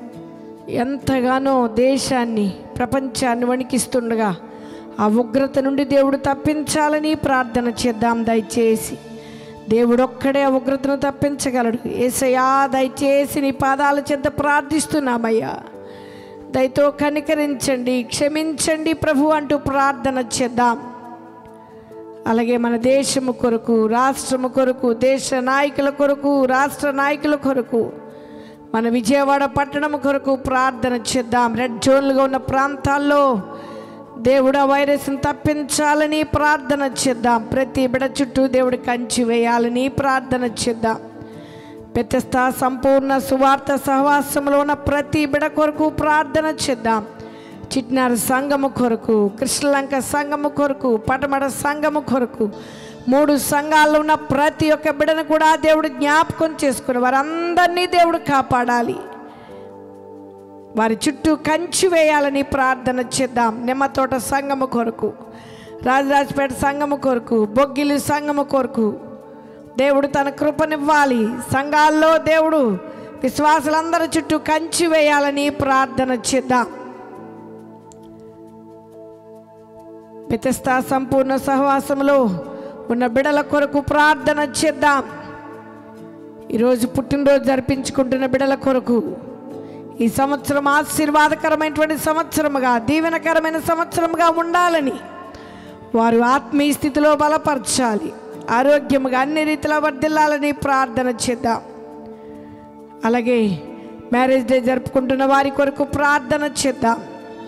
ఎంతగానో దేశాన్ని ప్రపంచాన్ని వణికిస్తుండగా ఆ ఉగ్రత నుండి దేవుడు తప్పించాలని ప్రార్థన చేద్దాం దయచేసి దేవుడు ఒక్కడే ఆ ఉగ్రతను తప్పించగలడు ఏసయ్యా దయచేసి నీ పాదాల చెంత ప్రార్థిస్తున్నామయ్యా దయతో కనికరించండి క్షమించండి ప్రభు అంటూ ప్రార్థన చేద్దాం అలాగే మన దేశము కొరకు రాష్ట్రము కొరకు దేశ నాయకుల కొరకు రాష్ట్ర నాయకుల కొరకు మన విజయవాడ పట్టణం కొరకు ప్రార్థన చేద్దాం రెడ్ జోన్లుగా ఉన్న ప్రాంతాల్లో దేవుడు ఆ వైరస్ని తప్పించాలని ప్రార్థన చేద్దాం ప్రతి బిడ చుట్టూ దేవుడు కంచి వేయాలని ప్రార్థన చేద్దాం పెద్దస్థ సంపూర్ణ సువార్త సహవాసంలో ఉన్న ప్రతి బిడ కొరకు ప్రార్థన చేద్దాం చిట్నారు సంఘము కొరకు కృష్ణలంక సంఘము కొరకు పటమడ సంఘము కొరకు మూడు సంఘాల్లో ఉన్న ప్రతి ఒక్క బిడను కూడా దేవుడు జ్ఞాపకం చేసుకుని వారందరినీ దేవుడు కాపాడాలి వారి చుట్టూ కంచి వేయాలని ప్రార్థన చేద్దాం నిమ్మతోట సంఘము కొరకు రాజరాజపేట సంఘము కొరకు బొగ్గిలి సంఘము కొరకు దేవుడు తన కృపనివ్వాలి సంఘాల్లో దేవుడు విశ్వాసులందరి చుట్టూ కంచి వేయాలని ప్రార్థన చేద్దాం పితస్థ సంపూర్ణ సహవాసంలో ఉన్న బిడల కొరకు ప్రార్థన చేద్దాం ఈరోజు పుట్టినరోజు జరిపించుకుంటున్న బిడల కొరకు ఈ సంవత్సరం ఆశీర్వాదకరమైనటువంటి సంవత్సరముగా దీవెనకరమైన సంవత్సరముగా ఉండాలని వారు ఆత్మీయ స్థితిలో బలపరచాలి ఆరోగ్యముగా అన్ని రీతిలో వర్ధిల్లాలని ప్రార్థన చేద్దాం అలాగే మ్యారేజ్ డే జరుపుకుంటున్న వారి కొరకు ప్రార్థన చేద్దాం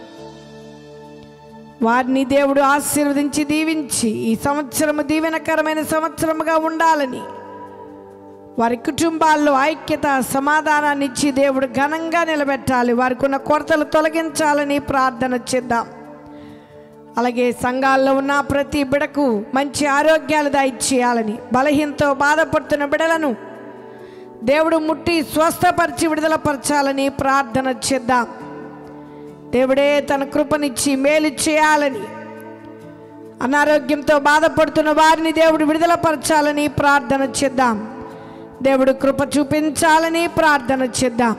వారిని దేవుడు ఆశీర్వదించి దీవించి ఈ సంవత్సరము దీవెనకరమైన సంవత్సరముగా ఉండాలని వారి కుటుంబాల్లో ఐక్యత సమాధానాన్ని ఇచ్చి దేవుడు ఘనంగా నిలబెట్టాలి వారికి ఉన్న కొరతలు తొలగించాలని ప్రార్థన చేద్దాం అలాగే సంఘాల్లో ఉన్న ప్రతి బిడకు మంచి ఆరోగ్యాలు దయచేయాలని బలహీనతో బాధపడుతున్న బిడలను దేవుడు ముట్టి స్వస్థపరిచి విడుదలపరచాలని ప్రార్థన చేద్దాం దేవుడే తన కృపనిచ్చి మేలు చేయాలని అనారోగ్యంతో బాధపడుతున్న వారిని దేవుడు విడుదలపరచాలని ప్రార్థన చేద్దాం దేవుడు కృప చూపించాలని ప్రార్థన చేద్దాం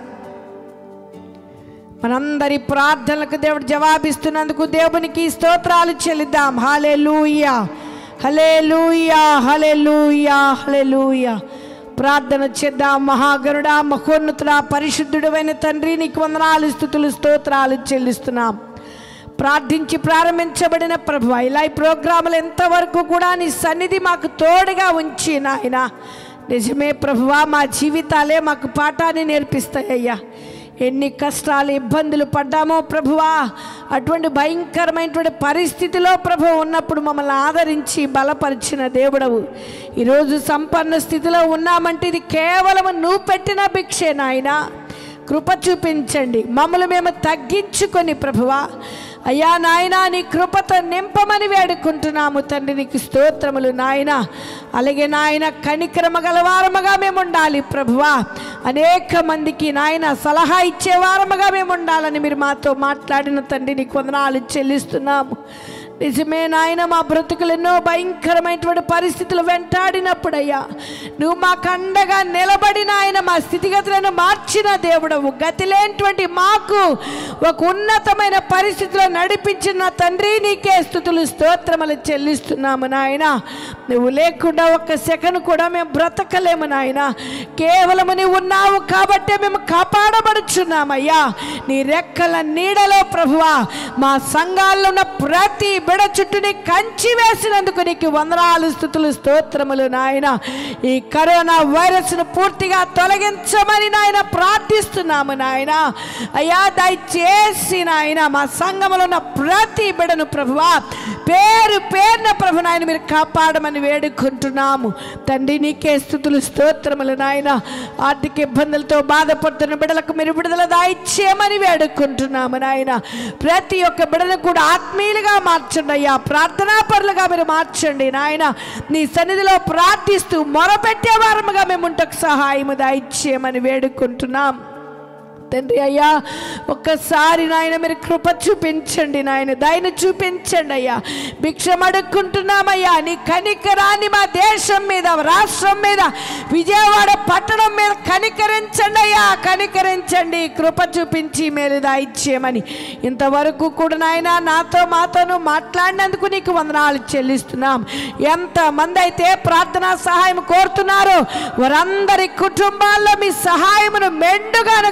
మనందరి ప్రార్థనలకు దేవుడు జవాబిస్తున్నందుకు దేవునికి స్తోత్రాలు చెల్లిద్దాం హలే లూయా హలే లూయా హలే లూయా హలే లూయా ప్రార్థన చేద్దాం మహాగరుడా మహోన్నతుడా పరిశుద్ధుడైన తండ్రి నీకు వందనాలు స్థుతులు స్తోత్రాలు చెల్లిస్తున్నాం ప్రార్థించి ప్రారంభించబడిన ప్రభు ఇలా ఈ ప్రోగ్రాములు ఎంతవరకు కూడా నీ సన్నిధి మాకు తోడుగా ఉంచి నాయన నిజమే ప్రభువా మా జీవితాలే మాకు పాఠాన్ని నేర్పిస్తాయ్యా ఎన్ని కష్టాలు ఇబ్బందులు పడ్డామో ప్రభువా అటువంటి భయంకరమైనటువంటి పరిస్థితిలో ప్రభు ఉన్నప్పుడు మమ్మల్ని ఆదరించి బలపరిచిన దేవుడవు ఈరోజు సంపన్న స్థితిలో ఉన్నామంటే ఇది కేవలం నువ్వు పెట్టిన భిక్షే నాయనా కృప చూపించండి మమ్మల్ని మేము తగ్గించుకొని ప్రభువా అయ్యా నాయన నీ కృపతో నింపమని వేడుకుంటున్నాము తండ్రి నీకు స్తోత్రములు నాయన అలాగే నాయన కనిక్రమ గలవారముగా మేము ఉండాలి ప్రభువా అనేక మందికి నాయన సలహా ఇచ్చే వారముగా మేము ఉండాలని మీరు మాతో మాట్లాడిన తండ్రి నీకు వందనాలు చెల్లిస్తున్నాము నిజమే నాయన మా బ్రతుకులు ఎన్నో భయంకరమైనటువంటి పరిస్థితులు వెంటాడినప్పుడయ్యా నువ్వు మాకు అండగా నిలబడి నాయన మా స్థితిగతులను మార్చిన దేవుడవు గతి లేనటువంటి మాకు ఒక ఉన్నతమైన పరిస్థితిలో నడిపించిన తండ్రి నీకే స్థుతులు స్తోత్రములు చెల్లిస్తున్నాము నాయన నువ్వు లేకుండా ఒక్క సెకండ్ కూడా మేము బ్రతకలేము నాయన కేవలము నీవు ఉన్నావు కాబట్టే మేము కాపాడబడుచున్నామయ్యా నీ రెక్కల నీడలో ప్రభువా మా సంఘాల్లో ఉన్న ప్రతి బిడ చుట్టూని కంచి వేసినందుకు నీకు వందనాలు స్థుతులు స్తోత్రములు నాయన ఈ కరోనా వైరస్ను పూర్తిగా తొలగించమని నాయన ప్రార్థిస్తున్నాము నాయన అయ్యా దయచేసి నాయన మా సంఘములో ఉన్న ప్రతి బిడను ప్రభువా పేరు పేరున ప్రభు నాయన మీరు కాపాడమని వేడుకుంటున్నాము తండ్రి నీకే స్థుతులు స్తోత్రములు నాయన ఆర్థిక ఇబ్బందులతో బాధపడుతున్న బిడలకు మీరు విడుదల దాయిచ్చేయమని వేడుకుంటున్నాము నాయన ప్రతి ఒక్క బిడను కూడా ఆత్మీయులుగా మార్చండి అయ్యా ప్రార్థనా పరులుగా మీరు మార్చండి నాయన నీ సన్నిధిలో ప్రార్థిస్తూ మొరపెట్టే వారముగా మేము ఉంటకు సహాయము దాయిచ్చేయమని వేడుకుంటున్నాం తండ్రి అయ్యా ఒక్కసారి నాయన మీరు కృప చూపించండి నాయన దయను చూపించండి అయ్యా భిక్షం అడుక్కుంటున్నామయ్యా నీ కనికరాన్ని మా దేశం మీద రాష్ట్రం మీద విజయవాడ పట్టణం మీద కనికరించండి అయ్యా కనికరించండి కృప చూపించి మేలు దాయిచ్చేయమని ఇంతవరకు కూడా నాయన నాతో మాతోను మాట్లాడినందుకు నీకు వందనాలు చెల్లిస్తున్నాం ఎంతమంది అయితే ప్రార్థనా సహాయం కోరుతున్నారో వారందరి కుటుంబాల్లో మీ సహాయమును మెండుగా అనుగ్రహించి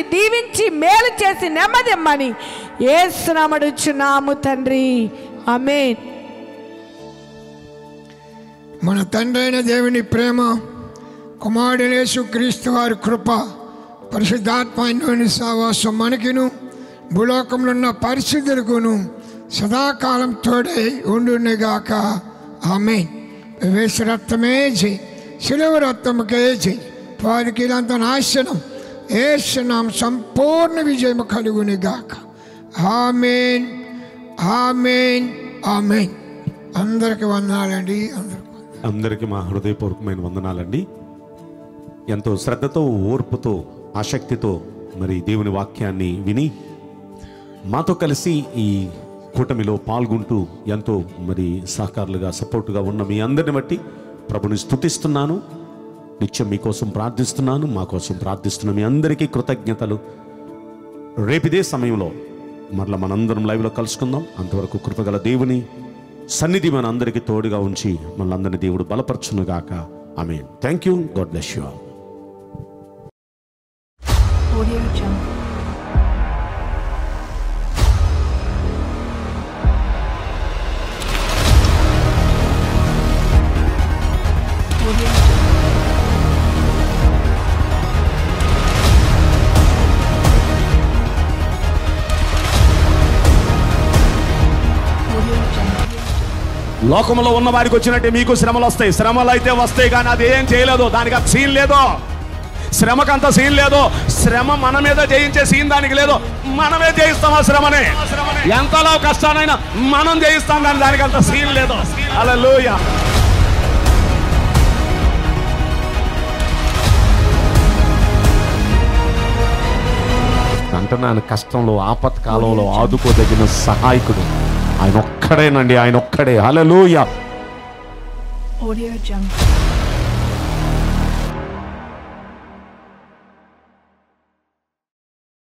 దీవించి మేలు చేసి నెమ్మదిమ్మని ఏసునామడుచున్నాము తండ్రి ఆమేన్ మన తండ్రి అయిన దేవుని ప్రేమ కుమారుడేసు క్రీస్తు వారి కృప పరిశుద్ధాత్మైన సావాసం మనకిను భూలోకంలో ఉన్న పరిస్థితులకును సదాకాలం తోడై ఉండునిగాక ఆమె వేసు రక్తమే చేయి శిలువ రక్తముకే చేయి వారికి ఇలాంత నాశనం ఏసునాం సంపూర్ణ విజయం కలుగునిగాక ఆమెన్ ఆమెన్ ఆమెన్ అందరికి వందనాలండి అందరికి అందరికీ మా హృదయపూర్వకమైన వందనాలండి ఎంతో శ్రద్ధతో ఓర్పుతో ఆసక్తితో మరి దేవుని వాక్యాన్ని విని మాతో కలిసి ఈ కూటమిలో పాల్గొంటూ ఎంతో మరి సహకారులుగా సపోర్టుగా ఉన్న మీ అందరిని బట్టి ప్రభుని స్తుతిస్తున్నాను నిత్యం మీకోసం ప్రార్థిస్తున్నాను మా కోసం ప్రార్థిస్తున్న మీ అందరికీ కృతజ్ఞతలు రేపిదే సమయంలో మరలా మనందరం లైవ్లో కలుసుకుందాం అంతవరకు కృపగల దేవుని సన్నిధి మన అందరికీ తోడుగా ఉంచి మనందరినీ దేవుడు బలపరచునుగాక ఆమె thank you God bless you all Audio Jungle. Audio Jungle. Audio Jungle. లోకంలో ఉన్న వారికి వచ్చినట్టే మీకు శ్రమలు వస్తాయి శ్రమలు అయితే వస్తాయి కానీ అది ఏం చేయలేదు దానికి అంత సీన్ లేదు శ్రమకంత సీన్ లేదు శ్రమ మన మీద జయించే సీన్ దానికి లేదు మనమే జయిస్తాం ఆ శ్రమని ఎంతలో కష్టానైనా మనం జయిస్తాం కానీ దానికి అంత సీన్ లేదు అలా అంటున్నాను కష్టంలో ఆపత్కాలంలో ఆదుకోదగిన సహాయకుడు ఆయన ఒక్కడేనండి ఆయన ఒక్కడే హల్లెలూయా Audio Jungle.